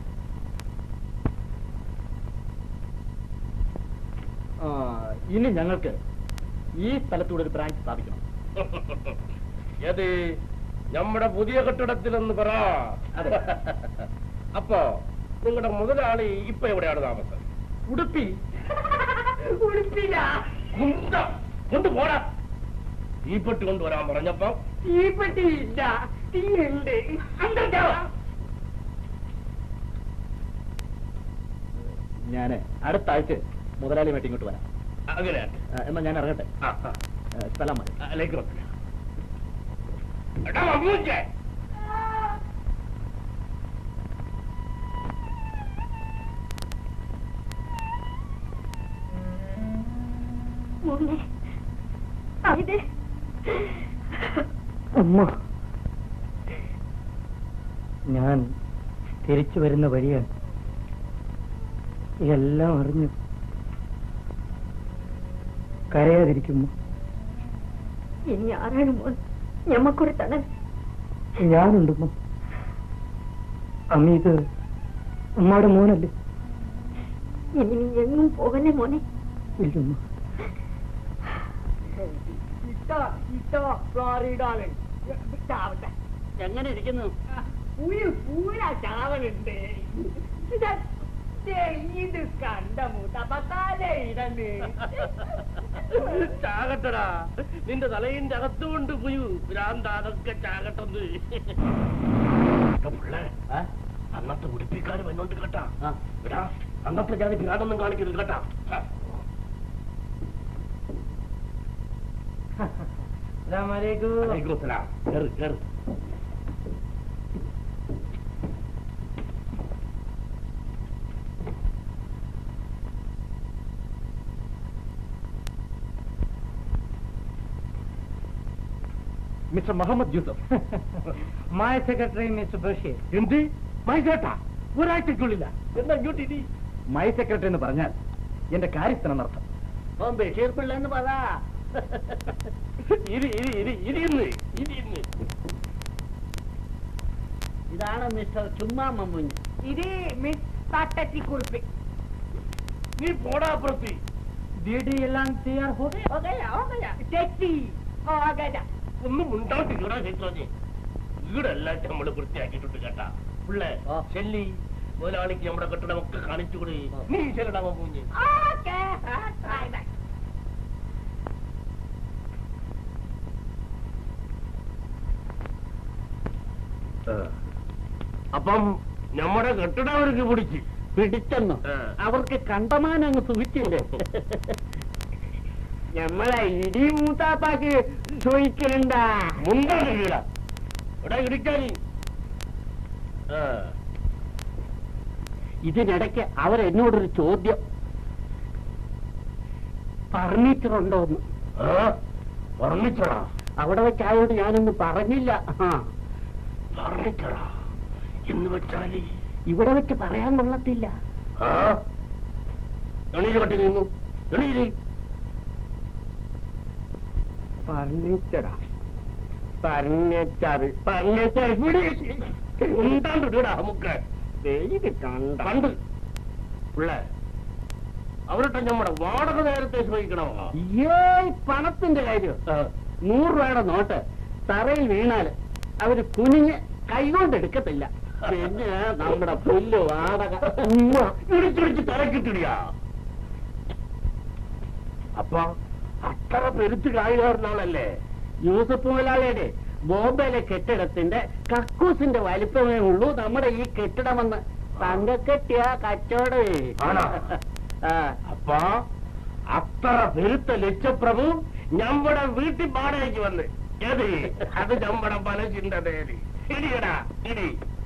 ആ, ഇനി ഞങ്ങൾക്ക് ഈ സ്ഥലത്തൂടെ ഒരു ബ്രാഞ്ച് സ്ഥാപിക്കണം ഏത് നമ്മുടെ പുതിയ കെട്ടിടത്തിലെന്ന് പറ അതെ. അപ്പോ നിങ്ങളുടെ മുതലാളി ഇപ്പൊ എവിടെയാണ് താമസം ഉടുപ്പി കുന്ത, കൊണ്ടുപോടാ തീപ്പെട്ടി കൊണ്ടുവരാൻ പറഞ്ഞപ്പോ തീപ്പെട്ടിയില്ല തീയുണ്ട് അങ്ങോട്ടോ ഞാൻ അടുത്ത ആഴ്ച മുതലാളിയുമായിട്ട് ഇങ്ങോട്ട് വരാം അങ്ങനെ ആ, എന്നാ ഞാൻ ഇറങ്ങട്ടെ ആ, ആ. ആ, സ്ഥലം മതി അതിലേക്ക് വെക്ക്. എടാ മമ്മൂഞ്ഞെ മോനെ അവിടെ അമ്മ ഞാൻ തിരിച്ചു വരുന്ന വഴിയാണ് എല്ലാം അറിഞ്ഞു കരയാതിരിക്കുമ്പോ ഇനി ആരാണ് മോൻ ഞമ്മക്കൊരു തണൽ ഞാനുണ്ടമ്മ അമ്മ ഇത് ഉമ്മയുടെ മോനല്ലേ ഇനി നീ എങ്ങും പോകല്ലേ മോനെ ഇല്ലമ്മ എങ്ങനെ ഇരിക്കുന്നു ചാവനുണ്ട് ഇത് കണ്ട മൂത്തപ്പത്താലേ ഇടണ്ട് ചാകട്ടടാ നിന്റെ തലയിന്റെ അകത്തുകൊണ്ട് പോയി ഭ്രാന്താതൊക്കെ ചാകട്ടെന്ന് എടാ പിള്ളേ, അന്നത്തെ ഉടുപ്പിക്കാര് വന്നോണ്ട് കേട്ടാ ആ. എടാ അന്നത്തെ ഞാൻ ഭ്രാന്തൊന്നും കാണിക്കരുത് കേട്ടാ ആ. അലൈക്കും അസ്സലാം. കേറ്, കേറ്. Mister Muhammad Yusuf my secretary mister Basheer എന്ത് മൈസേട്ടാ ഒരാഴ്ചക്കുള്ളില്ല എന്നാ ഇങ്ങോട്ട് ഇനി മൈ സെക്രട്ടറി എന്ന് പറഞ്ഞാൽ എന്റെ കാര്യസ്ഥനം നടത്തും ഓ ബഷീർ പിള്ള എന്ന് പറ ഇരി ഇരി ഇരി ഇരിന്ന് ഇരിന്ന് ഇതാണ് മിസ്റ്റർ ചുമ്മാ മമ്മുഞ്ഞ് ഇത് മിസ് തട്ടച്ചിക്കുറിപ്പ് നീ പോടാ അപ്പുറത്ത് വീട് എല്ലാം തയ്യാർ ഹോ തെറ്റി ഓകല ഒന്നും ഉണ്ടാക്കില്ലടാ ചേച്ചോനെ വീടെല്ലാം നമ്മള് വൃത്തിയാക്കിയിട്ടുണ്ട് കേട്ടാ പിള്ളേ ആ. ചെല്ലി മുതലാളിക്ക് നമ്മുടെ കെട്ടിടമൊക്കെ കാണിച്ചു കൊടു നീ ചെല്ലടാ മമ്മൂഞ്ഞ് ഓക്കേ ബൈ ബൈ അപ്പം നമ്മുടെ കെട്ടിടം അവർക്ക് പിടിച്ച് പിടിച്ചെന്നു ആ. അവർക്ക് കണ്ടമാനം അങ്ങ് സുഖിച്ചില്ലേ ഞമ്മളെ ഇടി മൂത്താപ്പാക്ക് ചോദിക്കലുണ്ടാ മുണ്ടാണ് വീട എടാ ഇടിക്കാനി ഇതിനിടയ്ക്ക് അവരെന്നോടൊരു ചോദ്യം ഫർണിച്ചർ ഉണ്ടോന്ന് ഫർണിച്ചറാ അവിടെ വെച്ചായോട് ഞാനൊന്നും പറഞ്ഞില്ല ആ ഫർണിച്ചറാ എന്ന് വെച്ചാല് ഇവിടെ വെച്ച് പറയാൻ കൊള്ളത്തില്ല ആ എണീര് കട്ടി നിന്നു എണീര് ഫർണിച്ചറാ ഫർണിച്ചർ ഫർണിച്ചർ ഇവിടെ ഉണ്ടാണ്ട് വീടാ നമുക്ക് ഇത് കണ്ട കണ്ട് പിള്ളേ അവരുടെ നമ്മുടെ വാടക നേരത്തെ ശ്രമിക്കണമോ ഏയ് പണത്തിന്റെ കാര്യം നൂറ് രൂപയുടെ നോട്ട് തറയിൽ വീണാല് അവര് കുനിഞ്ഞ് കൈകൊണ്ട് എടുക്കത്തില്ല പിന്നെ നമ്മുടെ പുല്ല് വാടക ഇടിച്ചിടിച്ച് തലക്കിട്ടിടിയാ അപ്പൊ അത്ര പെരുത്ത് കായുകാരനാണല്ലേ യൂസഫ് മുതലാളിയുടെ ബോംബെയിലെ കെട്ടിടത്തിന്റെ കക്കൂസിന്റെ വലിപ്പമേ ഉള്ളൂ നമ്മുടെ ഈ കെട്ടിടമെന്ന് തങ്കക്കെട്ടിയ കച്ചവടേ ആണോ? ആ അപ്പൊ അത്ര പെരുത്ത ലക്ഷപ്രഭു നമ്മുടെ വീട്ടിൽ വാടകയ്ക്ക് വന്ന് ഏത് അത് നമ്മുടെ മനസ്സിന്റെ നേര് ഇടിയടാ ഇടി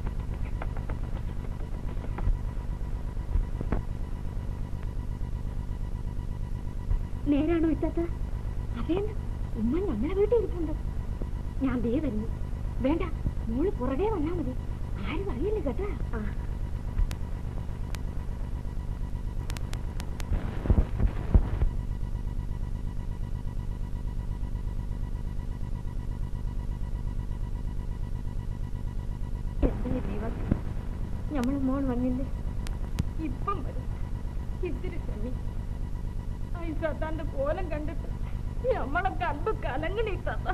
നേരാണോ ഇത്താത്ത അതേന്ന് ഉമ്മ ഞങ്ങളെ വീട്ടിൽ ഇരിപ്പുണ്ട് ഞാൻ ദേ വരുന്നു വേണ്ട മോള് പുറകെ വന്നാ മതി ആരും അറിയില്ല കേട്ടാ ആ എന്തിനു ദീവാസി ഞമ്മളെ മോൾ വന്നില്ലേ ഇപ്പം വരും ഇത്തിരി ക്ഷമി ഈ സത്താന്റെ കോലം കണ്ടിട്ട് നമ്മളെ കണ്ടു കലങ്ങണി സത്ത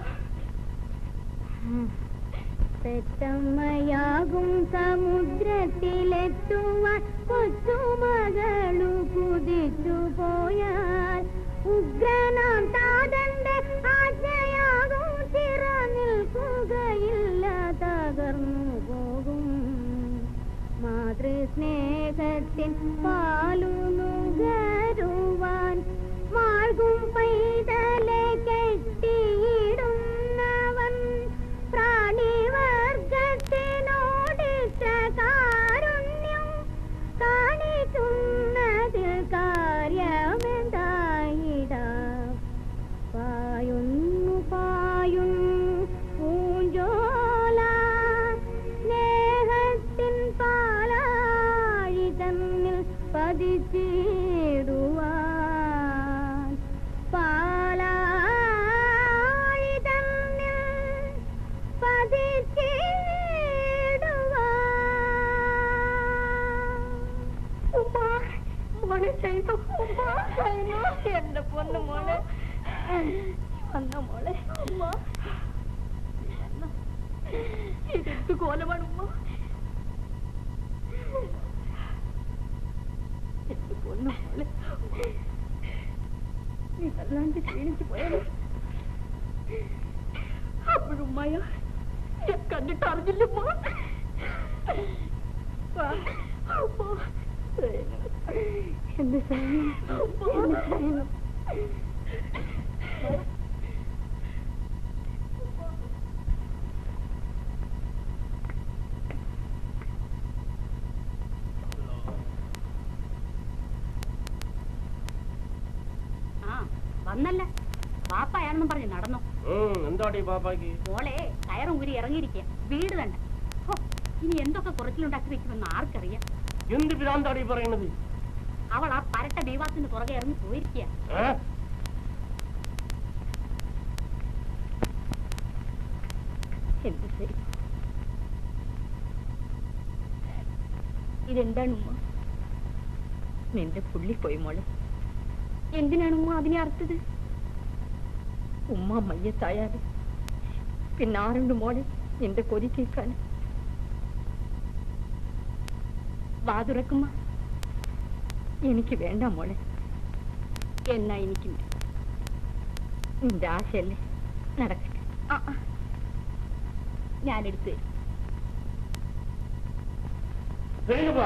പെറ്റമ്മയാകും സമുദ്രത്തിലെത്തുവാൻ കൊച്ചുമകളു കുതിച്ചു പോയാൽ ഉഗ്രനാം താതന്റെ ആജ്ഞയാകും ചിറ നിൽക്കുകയില്ല തകർന്നു പോകും മാതൃസ്നേഹത്തിൻ പാലു നുകരുവാൻ മാർഗും പൈതലെ കെട്ടിയിടുന്നവൻ പ്രാണിവർഗത്തിനോടിച്ച കാരുണ്യം കാണിക്കുന്നതിൽ കാര്യമെന്തായിടാം പായുന്നു പായുന്നു പൂഞ്ചോല സ്നേഹത്തിൻ പാലാഴി തന്നിൽ പതിച്ചിടുവാൻ പാലാഴി തന്നിൽ പതിച്ചിടുവാൻ മോളെ ചെയ്തു എന്റെ പൊന്നു മോളെ വന്ന മോളെ ഉമ്മ ഇതെന്ത് കോലമാണ് ഉമ്മ എന്റെ പൊന്നു മോളെ നീ വല്ലാണ്ട് ക്ഷീണിച്ചു പോയാലോ അപ്പോഴും ഉമ്മയ ഞാൻ കണ്ടിട്ട് അറിഞ്ഞില്ലമ്മ എന്ത് സൈന്യം എന്ത് സൈന്യം ആ വന്നല്ല പാപ്പയാണെന്നും പറഞ്ഞ് നടന്നു എന്താടി പാപ്പാക്ക് മോളെ കയറും ഊരി ഇറങ്ങിയിരിക്കുക വീട് തന്നെ ഹോ, ഇനി എന്തൊക്കെ കുറച്ചിലുണ്ടാക്കി വെക്കുമെന്ന് ആർക്കറിയാം എന്ത് ഭ്രാന്താടി പറയണത് അവൾ ആ പരട്ട ദൈവാത്തിന് പുറകെ ഇറങ്ങി പോയിരിക്കുക ഏ? എന്ത് ശരി ഇതെന്താണ് ഉമ്മ നിന്റെ പുള്ളി പോയി മോളെ എന്തിനാണ് ഉമ്മ അതിനെ അർത്ഥത് ഉമ്മ മയ്യത്തായാല് പിന്നെ ആരുണ്ട് മോളെ നിന്റെ കൊതി കേൾക്കാൻ വാതുറക്കുമ്മ എനിക്ക് വേണ്ട മോളെ എന്നാ എനിക്കും വേണ്ട. നിന്റെ ആശയല്ലേ നടക്കട്ടെ ആ ആ. ഞാനെടുത്ത് തരും. സൈനുബാ.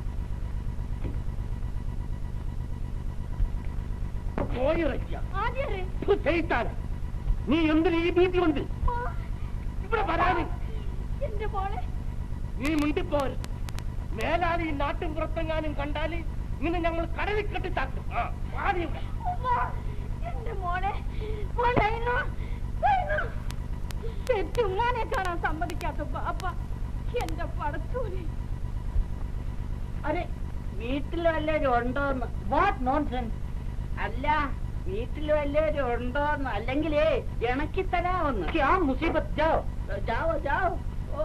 പോയി റജ്ജ. ആദ്യരെ ഫു, ചെയ്ത്താൻ. നീ എന്തിന് ഈ വീട്ടിൽ വന്ന് ഇവിടെ വരാതെ എന്റെ മോളെ നീ മുണ്ടിപ്പോൽ മേലാൽ ഈ നാട്ടും പുറത്തെങ്ങാനും കണ്ടാല് ഇങ്ങനെ ഞങ്ങൾ കടലിൽ കെട്ടിത്താക്കും ആ പാടി ഇവിടെ ഉമ്മ, എന്റെ മോളെ മോളെ ഇന്നോ, ഇന്നോ. പെറ്റുമ്മാനെ കാണാൻ സമ്മതിക്കാത്ത പാപ്പ എന്റെ പടച്ചൂലി അരെ വീട്ടിൽ വല്ലവരും ഉണ്ടോന്ന് വാട്ട് നോൺസെൻസ് അല്ല വീട്ടിൽ വല്ലവരും ഉണ്ടോന്ന് അല്ലെങ്കിലേ ഇണക്കി തരാമെന്ന് ക്യാ മുസീബത്ത് ജാओ ജാവോ ജാവോ ഓ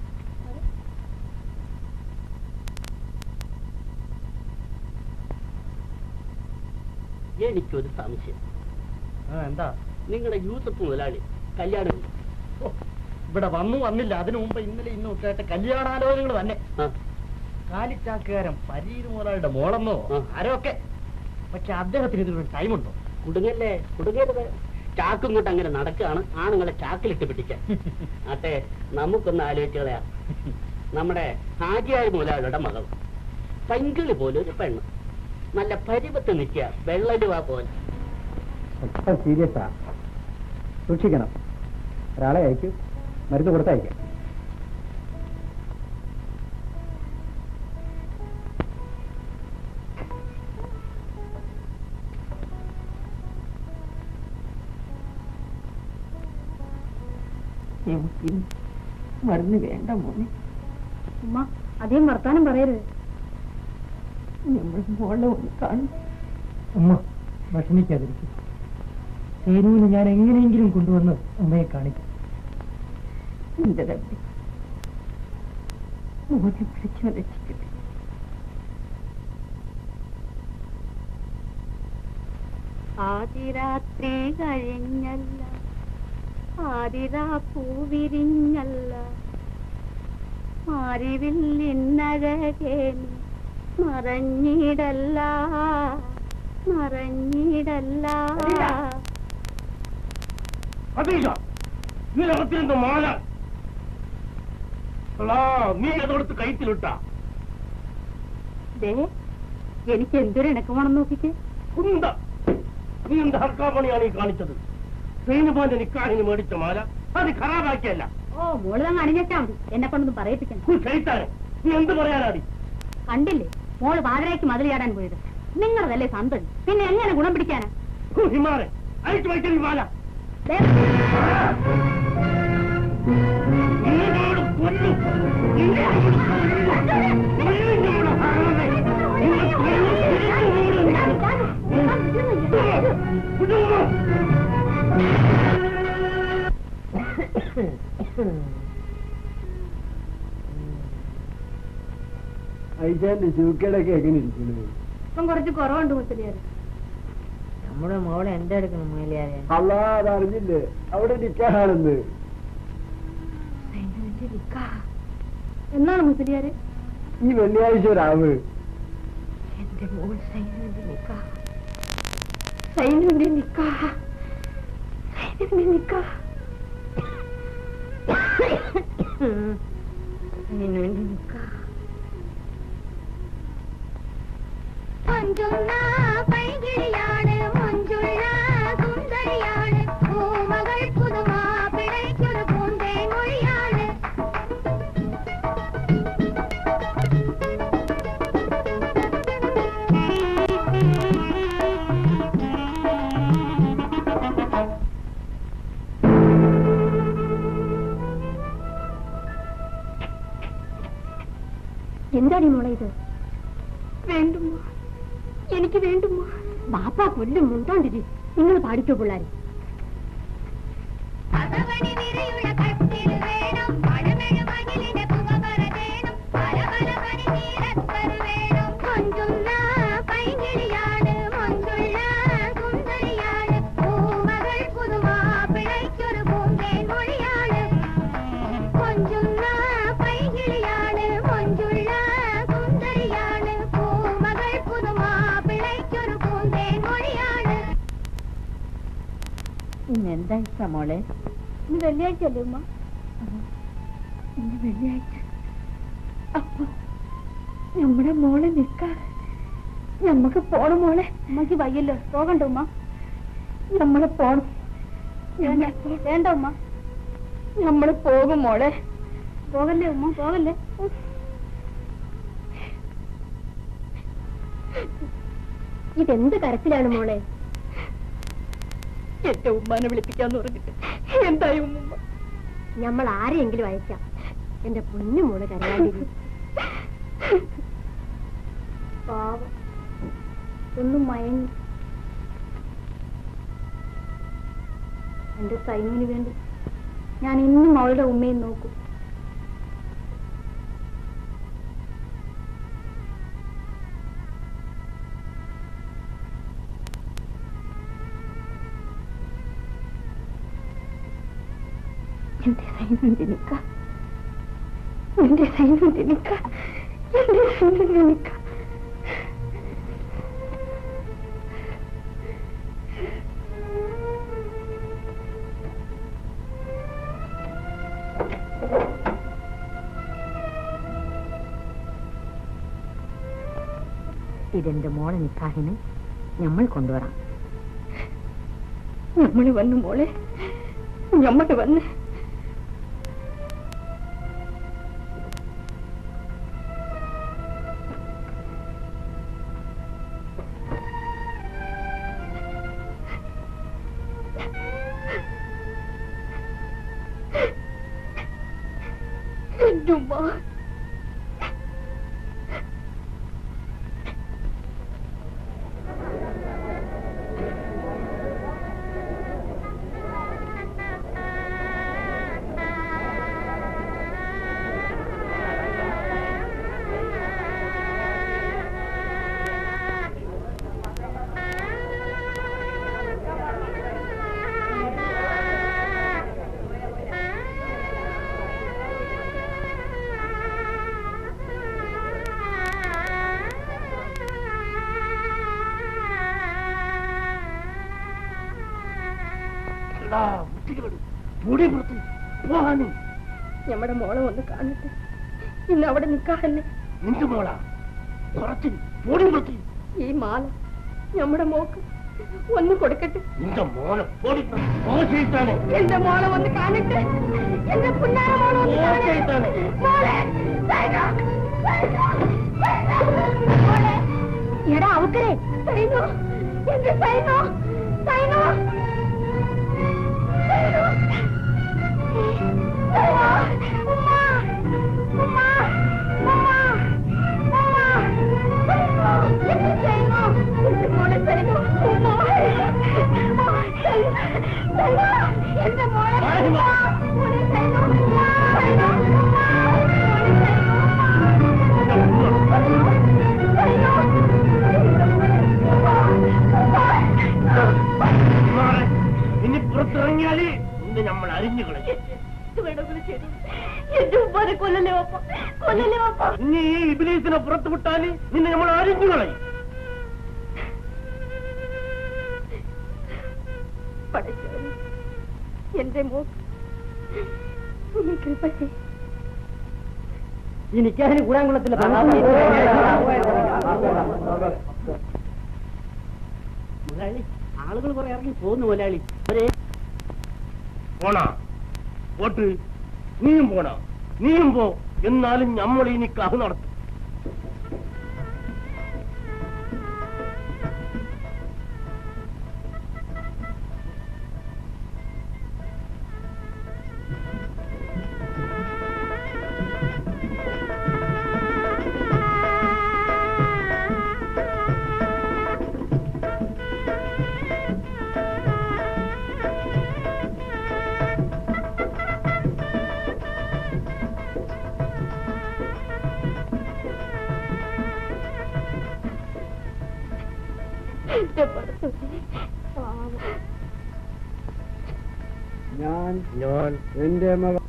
എനിക്കൊരു സംശയം എന്താ നിങ്ങളുടെ യൂസഫ് മുതലാളി കല്യാണം ഓ, ഇവിടെ വന്നു വന്നില്ല അതിനു മുമ്പ് ഇന്നലെ ഇന്നും ഒക്കെ ആയിട്ട് കല്യാണാലോചനകൾ തന്നെ ആ, കാലിച്ചാക്കുകാരൻ പരീര് മുതലാളിയുടെ മോളെന്നോ ആ. ആരോ ഒക്കെ പക്ഷെ അദ്ദേഹത്തിന് ഇതിനൊരു ടൈമുണ്ടോ കുടുങ്ങല്ലേ കുടുങ്ങരുത് ചാക്കും കൊണ്ട് അങ്ങനെ നടക്കുകയാണ് ആണുങ്ങളെ ചാക്കിലിട്ട് പിടിക്കാൻ ആട്ടെ നമുക്കൊന്ന് ആലോചിച്ച് കളയാം നമ്മുടെ ഹാജിയായ മുതലാളിയുടെ മകൾ പൈങ്കിളി പോലെ ഒരു പെണ്ണ് നല്ല പരിപത്ത് നിൽക്കുക വെള്ളരുവ പോലെ സീരിയസാ സൂക്ഷിക്കണം ഒരാളെ അയക്കൂ മരുന്ന് കൊടുത്തയക്കാം മരുന്ന് വേണ്ട മോനെ ഉമ്മ അധികം വർത്താനം പറയരുത് നമ്മൾ മോളെ ഒന്ന് കാണും അമ്മ വിഷമിക്കാതിരിക്കും സേനുവിനെ ഞാൻ എങ്ങനെയെങ്കിലും കൊണ്ടുവന്ന് അമ്മയെ കാണിക്കും എന്റെ രബ്ബി മോനെ പിടിച്ചു രക്ഷിക്കട്ടെ ആദിരാത്രി കഴിഞ്ഞല്ല ആതിരാ പൂവിരിഞ്ഞല്ല മാറിവില്ലിന്നഴകേ നീ മറഞ്ഞിടല്ല മറഞ്ഞിടല്ല അതീശ ഇതിനകത്തിരുന്ന മാല അല്ലാ, നീ അതെടുത്ത് കൈത്തിലിട്ട ദേ എനിക്ക് എന്തൊരു ഇണക്കമാണെന്ന് നോക്കിക്കേ കുന്ത നീ എന്ത് ഹർക്കാപണിയാണ് ഈ കാണിച്ചത് സൈനുമാന്റെ നിക്കാഹിന് മേടിച്ച മാല അത് ഖറാബാക്കിയല്ല ഓ മോള് തന്നെ അണിഞ്ഞാ മതി എന്നെ കൊണ്ടൊന്നും പറയിപ്പിക്കണം ചൈത്താനെ നീ എന്ത് പറയാനാടി കണ്ടില്ലേ മോള് പാതിരായ്ക്ക് മതിൽ ചാടാൻ പോയത് നിങ്ങളതല്ലേ സന്തതി പിന്നെ എങ്ങനെ ഗുണം പിടിക്കാനാ ഹു, ഹിമാറെ അയച്ചു വയ്ക്കൽ ഈ മാല ദേ, നിന്നോട് കൊല്ലും. നിന്നെ അങ്ങോട്ട് കൊല്ലും. കൊല്ലും ഞമ്മടെ ഹറാമേ. നിന്നെ കൊല്ലും. തിരിച്ചു ഓടും ഞാൻ. കുടുംബം. ഐശാന്റെ ചൂക്കേടൊക്കെ എങ്ങനെ ഇരിക്കുന്നു ഇപ്പം കുറച്ച് കുറവുണ്ട് മുത്തലിയാര് നമ്മുടെ മോളെ എന്താ എടുക്കണം മുയലിയാരെ അല്ലാ അതറിഞ്ഞില്ലേ അവിടെ നിക്കാണെന്ന് എന്നാണ് മുത്തലിയാര് ഈ വെള്ളിയാഴ്ച രാവ് എന്റെ മോൾ സൈനുവിന്റെ നിക്കാ സൈനുവിന്റെ നിക്കാ സൈനുവിന്റെ നിക്കാ സൈനുവിന്റെ നിക്കാ മഞ്ജുള്ള പൈകിളിയാണ് മഞ്ജുള്ള സുന്ദരിയാണ് പൂമകൾ പുതുമാ പിഴയ്ക്കൊരു പൂന്തേ മൊഴിയാണ് എന്താടി മോളെ ഇത് വേണ്ടുമോ എനിക്ക് വേണ്ടുമോ ബാപ്പാ കൊല്ലും മുണ്ടോണ്ടിരി നിങ്ങൾ പാടിക്കോ പിള്ളാരെ പദവണി നിറയുള്ള കട്ടിൽ വേണം പഴമഴ മകിലിന്റെ പുകവര വേണം പല പല പണി നീരത്തർ വേണം മഞ്ജുള്ള പൈകിളിയാണ് മഞ്ജുള്ള സുന്ദരിയാണ് പൂമകൾ പുതുമാ പിഴയ്ക്കൊരു പൂന്തേൻ മൊഴിയാണ് മഞ്ജുള്ള പൈകിളിയാണ് മഞ്ജുള്ള സുന്ദരിയാണ് പൂമകൾ പുതുമാ പിഴയ്ക്കൊരു പൂന്തേൻ മൊഴിയാണ് ഇന്ന് എന്താ ഇഷ്ട മോളെ ഇന്ന് വെള്ളിയാഴ്ച അല്ലേ ഉമ്മ ഇന്ന് വെള്ളിയാഴ്ച അപ്പൊ നമ്മുടെ മോളെ നിക്കാ നമ്മക്ക് പോണം മോളെ ഉമ്മക്ക് വയ്യല്ലോ പോകണ്ട ഉമ്മ നമ്മളെ പോണം വേണ്ട ഉമ്മ നമ്മള് പോകും മോളെ പോകല്ലേ ഉമ്മ പോകല്ലേ ഇതെന്ത് കരച്ചിലാണ് മോളെ എന്റെ ഉമ്മാനെ വിളിപ്പിക്കാന്ന് പറഞ്ഞിട്ട് എന്തായി ഉമ്മ നമ്മൾ ആരെയെങ്കിലും അയക്കാം എന്റെ പൊന്നു മോള് കരയാണ്ടിരി പാവം ഒന്നും മയങ്ങി എന്റെ സൈനിന് വേണ്ടി ഞാൻ ഇന്നും അവളുടെ ഉമ്മയും നോക്കും എന്റെ സൈനുവിന്റെ നിക്ക എന്റെ സൈനുവിന്റെ നിക്ക എന്റെ സൈനുവിന്റെ നിക്ക ഇതെന്റെ മോളെ നിക്കാഹിന് നമ്മൾ കൊണ്ടുവരാം നമ്മള് വന്നു മോളെ നമ്മള് വന്ന് എന്റെ ഉമ്മ ആ അല്ലാ വൃത്തികേട് പൊടി പുറത്ത് പോകാനേ നമ്മുടെ മോളെ ഒന്ന് കാണട്ടെ ഇന്ന് അവിടെ നിൽക്കാറല്ലേ നിന്റെ മോളാ കുറച്ച് പൊടി പുറത്ത് ഈ മാല നമ്മുടെ മോക്ക് ഒന്ന് കൊടുക്കട്ടെ നിന്റെ മോനെ പൊടി മോശിട്ടാണ് എന്റെ മോളെ ഒന്ന് കാണട്ടെ എന്റെ പുന്നാര മോളെ ഒന്ന് മോശിട്ടാണ് മോളെ സൈനോ, സൈനോ, സൈനോ, മോളെ. എടാ അവക്കരെ സൈനോ എന്റെ സൈനോ സൈനോ സൈനോ സൈനോ ഉമ്മ ഉമ്മ ഉമ്മ ഉമ്മ സൈനോ എന്റെ സൈനോ എന്റെ മോളെ സൈനോ ഉമ്മ സൈനോ സൈനോ എന്റെ മോളെ സൈനോ മോളെ സൈനോ ഉമ്മ സൈനോ ഉമ്മ ഇനി പുറത്തിറങ്ങിയാല് ഇന്ന് നമ്മൾ അറിഞ്ഞു കളയും എന്റെ ഉപ്പാനെ കൊല്ലല്ലേ പപ്പ കൊല്ലല്ലേ പപ്പ ഇനി ഈ ഇബിലീസിനെ പുറത്തു വിട്ടാല് നിന്നെ നമ്മൾ അറിഞ്ഞു കളയും പടച്ചവനെ എന്റെ മോക്ക് നീ കൃപ ചെയ്യ്. ഈ നിക്കാഹിന് കൂടാൻ കൊള്ളത്തില്ല മുതലാളി ആളുകൾ കുറെ ഇറങ്ങി പോകുന്നു മുതലാളി ഒരേ പോണാ പോട്ട് നീയും പോണാ നീയും പോ എന്നാലും നമ്മൾ ഈ നിക്കാഹ് നടത്തും എന്റെ പടച്ചവനെ പാവം ഞാൻ ഞാൻ എന്റെ മകൾ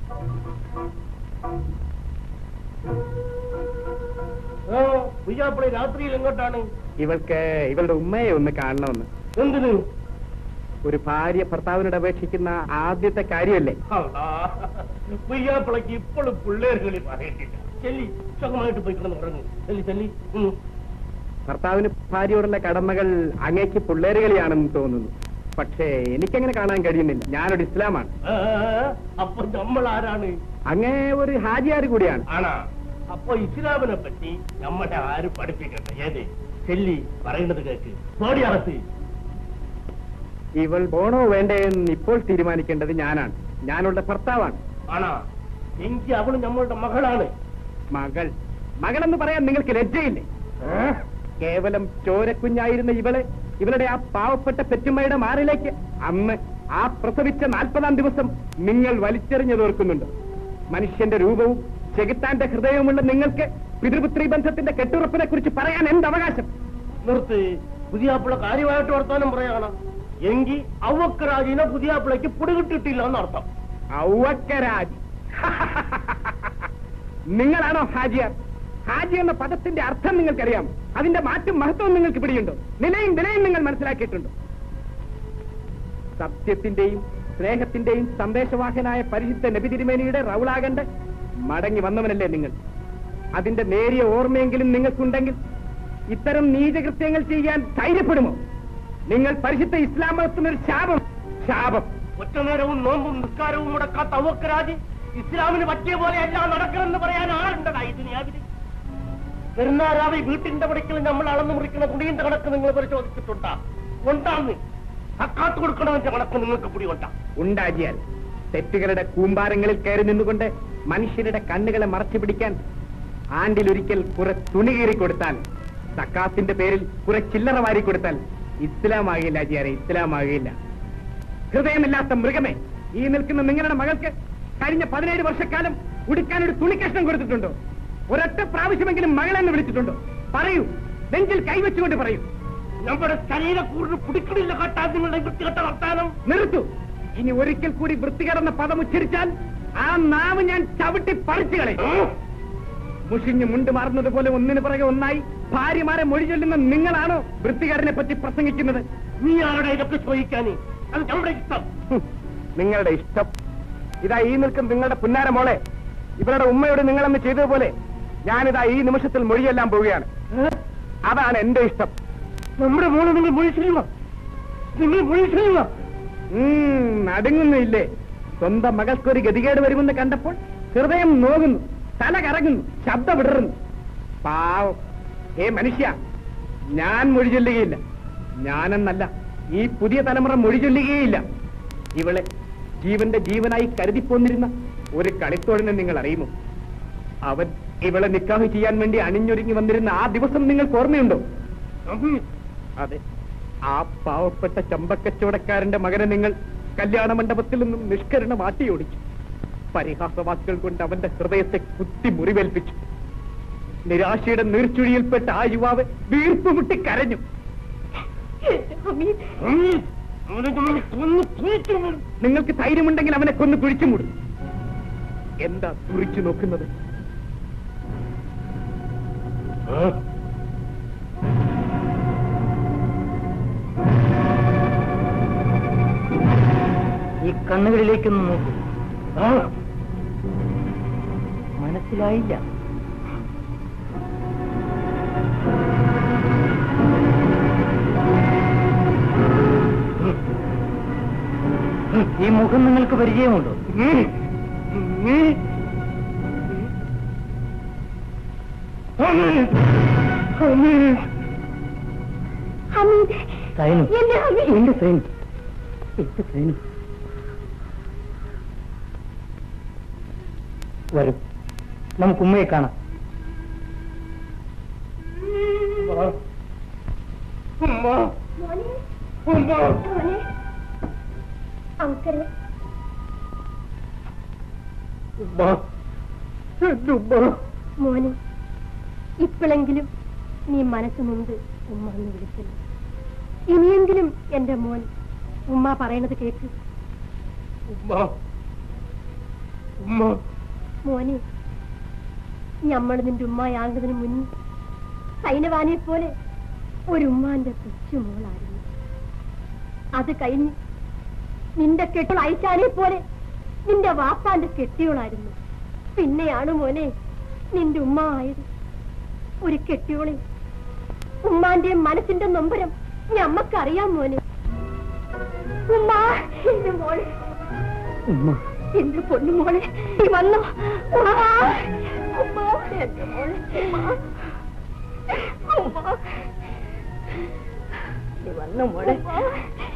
പുയ്യാപ്പിളി രാത്രിയിൽ എങ്ങോട്ടാണ് ഇവൾക്ക് ഇവളുടെ ഉമ്മയെ ഒന്ന് കാണണമെന്ന് എന്തിനു ഒരു ഭാര്യ ഭർത്താവിനോട് അപേക്ഷിക്കുന്ന ആദ്യത്തെ കാര്യമല്ലേ പുയ്യാപ്പിളക്ക് ഇപ്പോഴും പിള്ളേരുകളി പറയത്തില്ല ചെല്ലി സുഖമായിട്ട് പോയി കിടന്ന് ഉറങ്ങും ചെല്ലി ചെല്ലി ഉം. ഭർത്താവിന് ഭാര്യയോടുള്ള കടമകൾ അങ്ങേക്ക് പിള്ളേരുകളിയാണെന്ന് തോന്നുന്നു പക്ഷേ എനിക്കങ്ങനെ കാണാൻ കഴിയുന്നില്ല ഞാനൊരു ഇസ്ലാമാണ് ആ, അപ്പൊ നമ്മൾ ആരാണ് അങ്ങേ ഒരു ഹാജിയാർ കൂടിയാണ് ആണാ അപ്പൊ ഇസ്ലാമിനെ പറ്റി നമ്മുടെ ആര് പഠിപ്പിക്കണ്ട ഏത് ചെല്ലി പറയുന്നത് കേക്ക് ബോഡി അകത്ത് ഇവൾ പോണോ വേണ്ടേ എന്ന് ഇപ്പോൾ തീരുമാനിക്കേണ്ടത് ഞാനാണ് ഞാനുള്ള ഭർത്താവാണ് ആണാ എങ്കിൽ അവള് നമ്മളുടെ മകളാണ് മകൾ മകളെന്ന് പറയാൻ നിങ്ങൾക്ക് ലജ്ജയില്ലേ ഏ? കേവലം ചോരക്കുഞ്ഞായിരുന്ന ഇവളെ ഇവളുടെ ആ പാവപ്പെട്ട പെറ്റുമ്മയുടെ മാറിലേക്ക് അന്ന് ആ പ്രസവിച്ച നാൽപ്പതാം ദിവസം നിങ്ങൾ വലിച്ചെറിഞ്ഞു തോർക്കുന്നുണ്ട് മനുഷ്യന്റെ രൂപവും ചെകുത്താന്റെ ഹൃദയവുമുള്ള നിങ്ങൾക്ക് പിതൃപുത്രി ബന്ധത്തിന്റെ കെട്ടുറപ്പിനെ കുറിച്ച് പറയാൻ എന്ത് അവകാശം നിർത്ത് പുതിയാപ്പിള കാര്യമായിട്ട് വർത്താനം പറയണം എങ്കിൽ അവക്കരാജിനെ പുതിയാപ്പിളയ്ക്ക് പിടികിട്ടിട്ടില്ല എന്നർത്ഥം ഔവക്കരാജ് നിങ്ങളാണോ ഹാജിയാർ ഹാജി എന്ന പദത്തിന്റെ അർത്ഥം നിങ്ങൾക്കറിയാം അതിന്റെ മാറ്റും മഹത്വവും നിങ്ങൾക്ക് പിടിയുണ്ടോ നിലയും വിലയും നിങ്ങൾ മനസ്സിലാക്കിയിട്ടുണ്ടോ സത്യത്തിന്റെയും സ്നേഹത്തിന്റെയും സന്ദേശവാഹനായ പരിശുദ്ധ നബി തിരുമേനിയുടെ റൗളാകണ്ട് മടങ്ങി വന്നവനല്ലേ നിങ്ങൾ അതിന്റെ നേരിയ ഓർമ്മയെങ്കിലും നിങ്ങൾക്കുണ്ടെങ്കിൽ ഇത്തരം നീചകൃത്യങ്ങൾ ചെയ്യാൻ ധൈര്യപ്പെടുമോ നിങ്ങൾ പരിശുദ്ധ ഇസ്ലാം മതത്തിനൊരു ശാപം ശാപം ഒറ്റ നേരവും നോമ്പും നിസ്കാരവും മുടക്കാത്ത അവക്കരാജ് ഇസ്ലാമിന് പറ്റിയ പോലെ എല്ലാം നടക്കണമെന്ന് പറയാൻ ആളുണ്ടടാ ഈ ദുനിയാവില് പെരുന്നാരാവി വീട്ടിന്റെ പടിക്കൽ നമ്മൾ അളന്നു മുറിക്കുന്ന കുടിയുടെ കണക്ക് നിങ്ങൾ പരിശോധിച്ചിട്ടുണ്ടാ ഉണ്ടാന്ന് സക്കാത്ത് കൊടുക്കണതിന്റെ കണക്ക് നിങ്ങൾക്ക് പിടി കൊണ്ടാ ഉണ്ടാകിയാൽ തെറ്റുകളുടെ കൂമ്പാരങ്ങളിൽ കയറി നിന്നുകൊണ്ട് മനുഷ്യരുടെ കണ്ണുകളെ മറച്ചു പിടിക്കാൻ ആണ്ടിലൊരിക്കൽ കുറെ തുണി കീറി കൊടുത്താൽ സക്കാത്തിന്റെ പേരിൽ കുറെ ചില്ലറ വാരി കൊടുത്താൽ ഇസ്ലാമാകില്ല അജിയാരെ ഇസ്ലാമാകില്ല ഹൃദയമില്ലാത്ത മൃഗമേ ഈ നിൽക്കുന്ന നിങ്ങളുടെ മകൾക്ക് കഴിഞ്ഞ പതിനേഴ് വർഷക്കാലം ഉടുക്കാൻ ഒരു തുണി കഷ്ണം കൊടുത്തിട്ടുണ്ടോ ഒരൊറ്റ പ്രാവശ്യമെങ്കിലും മകളെന്ന് വിളിച്ചിട്ടുണ്ടോ പറയൂ നെഞ്ചിൽ കൈവച്ചുകൊണ്ട് പറയൂ നമ്മുടെ ശരീരക്കൂറിന് പിടിക്കണില്ല കേട്ടാ നിങ്ങളുടെ വൃത്തികെട്ട വർത്താനം നിർത്തു ഇനി ഒരിക്കൽ കൂടി വൃത്തികെടുന്ന പദം ഉച്ചരിച്ചാൽ ആ നാവ് ഞാൻ ചവിട്ടി പറിച്ചു കളയും മുഷിഞ്ഞ് മുണ്ട് മാറുന്നത് പോലെ ഒന്നിനു പുറകെ ഒന്നായി ഭാര്യമാരെ മൊഴി ചൊല്ലുന്ന നിങ്ങളാണോ വൃത്തികേടിനെ പറ്റി പ്രസംഗിക്കുന്നത് നീ ആരുടെ ഇതൊക്കെ ചോദിക്കാന് അത് നമ്മുടെ ഇഷ്ടം ഹും, നിങ്ങളുടെ ഇഷ്ടം ഇതാ ഈ നിൽക്കും നിങ്ങളുടെ പുന്നാര മോളെ ഇവരുടെ ഉമ്മയോട് നിങ്ങളന്ന് ചെയ്തതുപോലെ ഞാനിതാ ഈ നിമിഷത്തിൽ മൊഴിയെല്ലാം പോവുകയാണ് അതാണ് എന്റെ ഇഷ്ടം നമ്മുടെ മോളെ നിങ്ങൾ മൊഴി ചെയ്യുക നിങ്ങൾ മൊഴി ചെയ്യുക ഉം, നടുങ്ങുന്നില്ലേ സ്വന്തം മകൾക്കൊരു ഗതികേട് വരുമെന്ന് കണ്ടപ്പോൾ ഹൃദയം നോകുന്നു തല കറങ്ങുന്നു ശബ്ദം വിടറുന്നു പാവം ഏ മനുഷ്യ ഞാൻ മൊഴി ചൊല്ലുകയില്ല ഞാനെന്നല്ല ഈ പുതിയ തലമുറ മൊഴി ചൊല്ലുകയില്ല ഇവളെ ജീവന്റെ ജീവനായി കരുതിപ്പോന്നിരുന്ന ഒരു കളിത്തോഴനെ നിങ്ങൾ അറിയുമോ അവൻ ഇവളെ നിക്കാഹ് ചെയ്യാൻ വേണ്ടി അണിഞ്ഞൊരുങ്ങി വന്നിരുന്ന ആ ദിവസം നിങ്ങൾക്ക് ഓർമ്മയുണ്ടോ അതെ ആ പാവപ്പെട്ട ചമ്പക്കച്ചവടക്കാരന്റെ മകനെ നിങ്ങൾ കല്യാണ മണ്ഡപത്തിൽ നിന്നും നിഷ്കരണം ആട്ടിയോടിച്ചു പരിഹാസവാക്കുകൾ കൊണ്ട് അവന്റെ ഹൃദയത്തെ കുത്തി മുറിവേൽപ്പിച്ചു നിരാശയുടെ നീർച്ചുഴിയിൽപ്പെട്ട ആ യുവാവ് വീർപ്പുമുട്ടി കരഞ്ഞു അവനെ നമ്മൾ കൊന്നു കുഴിച്ചു മൂടും. നിങ്ങൾക്ക് ധൈര്യമുണ്ടെങ്കിൽ അവനെ കൊന്ന് കുഴിച്ചു മൂടും എന്താ കുറിച്ചു നോക്കുന്നത് ഈ കണ്ണുകളിലേക്കൊന്ന് നോക്കൂ മനസ്സിലായില്ല ഈ മുഖം നിങ്ങൾക്ക് പരിചയമുണ്ടോ ഹമീദ് സൈനു എന്റെ ഹമീദ് എന്റെ സൈനു എന്റെ സൈനു വരൂ നമുക്ക് ഉമ്മയെ കാണാം ഉമ്മ മോനെ ഉമ്മ മോനെ അങ്കരെ ഉമ്മ എന്റെ ഉമ്മ മോനെ ഇപ്പോഴെങ്കിലും നീ മനസ്സ് മുമ്പ് ഉമ്മ എന്ന് വിളിക്കുന്നു ഇനിയെങ്കിലും എന്റെ മോൻ ഉമ്മ പറയണത് കേക്ക് ഉമ്മ ഉമ്മ മോനെ നമ്മൾ നിന്റെ ഉമ്മയാകുന്നതിന് മുന്നേ സൈനവാനെ പോലെ ഒരു ഉമ്മാന്റെ കൊച്ചുമോളായിരുന്നു അത് കഴിഞ്ഞ് നിന്റെ കെട്ടുൾ അയച്ചാനെ പോലെ നിന്റെ വാപ്പാന്റെ കെട്ടിയോളായിരുന്നു പിന്നെയാണ് മോനെ നിന്റെ ഉമ്മ ആയത് ഒരു കെട്ടിയോളെ ഉമ്മാന്റെ മനസ്സിന്റെ നൊമ്പരം ഞമ്മക്കറിയാം മോനെ ഉമ്മ എന്റെ മോളെ ഉമ്മ എന്റെ പൊന്നുമോളെ നീ വന്നോ ഉമ്മ ഉമ്മ എന്റെ മോളെ ഉമ്മ ഉമ്മ നീ വന്നോ മോളെ